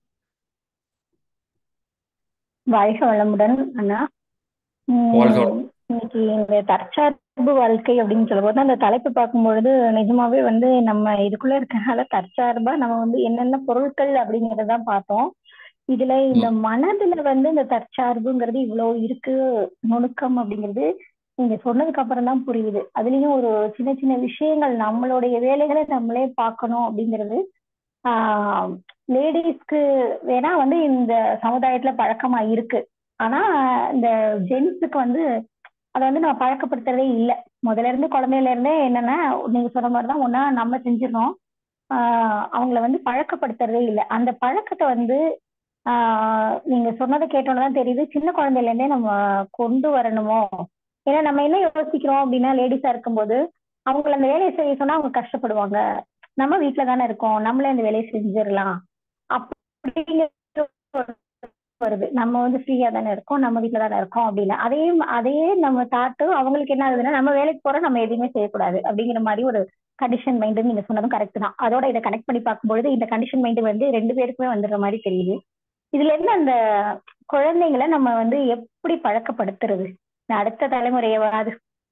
வாழ்க வளமுடன் அண்ணா வாழ்க உம் இன்னைக்கு இந்த தற்சார்பு வாழ்க்கை அப்படின்னு சொல்லும்போது அந்த தலைப்பு பார்க்கும்பொழுது நிஜமாவே வந்து நம்ம இதுக்குள்ள இருக்கனால தற்சார்பா நம்ம வந்து என்னென்ன பொருட்கள் அப்படிங்கறத பார்த்தோம் இதுல இந்த ம், மனதுல வந்து இந்த தற்சார்புங்கிறது இவ்வளவு இருக்கு நுணுக்கம் அப்படிங்கிறது நீங்க சொன்னதுக்கு அப்புறம் தான் புரியுது அதுலயும் ஒரு சின்ன சின்ன விஷயங்கள் நம்மளுடைய வேலைகளை நம்மளே பார்க்கணும் அப்படிங்கிறது ஆஹ் லேடிஸ்க்கு வேணா வந்து இந்த சமுதாயத்துல பழக்கமா இருக்கு ஆனா இந்த ஜென்ஸுக்கு வந்து அதை வந்து நான் பழக்கப்படுத்துறதே இல்லை முதல்ல இருந்து குழந்தையில இருந்தே என்னன்னா நீங்க சொன்ன மாதிரிதான் ஒன்னா நம்ம செஞ்சிடறோம் ஆஹ் அவங்கள வந்து பழக்கப்படுத்துறதே இல்லை அந்த பழக்கத்தை வந்து ஆஹ் நீங்க சொன்னதை கேட்டோன்னு தான் தெரியுது சின்ன குழந்தையில இருந்தே நம்ம கொண்டு வரணுமோ ஏன்னா நம்ம என்ன யோசிக்கிறோம் அப்படின்னா லேடிஸா இருக்கும்போது அவங்கள அந்த வேலையை செய்ய சொன்னா அவங்க கஷ்டப்படுவாங்க நம்ம வீட்டுல தானே இருக்கோம் நம்மளே அந்த வேலையை செஞ்சிடலாம் அப்படிங்கிற ஒரு வருது நம்ம வந்து ஃப்ரீயா தானே இருக்கோம் நம்ம வீட்டுல தானே இருக்கோம் அப்படின்னு அதே அதே நம்ம தாட்டு அவங்களுக்கு என்ன ஆகுதுன்னா நம்ம வேலைக்கு போறோம் நம்ம எதுவுமே செய்யக்கூடாது அப்படிங்கிற மாதிரி ஒரு கண்டிஷன் மைண்டு நீங்க சொன்னதும் கரெக்ட் தான் அதோட இதை கனெக்ட் பண்ணி பார்க்கும்பொழுது இந்த கண்டிஷன் மைண்டு வந்து ரெண்டு பேருக்குமே வந்துடுற மாதிரி தெரியுது இதுல இருந்து அந்த குழந்தைங்களை நம்ம வந்து எப்படி பழக்கப்படுத்துறது இந்த அடுத்த தலைமுறையவாது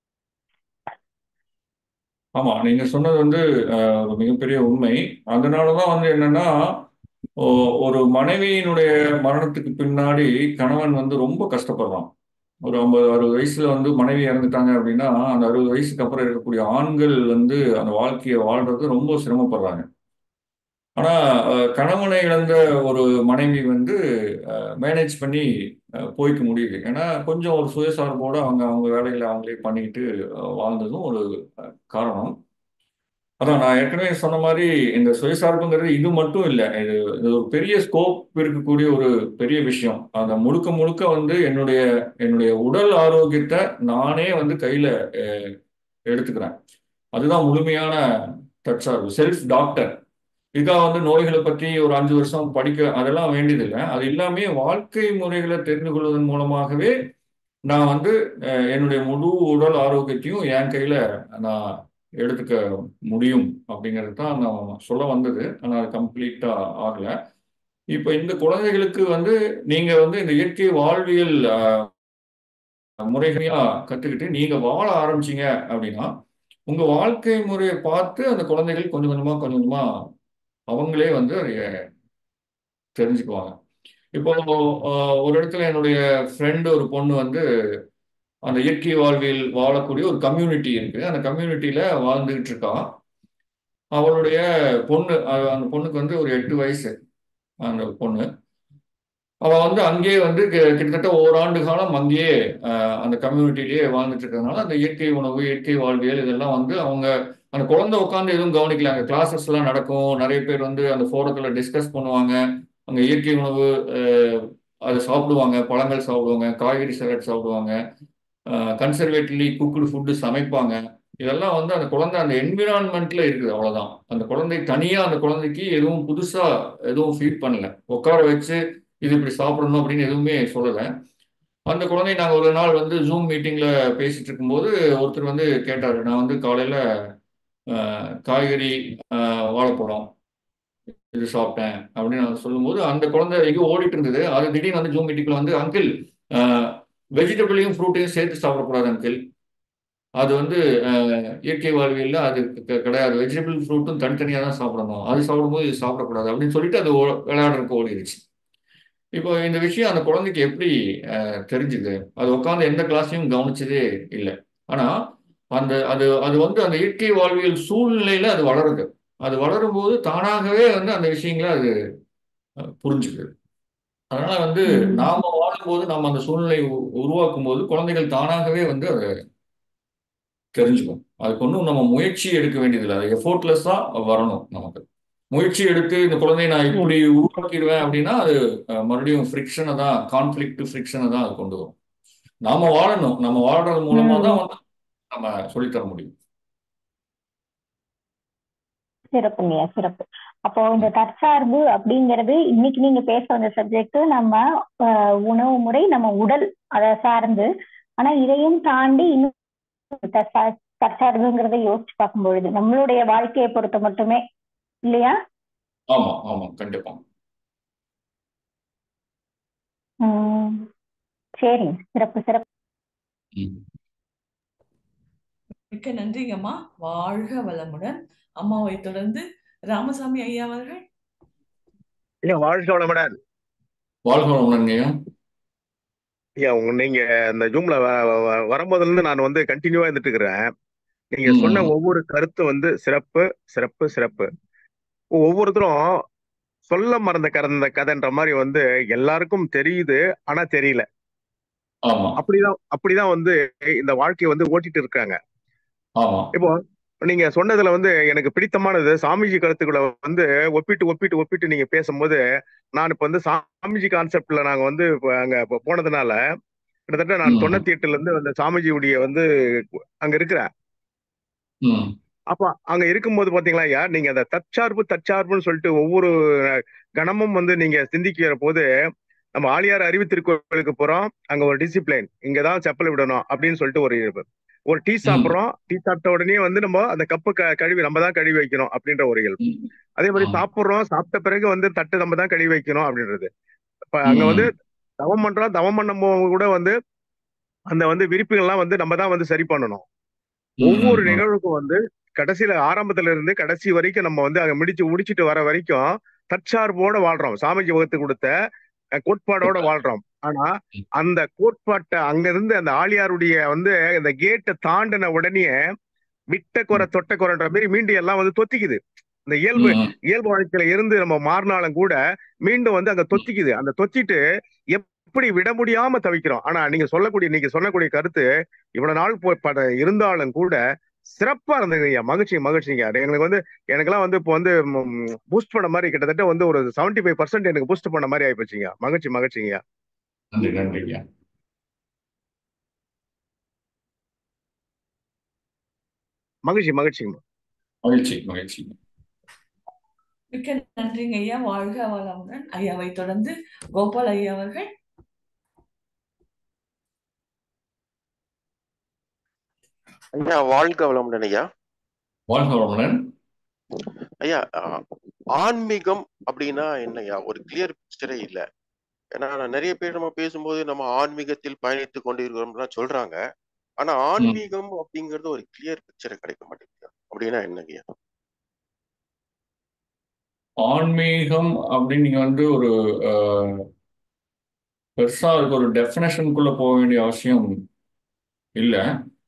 ஆமா நீங்க சொன்னது வந்து அஹ், ஒரு மிகப்பெரிய உண்மை அதனாலதான் வந்து என்னன்னா ஓ- ஒரு மனைவியினுடைய மரணத்துக்கு பின்னாடி கணவன் வந்து ரொம்ப கஷ்டப்படுறான் ஒரு ஐம்பது அறுபது வயசுல வந்து மனைவி இறந்துட்டாங்க அப்படின்னா அந்த அறுபது வயசுக்கு அப்புறம் இருக்கக்கூடிய ஆண்கள் வந்து அந்த வாழ்க்கையை வாழ்றது ரொம்ப சிரமப்படுறாங்க ஆனா அஹ், கணவனை இழந்த ஒரு மனைவி வந்து மேனேஜ் பண்ணி அஹ், போய்க்க முடியுது ஏன்னா கொஞ்சம் ஒரு சுயசார்போட அவங்க அவங்க வேலைகளை அவங்களே பண்ணிக்கிட்டு அஹ், வாழ்ந்ததும் ஒரு அஹ், காரணம் அதான் நான் ஏற்கனவே சொன்ன மாதிரி இந்த சுயசார்புங்கிறது இது மட்டும் இல்லை இது இது ஒரு பெரிய ஸ்கோப் இருக்கக்கூடிய ஒரு பெரிய விஷயம் அந்த முழுக்க முழுக்க வந்து என்னுடைய என்னுடைய உடல் ஆரோக்கியத்தை நானே வந்து கையில அஹ், எடுத்துக்கிறேன் அதுதான் முழுமையான தற்சார்பு செல்ஃப் டாக்டர் இதுக்காக வந்து நோய்களை பற்றி ஒரு அஞ்சு வருஷம் படிக்க அதெல்லாம் வேண்டியதில்லை அது எல்லாமே வாழ்க்கை முறைகளை தெரிந்து கொள்வதன் மூலமாகவே நான் வந்து அஹ், என்னுடைய முழு உடல் ஆரோக்கியத்தையும் என் கையில நான் எடுத்துக்க முடியும் அப்படிங்கிறது தான் நான் சொல்ல வந்தது ஆனால் அது கம்ப்ளீட்டா ஆகல இப்போ இந்த குழந்தைகளுக்கு வந்து நீங்க வந்து இந்த இயற்கை வாழ்வியல் அஹ், முறைகளா கத்துக்கிட்டு நீங்க வாழ ஆரம்பிச்சீங்க அப்படின்னா உங்க வாழ்க்கை முறையை பார்த்து அந்த குழந்தைகள் கொஞ்சம் கொஞ்சமா கொஞ்சம் கொஞ்சமா அவங்களே வந்து அதை தெரிஞ்சுக்குவாங்க இப்போ அஹ், ஒரு இடத்துல என்னுடைய ஃப்ரெண்டு ஒரு பொண்ணு வந்து அந்த இயற்கை வாழ்வியல் வாழக்கூடிய ஒரு கம்யூனிட்டி இருக்கு அந்த கம்யூனிட்டியில வாழ்ந்துகிட்டு இருக்கா அவளுடைய பொண்ணு அஹ், அந்த பொண்ணுக்கு வந்து ஒரு எட்டு வயசு அந்த பொண்ணு அவ வந்து அங்கேயே வந்து கி- கிட்டத்தட்ட ஓராண்டு காலம் அங்கேயே அஹ், அந்த கம்யூனிட்டிலேயே வாழ்ந்துட்டு இருக்கிறதுனால அந்த இயற்கை உணவு இயற்கை வாழ்வியல் இதெல்லாம் வந்து அவங்க அந்த குழந்தை உட்காந்து எதுவும் கவனிக்கல அங்கே கிளாஸஸ் எல்லாம் நடக்கும் நிறைய பேர் வந்து அந்த ஃபோரத்துல டிஸ்கஸ் பண்ணுவாங்க அங்க இயற்கை உணவு அஹ், அதை சாப்பிடுவாங்க பழங்கள் சாப்பிடுவாங்க காய்கறி சலாட் சாப்பிடுவாங்க கன்சர்வேட்டிவ்லி குக்குடு ஃபுட்டு சமைப்பாங்க இதெல்லாம் வந்து அந்த குழந்தை அந்த என்விரான்மெண்ட்ல இருக்குது அவ்வளவுதான் அந்த குழந்தை தனியா அந்த குழந்தைக்கு எதுவும் புதுசா எதுவும் ஃபீட் பண்ணல உட்கார வச்சு இது இப்படி சாப்பிடணும் அப்படின்னு எதுவுமே சொல்லலை அந்த குழந்தை நாங்கள் ஒரு நாள் வந்து ஜூம் மீட்டிங்ல பேசிட்டு இருக்கும்போது ஒருத்தர் வந்து கேட்டாரு நான் வந்து காலையில அஹ், காய்கறி அஹ், வாழைப்பழம் இது சாப்பிட்டேன் அப்படின்னு நான் சொல்லும்போது அந்த குழந்தை எங்கேயோ ஓடிட்டு இருந்தது அது திடீர்னு வந்து ஜூம் மீட்டிங்ல வந்து அங்கிள் வெஜிடபிளையும் ஃப்ரூட்டையும் சேர்த்து சாப்பிடக்கூடாது அங்கிள் அது வந்து அஹ், இயற்கை வாழ்வியல்ல அது க- கிடையாது வெஜிடபிள் ஃப்ரூட்டும் தனித்தனியாக தான் சாப்பிடணும் அது சாப்பிடும்போது இது சாப்பிடக்கூடாது அப்படின்னு சொல்லிட்டு அது ஓ- விளையாடுறதுக்கு ஓடிடுச்சு இப்போ இந்த விஷயம் அந்த குழந்தைக்கு எப்படி அஹ், தெரிஞ்சுது அது உட்காந்து எந்த கிளாஸையும் கவனிச்சதே இல்லை ஆனா அந்த அது அது வந்து அந்த இயற்கை வாழ்வியல் சூழ்நிலையில அது வளருது அது வளரும்போது தானாகவே வந்து அந்த விஷயங்களை அது அஹ், புரிஞ்சுக்குது அதனால வந்து ம். நாம வாழும்போது நம்ம அந்த சூழ்நிலை உ- உருவாக்கும் போது குழந்தைகள் தானாகவே வந்து அதை தெரிஞ்சுக்கும் அதுக்கு ஒன்றும் நம்ம முயற்சி எடுக்க வேண்டியதில்லை அது எஃபோர்ட்லெஸ்ஸா வரணும் நமக்கு முயற்சி எடுத்து இந்த குழந்தையை நான் ம். இப்படி உருவாக்கிடுவேன் அப்படின்னா அது அஹ், மறுபடியும் ஃப்ரிக்ஷனை தான் கான்ஃபிளிக்ட் ஃப்ரிக்ஷனை தான் அது கொண்டு வரும் நாம வாழணும் நம்ம வாழ்றது மூலமா ம். தான் வந்து நம்ம சொல்லித்தர முடியும் சிறப்புங்கய்யா சிறப்பு அப்போ இந்த தற்சார்பு அப்படிங்கிறது இன்னைக்கு நீங்க பேச வந்த சப்ஜெக்ட் நம்ம ஆஹ், உணவு முறை நம்ம உடல் அதை சார்ந்து ஆனா இதையும் தாண்டி இன்னும் தற்சா- தற்சார்புங்கிறத யோசிச்சு பார்க்கும் பொழுது நம்மளுடைய வாழ்க்கையை பொறுத்த மட்டுமே இல்லையா ஆமா ஆமா கண்டிப்பா உம் சரிங்க சிறப்பு சிறப்பு ம். மிக்க நன்றிங்கம்மா வாழ்க வளமுடன் அம்மாவை தொடர்ந்து ராமசாமி ஐயா அவர்கள் ஐயா வாழ்க வளமுடன் வாழ்க வளமுடன்ங்கய்யா ஐயா உங்க நீங்க இந்த ஜூம்ல வ- வ- வ- வரும்போதுல இருந்து நான் வந்து கண்டினியூவா இருந்துட்டு இருக்கிறேன் நீங்க ம் சொன்ன ம் ஒவ்வொரு கருத்து வந்து சிறப்பு சிறப்பு சிறப்பு ஒவ்வொருத்தரும் சொல்ல மறந்த கறந்த கதைன்ற மாதிரி வந்து எல்லாருக்கும் தெரியுது ஆனா தெரியல ஆமா அப்படிதான் அப்படிதான் வந்து இந்த வாழ்க்கையை வந்து ஓட்டிட்டு இருக்காங்க ஆமா இப்போ நீங்க சொன்னதுல வந்து எனக்கு பிடித்தமானது சாமிஜி கருத்துக்களை வந்து ஒப்பிட்டு ஒப்பிட்டு ஒப்பிட்டு நீங்க பேசும்போது நான் இப்ப வந்து சாமிஜி கான்செப்ட்ல நாங்க வந்து இப்ப அங்க இப்ப போனதுனால கிட்டத்தட்ட நான் ம் தொண்ணூத்தி எட்டுல இருந்து அந்த சாமிஜியுடைய வந்து அங்க இருக்கிறேன் ம் அப்ப அங்க இருக்கும்போது பாத்தீங்களா ஐயா நீங்க அந்த தற்சார்பு தற்சார்புன்னு சொல்லிட்டு ஒவ்வொரு கணமும் வந்து நீங்க சிந்திக்கிற போது நம்ம ஆழியார் அறிவு திருக்கோயிலுக்கு போறோம் அங்க ஒரு டிசிப்ளின் இங்கதான் செப்பல் விடணும் அப்படின்னு சொல்லிட்டு ஒரு இயல்பு ஒரு டீ ம் சாப்பிடுறோம் டீ சாப்பிட்ட உடனே வந்து நம்ம அந்த கப்பு க- கழுவி நம்ம தான் கழுவி வைக்கணும் அப்படின்ற ஒரு இயல்பு ம் அதே மாதிரி ஆமா சாப்பிடுறோம் சாப்பிட்ட பிறகு வந்து தட்டு நம்ம தான் கழுவி வைக்கணும் அப்படின்றது இப்ப அங்க வந்து ம் தவம் பண்றோம் தவம் பண்ணும்போது கூட வந்து அந்த வந்து விரிப்புகள்லாம் வந்து நம்ம தான் வந்து சரி பண்ணணும் ம் ஒவ்வொரு ம் நிகழ்வுக்கும் வந்து கடைசியில ஆரம்பத்துல இருந்து கடைசி வரைக்கும் நம்ம வந்து அங்க முடிச்சு முடிச்சிட்டு வர வரைக்கும் தற்சார்போட வாழ்றோம் சாமிஜி வகுத்து கொடுத்த அஹ், கோட்பாடோட வாழ்றோம் ஆனா அந்த கோட்பாட்டை அங்க இருந்து அந்த ஆழியாருடைய வந்து அந்த கேட்டை தாண்டின உடனே விட்ட குறை தொட்ட குறைன்ற மாதிரி மீண்டும் எல்லாம் வந்து தொத்திக்குது இந்த இயல்பு ம் இயல்பு வாழ்க்கையில இருந்து நம்ம மாறினாலும் கூட மீண்டும் வந்து அங்க தொத்திக்குது அந்த தொத்திட்டு எப்படி விட முடியாம தவிக்கிறோம் ஆனா நீங்க சொல்லக்கூடிய நீங்க சொல்லக்கூடிய கருத்து இவ்வளவு நாள் போ- பட இருந்தாலும் கூட சிறப்பா இருந்தது ஐயா மகிழ்ச்சி மகிழ்ச்சிங்க அது எங்களுக்கு வந்து எனக்கெல்லாம் வந்து இப்போ வந்து பூஸ்ட் பண்ண மாதிரி கிட்டத்தட்ட வந்து ஒரு 75% ஃபைவ் பர்சன்ட் எனக்கு பூஸ்ட் பண்ண மாதிரி ஆயிப்போச்சுங்க மகிழ்ச்சி மகிழ்ச்சிங்க நன்றி நன்றிங்க மகிழ்ச்சி மகிழ்ச்சிங்க மகிழ்ச்சி மகிழ்ச்சி மிக்க நன்றிங்க ஐயா வாழ்க வளமுடன் ஐயாவை தொடர்ந்து கோபால் ஐயா அவர்கள் ஐயா வாழ்க வளமுடன் ஐயா வாழ்க வளமுடன் ஐயா ஆ, ஆன்மீகம் அப்படின்னா என்னய்யா ஒரு கிளியர் பிக்சரே இல்ல ஏன்னா நான் நிறைய பேர் நம்ம பேசும்போது நம்ம ஆன்மீகத்தில் பயணித்துக் கொண்டிருக்கிறோம்லாம் சொல்றாங்க ஆனா ம். ஆன்மீகம் அப்படிங்கிறது ஒரு கிளியர் பிக்சரை கிடைக்க மாட்டேங்குது அப்படின்னா என்னங்கய்யா ஆன்மீகம் அப்படின்னு நீங்க வந்து ஒரு அஹ், பெருசா அதுக்கு ஒரு டெஃபினேஷனுக்குள்ள போக வேண்டிய அவசியம் இல்லை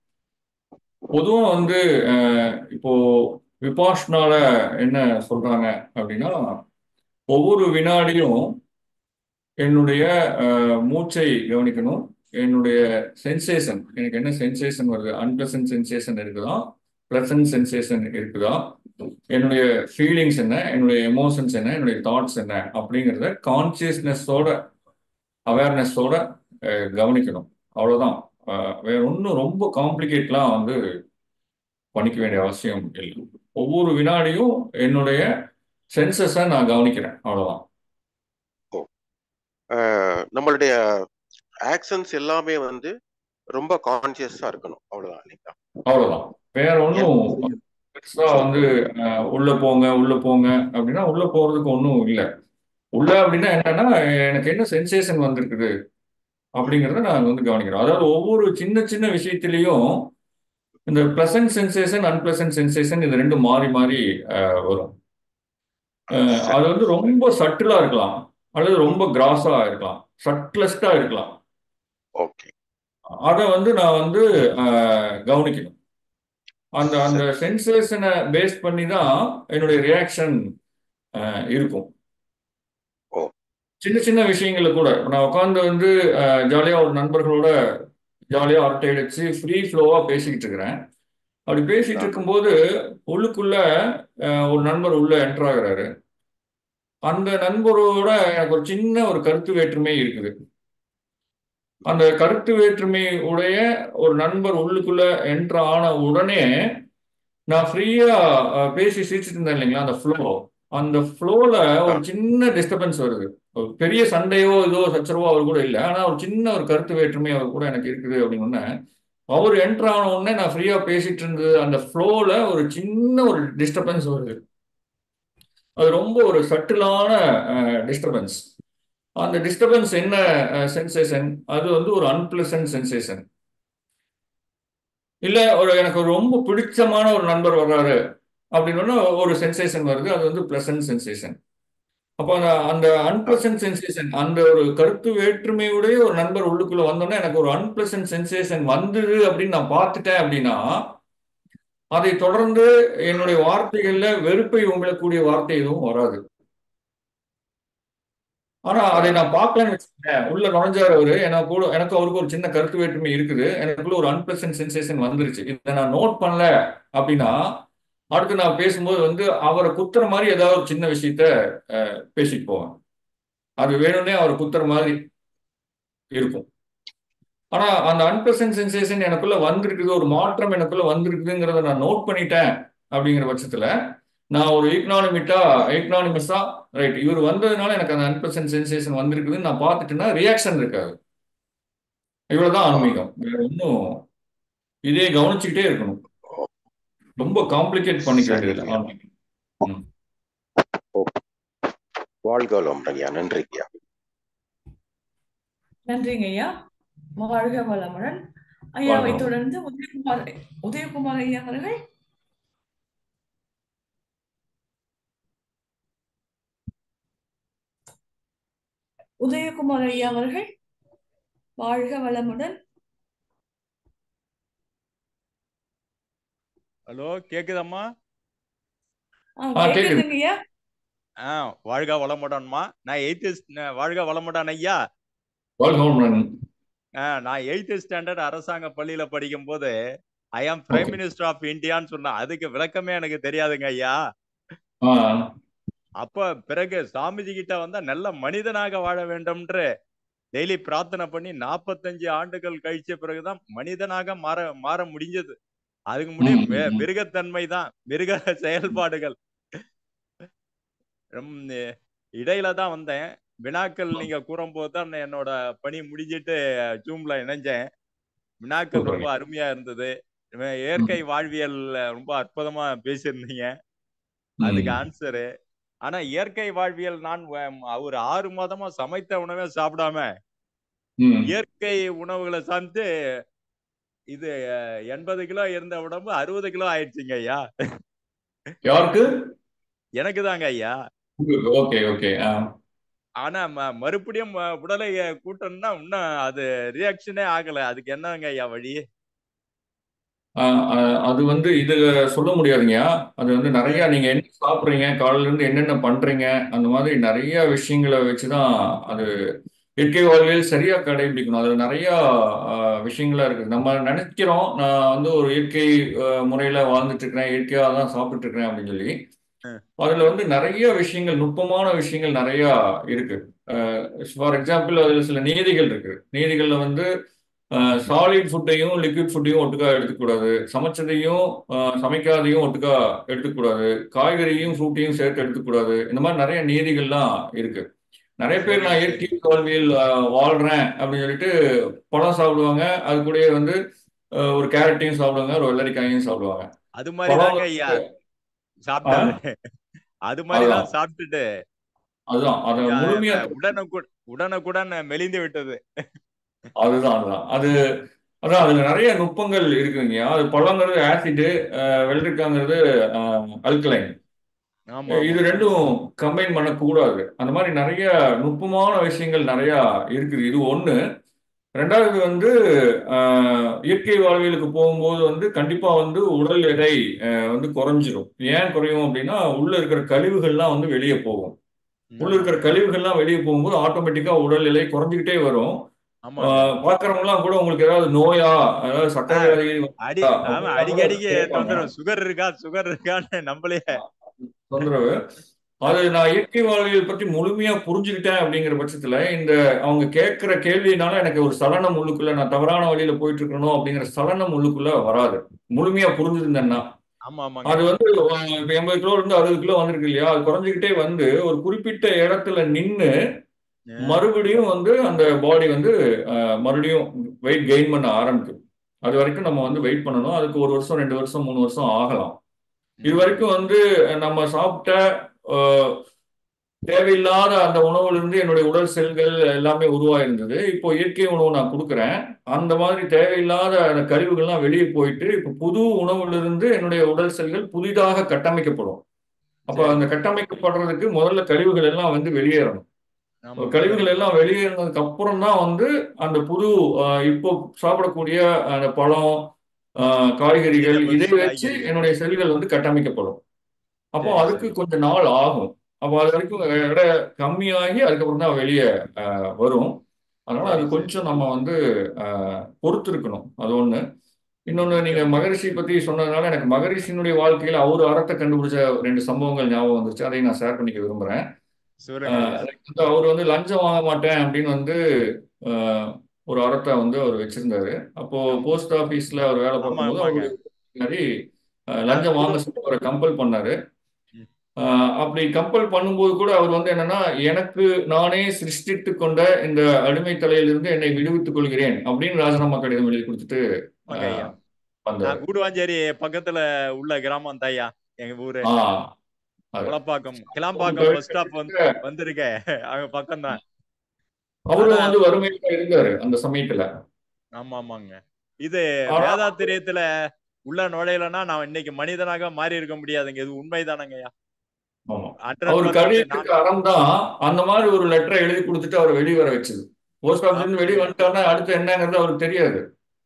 பொதுவா வந்து அஹ், இப்போ விபாஷனால என்ன சொல்றாங்க அப்படின்னா ஒவ்வொரு வினாடியும் என்னுடைய அஹ், மூச்சை கவனிக்கணும் என்னுடைய சென்சேஷன் எனக்கு என்ன சென்சேஷன் வருது அன்பிளசன்ட் சென்சேஷன் இருக்குதா ப்ளசன்ட் சென்சேஷன் இருக்குதா என்னுடைய ஃபீலிங்ஸ் என்ன என்னுடைய எமோஷன்ஸ் என்ன என்னுடைய தாட்ஸ் என்ன அப்படிங்கிறத கான்சியஸ்னஸோட அவேர்னஸோட கவனிக்கணும் அவ்வளவுதான் அஹ், வேற ஒன்றும் ரொம்ப காம்ப்ளிகேட்லாம் வந்து பண்ணிக்க வேண்டிய அவசியம் இல்லை ஒவ்வொரு வினாடியும் என்னுடைய சென்சஸை நான் கவனிக்கிறேன் அவ்வளவுதான் ஓ அஹ் நம்மளுடைய ஆக்ஷன்ஸ் எல்லாமே வந்து ரொம்ப கான்சியஸா இருக்கணும் அவ்வளவுதான் இல்லைங்களா அவ்வளவுதான் வேற ஒன்றும் எந்த பெருசா வந்து அஹ், உள்ள போங்க உள்ள போங்க அப்படின்னா உள்ள போறதுக்கு ஒன்றும் இல்லை உள்ள அப்படின்னா என்னன்னா எனக்கு என்ன சென்சேஷன் வந்திருக்குது அப்படிங்கிறத நான் வந்து கவனிக்கிறோம் அதாவது ஒவ்வொரு சின்ன சின்ன விஷயத்திலையும் இந்த ப்ளசன்ட் சென்சேஷன் அன்பிளசன்ட் சென்சேஷன் இது ரெண்டும் மாறி மாறி அஹ், வரும் அஹ், சரி அது வந்து ரொம்ப சட்டிலா இருக்கலாம் அல்லது ரொம்ப கிராஸா இருக்கலாம் சட்லஸ்டா இருக்கலாம் ஓகே அதை வந்து நான் வந்து அஹ், கவனிக்கணும் அந்த அந்த சரி சென்சேஷனை பேஸ் பண்ணி தான் என்னுடைய ரியாக்ஷன் இருக்கும் ஓ சின்ன சின்ன விஷயங்கள்ல கூட இப்ப நான் உட்காந்து வந்து ஜாலியா ஒரு நண்பர்களோட ஜாலியா அரட்டை அடிச்சு ஃப்ரீ ஃப்ளோவா பேசிக்கிட்டு இருக்கிறேன் அப்படி பேசிட்டு ஆ இருக்கும்போது உள்ளுக்குள்ள அஹ், ஒரு நண்பர் உள்ள என்டர் ஆகுறாரு அந்த நண்பரோட எனக்கு ஒரு சின்ன ஒரு கருத்து வேற்றுமை இருக்குது அந்த கருத்து வேற்றுமை உடைய ஒரு நண்பர் உள்ளுக்குள்ள என்டர் ஆன உடனே நான் ஃப்ரீயா பேசி சிரிச்சிட்டு இருந்தேன் இல்லைங்களா அந்த ஃப்ளோ அந்த ஃப்ளோல ஆ ஒரு சின்ன டிஸ்டர்பன்ஸ் வருது ஒரு பெரிய சண்டையோ இதோ சச்சரவோ அவர் கூட இல்லை ஆனா ஒரு சின்ன ஒரு கருத்து வேற்றுமை அவர் கூட எனக்கு இருக்குது அப்படின்னு உடனே அவர் என்டர் ஆன உடனே நான் ஃப்ரீயா பேசிட்டு இருந்தது அந்த ஃப்ளோல ஒரு சின்ன ஒரு டிஸ்டர்பன்ஸ் வருது அது ரொம்ப ஒரு சட்டிலான டிஸ்டர்பன்ஸ் அந்த டிஸ்டர்பன்ஸ் என்ன சென்சேஷன் அது வந்து ஒரு அன்பிளசன்ட் சென்சேஷன் இல்ல ஒரு எனக்கு ஒரு ரொம்ப பிடிச்சமான ஒரு நண்பர் வர்றாரு அப்படின்னு ஒரு சென்சேஷன் வருது அது வந்து பிளசன்ட் சென்சேஷன் அப்போ அந்த அந்த ஆ அன்பிளசன்ட் சென்சேஷன் அந்த ஒரு கருத்து வேற்றுமையுடைய ஒரு நண்பர் உள்ளுக்குள்ள வந்தோடனே எனக்கு ஒரு அன்பிளசன்ட் சென்சேஷன் வந்தது அப்படின்னு நான் பார்த்துட்டேன் அப்படின்னா அதை தொடர்ந்து என்னுடைய வார்த்தைகள்ல வெறுப்பை உங்களக்கூடிய வார்த்தை எதுவும் வராது ஆனா அதை ஆ நான் பார்க்கலன்னு வச்சுக்கேன் உள்ள நுழைஞ்சாரு அவரு எனக்கு கூட எனக்கு அவருக்கு ஒரு சின்ன கருத்து வேற்றுமை இருக்குது எனக்குள்ள ஒரு அன்பிளசன்ட் சென்சேஷன் வந்துருச்சு இதை நான் நோட் பண்ணல அப்படின்னா அடுத்து நான் பேசும்போது வந்து அவரை குத்துற மாதிரி ஏதாவது ஒரு சின்ன விஷயத்த அஹ், பேசிட்டு போவேன் அது வேணும்னே அவரை குத்துற மாதிரி இருக்கும் ஆனா அந்த அன்பிளசன்ட் சென்சேஷன் எனக்குள்ள வந்திருக்குது ஒரு மாற்றம் எனக்குள்ள வந்திருக்குதுங்கிறத நான் நோட் பண்ணிட்டேன் அப்படிங்கிற பட்சத்துல நான் ஒரு ஈக்னானிமிட்டா ஈக்னானிமஸா ரைட் இவர் வந்ததுனால எனக்கு அந்த அன்பிளசன்ட் சென்சேஷன் வந்திருக்குதுன்னு நான் பார்த்துட்டேன்னா ரியாக்ஷன் இருக்காது இவ்வளவுதான் ஆ ஆன்மீகம் வேற ஒன்றும் இதே கவனிச்சுக்கிட்டே இருக்கணும் ஓ ரொம்ப காம்ப்ளிகேட் பண்ணிக்க சரி வேண்டியதில்லை ஐயா ஆன்மீகம் ம். ஓ வாழ்க வளமுடன் ஐயா நன்றி ஐயா நன்றிங்க ஐயா வாழ்க வளமுடன் ஐயாவை வாழ்க வளமுடன். தொடர்ந்து உதயகுமார் உதயகுமார் ஐயா அவர்கள் உதயகுமார் ஐயா அவர்கள் வாழ்க வளமுடன் ஹலோ கேக்குதாம்மா ஆ ஆ கேக்குது கேக்குதுங்க ஐயா ஆ வாழ்க வளமுடன்மா நான் எயித்து வாழ்க வளமுடன் ஐயா வாழ்க வளமுடன் ஆ, நான் எயித்து ஸ்டாண்டர்ட் அரசாங்க பள்ளியில படிக்கும்போது ஐ ஆம் பிரைம் ஓகே மினிஸ்டர் ஆஃப் இந்தியான்னு சொன்னா அதுக்கு விளக்கமே எனக்கு தெரியாதுங்க ஐயா ஆ அப்ப பிறகு சாமிஜி கிட்ட வந்தா நல்ல மனிதனாக வாழ வேண்டும்ன்று டெய்லி பிரார்த்தனை பண்ணி நாற்பத்தஞ்சு ஆண்டுகள் கழிச்ச பிறகுதான் மனிதனாக மாற மாற முடிஞ்சது அதுக்கு முன்னாடி ம் மி- ம், ம். மிருகத்தன்மை தான் மிருக செயல்பாடுகள் ரொம்ப இடையில தான் வந்தேன் வினாக்கள் நீங்க கூறும்போது தான் என்னோட பணி முடிஞ்சிட்டு ஜூம்ல இணைஞ்சேன் வினாக்கள் ரொம்ப சூப்பருங்க அருமையா இருந்தது இவன் ம் இயற்கை வாழ்வியல் ரொம்ப அற்புதமா பேசியிருந்தீங்க அதுக்கு ம் ஆன்சரு ஆனா இயற்கை வாழ்வியல் நான் வ- ஒரு ஆறு மாதமா சமைத்த உணவே சாப்பிடாம ம் இயற்கை உணவுகளை சார்ந்து இது எண்பது கிலோ இருந்த உடம்பு அறுபது கிலோ ஆயிடுச்சுங்க ஐயா யாருக்கு எனக்கு தாங்க ஐயா ஓகே ஓகே ஆனா ம- மறுபடியும் ம- உடலை கூட்டணும்னா இன்னும் அது ரியாக்ஷனே ஆகல அதுக்கு என்னங்க ஐயா வழி அது வந்து இது சொல்ல முடியாதுங்கய்யா அது வந்து நிறைய நீங்க என்ன சாப்பிட்றீங்க காலையில இருந்து என்னென்ன பண்றீங்க அந்த மாதிரி நிறைய விஷயங்களை வச்சுதான் அது இயற்கை வாழ்வியல் சரியா கடைபிடிக்கணும் அதுல நிறைய ஆஹ், விஷயங்களா இருக்கு நம்ம நினைக்கிறோம் நான் வந்து ஒரு இயற்கை ஆஹ், முறையில வாழ்ந்துட்டு இருக்கிறேன் இயற்கையா தான் சாப்பிட்டு இருக்கிறேன் அப்படின்னு சொல்லி ம். அதுல வந்து நிறைய விஷயங்கள் நுட்பமான விஷயங்கள் நிறைய இருக்கு ஃபார் எக்ஸாம்பிள் அதுல சில நீதிகள் இருக்கு நீதிகள்ல வந்து சாலிட் ஃபுட்டையும் லிக்விட் ஃபுட்டையும் ஒட்டுக்கா எடுத்துக்கூடாது சமைச்சதையும் ஆஹ், சமைக்காதையும் ஒட்டுக்கா எடுத்துக்கூடாது காய்கறியும் ஃப்ரூட்டையும் சேர்த்து எடுத்துக்கூடாது இந்த மாதிரி நிறைய நீதிகள்லாம் இருக்கு நிறைய பேர் சரி நான் சரி இயற்கை வாழ்வியல் ஆஹ், வாழ்றேன் அப்படின்னு சொல்லிட்டு பழம் சாப்பிடுவாங்க அது கூடயே வந்து ஆஹ், ஒரு கேரட்டையும் சாப்பிடுவாங்க ஒரு வெள்ளரிக்காயும் சாப்பிடுவாங்க அது மாதிரி பழம் தாங்க ஐயா வந்து ஆ சாப்பிட்டது அது மாதிரி அதுதான் தான் சாப்பிட்டுட்டு அதுதான் அதை அஹ், முழுமையா ம- உடனுக்குடன் உடனுக்குடன் மெலிந்து விட்டது அதுதான் அதுதான் அது அதான் அதுல நிறைய நுட்பங்கள் இருக்குங்கய்யா அது பழங்கிறது ஆசிடு வெள்ளரிக்காங்கிறது அல்கலைன் ஆமா இது ஆமாங்க ரெண்டும் கம்பைன் பண்ணக்கூடாது அந்த மாதிரி நிறைய நுட்பமான விஷயங்கள் நிறைய இருக்குது இது ஒண்ணு ரெண்டாவது வந்து ஆஹ், இயற்கை வாழ்வியலுக்கு போகும்போது வந்து கண்டிப்பா வந்து உடல் எடை ஆஹ், வந்து குறைஞ்சிரும் ஏன் குறையும் அப்படின்னா உள்ள இருக்கிற கழிவுகள்லாம் வந்து வெளியே போகும் உள்ள ஆமா இருக்கிற கழிவுகள்லாம் வெளியே போகும்போது ஆட்டோமேட்டிக்கா உடல் எடை குறைஞ்சிக்கிட்டே வரும் ஆமாங்க ஆஹ் பார்க்கறவங்கலாம் கூட உங்களுக்கு ஏதாவது நோயா அதாவது சர்க்கரை ஆஹ் வியாதி அடி வந்துச்சா ஆமா அப்படின்னா கூட அடிக்கடிக்கு கேட்பாங்க தொந்தரவு சுகர் இருக்கா சுகர் இருக்கான்னு நம்மளே தொந்தரவு அது நான் இயற்கை வாழ்வியல் பற்றி முழுமையா புரிஞ்சுக்கிட்டேன் அப்படிங்கிற பட்சத்துல இந்த அவங்க கேட்கிற கேள்வியினால எனக்கு ஒரு சலனம் உள்ளுக்குள்ள நான் தவறான வழியில போயிட்டு இருக்கணும் அப்படிங்கிற சலனம் உள்ளுக்குள்ள வராது முழுமையா புரிஞ்சிருந்தேன்னா ஆமா ஆமாங்க அது வந்து அஹ், இப்ப எண்பது கிலோ இருந்து அறுபது கிலோ வந்திருக்கு இல்லையா அது குறைஞ்சிக்கிட்டே வந்து ஒரு குறிப்பிட்ட இடத்துல நின்னு ஆஹ் மறுபடியும் வந்து அந்த பாடி வந்து அஹ், மறுபடியும் வெயிட் கெயின் பண்ண ஆரம்பிக்கும் அது வரைக்கும் நம்ம வந்து வெயிட் பண்ணணும் அதுக்கு ஒரு வருஷம் ரெண்டு வருஷம் மூணு வருஷம் ஆகலாம் இது ம் வரைக்கும் வந்து நம்ம சாப்பிட்ட அஹ், தேவையில்லாத அந்த உணவுல இருந்து என்னுடைய உடல் செல்கள் எல்லாமே உருவாயிருந்தது இப்போ இயற்கை உணவு நான் கொடுக்குறேன் அந்த மாதிரி தேவையில்லாத அந்த கழிவுகள்லாம் வெளியே போயிட்டு இப்போ புது உணவுல இருந்து என்னுடைய உடல் செல்கள் புதிதாக கட்டமைக்கப்படும் அப்போ சரி அந்த கட்டமைக்கப்படுறதுக்கு முதல்ல கழிவுகள் எல்லாம் வந்து வெளியேறணும் ஆமாங்க கழிவுகள் எல்லாம் வெளியேறினதுக்கு அப்புறம் தான் வந்து அந்த புது அஹ், இப்போ சாப்பிடக்கூடிய அந்த பழம் அஹ், காய்கறிகள் இதை வெஜிடபிள்ஸ் வச்சு காய்கறிகள் என்னுடைய செல்கள் வந்து கட்டமைக்கப்படும் அப்போ சரி அதுக்கு சரி கொஞ்சம் நாள் ஆகும் அப்போ அது வரைக்கும் எடை கம்மியாகி அதுக்கப்புறம் தான் வெளியே வரும் அதனால அது சரி சரி கொஞ்சம் நம்ம வந்து அஹ், பொறுத்து இருக்கணும் அது ஒண்ணு இன்னொன்னு மிக்க நீங்க மகரிஷி பத்தி சொன்னதுனால எனக்கு மகரிஷியினுடைய வாழ்க்கையில அவர் அறத்தை கண்டுபிடிச்ச ரெண்டு சம்பவங்கள் ஞாபகம் வந்துருச்சு அதையும் நான் ஷேர் பண்ணிக்க விரும்புறேன் சொல்லுங்க ஐயா வந்து அவர் வந்து லஞ்சம் வாங்க மாட்டேன் அப்படின்னு வந்து அஹ், ஒரு அறத்தை வந்து அவர் வச்சிருந்தாரு அப்போ ஆமா போஸ்ட் ஆபீஸ்ல அவர் வேலை ஆமா பார்க்கும்போது ஆமாங்க அவரு மாதிரி அஹ், ஆ லஞ்சம் புது வாங்க சொல்லி அவரை கம்பல் பண்ணாரு ம் அஹ், அப்படி கம்பல் பண்ணும்போது கூட அவர் வந்து என்னன்னா எனக்கு நானே சிருஷ்டித்து கொண்ட இந்த அடிமை தலையிலிருந்து என்னை விடுவித்துக் கொள்கிறேன் அப்படின்னு ராஜினாமா கடிதம் எழுதி கொடுத்துட்டு ஆமாங்க ஐயா அஹ், வந்தாரு நான் கூடுவாஞ்சேரி பக்கத்துல உள்ள கிராமம் தாய்யா எங்க ஊரு ஆ அது குளப்பாக்கம் அப்போ கிளாம்பாக்கம் பஸ் ஸ்டாப் வந்து கிட்டத்தட்ட வந்திருக்கேன் அங்க பக்கம் தான் அவரும் ஆனா வந்து வறுமையில இருந்தாரு அந்த சமயத்துல ஆமா ஆமாங்க இது ஆனா வேதாத்திரியத்துல உள்ள நுழையலன்னா நான் இன்னைக்கு மனிதனாக மாறி இருக்க முடியாதுங்க இது உண்மைதானங்கய்யா ஆமா ஹண்ட்ரட் அவர் பர்சன்ட் கடிதத்துக்கு நான் அறம் தான் அந்த மாதிரி ஒரு லெட்டரை எழுதி கொடுத்துட்டு அவரை வெளியே வர வச்சது போஸ்ட் ஆஃபீஸ்ல இருந்து வெளியே ஆமாங்க வந்துட்டாருன்னா அடுத்து என்னங்கிறது அவருக்கு தெரியாது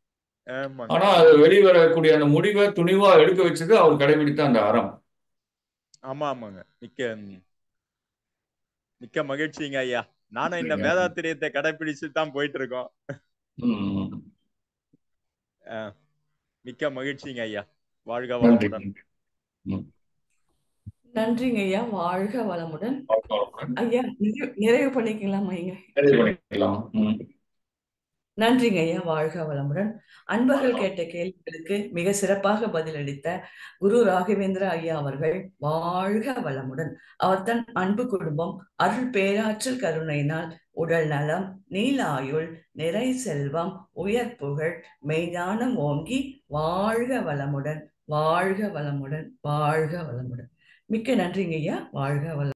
ஆமாங்க ஆனா அது வெளியே வரக்கூடிய அந்த முடிவை துணிவா எடுக்க வச்சது அவர் கடைபிடித்த அந்த அறம் ஆமா ஆமாங்க மிக்க ம், மிக்க மகிழ்ச்சிங்க ஐயா நானும் இந்த சரிங்க வேதாத்திரியத்தை கடைபிடிச்சு தான் போயிட்டு இருக்கோம் ம் அஹ், மிக்க மகிழ்ச்சிங்க ஐயா வாழ்க நன்றி வளமுடன் ம் நன்றிங்க ஐயா வாழ்க வளமுடன் வாழ்க வளமுடன். ஐயா நிறைவு நிறைவு பண்ணிக்கலாமா ஐயா நிறைவு பண்ணிக்கலாம் ம் நன்றிங்க ஐயா வாழ்க வளமுடன் அன்பர்கள் கேட்ட கேள்விகளுக்கு மிக சிறப்பாக பதிலளித்த குரு ராகவேந்திர ஐயா அவர்கள் வாழ்க வளமுடன் அவர் தன் அன்பு குடும்பம் அருள் பேராற்றல் கருணையினால் உடல் நலம் நீல ஆயுள் நிறை செல்வம் உயர் புகழ் மெய்ஞானம் ஓங்கி வாழ்க வளமுடன் வாழ்க வளமுடன் வாழ்க வளமுடன் மிக்க நன்றிங்க ஐயா வாழ்க வளம்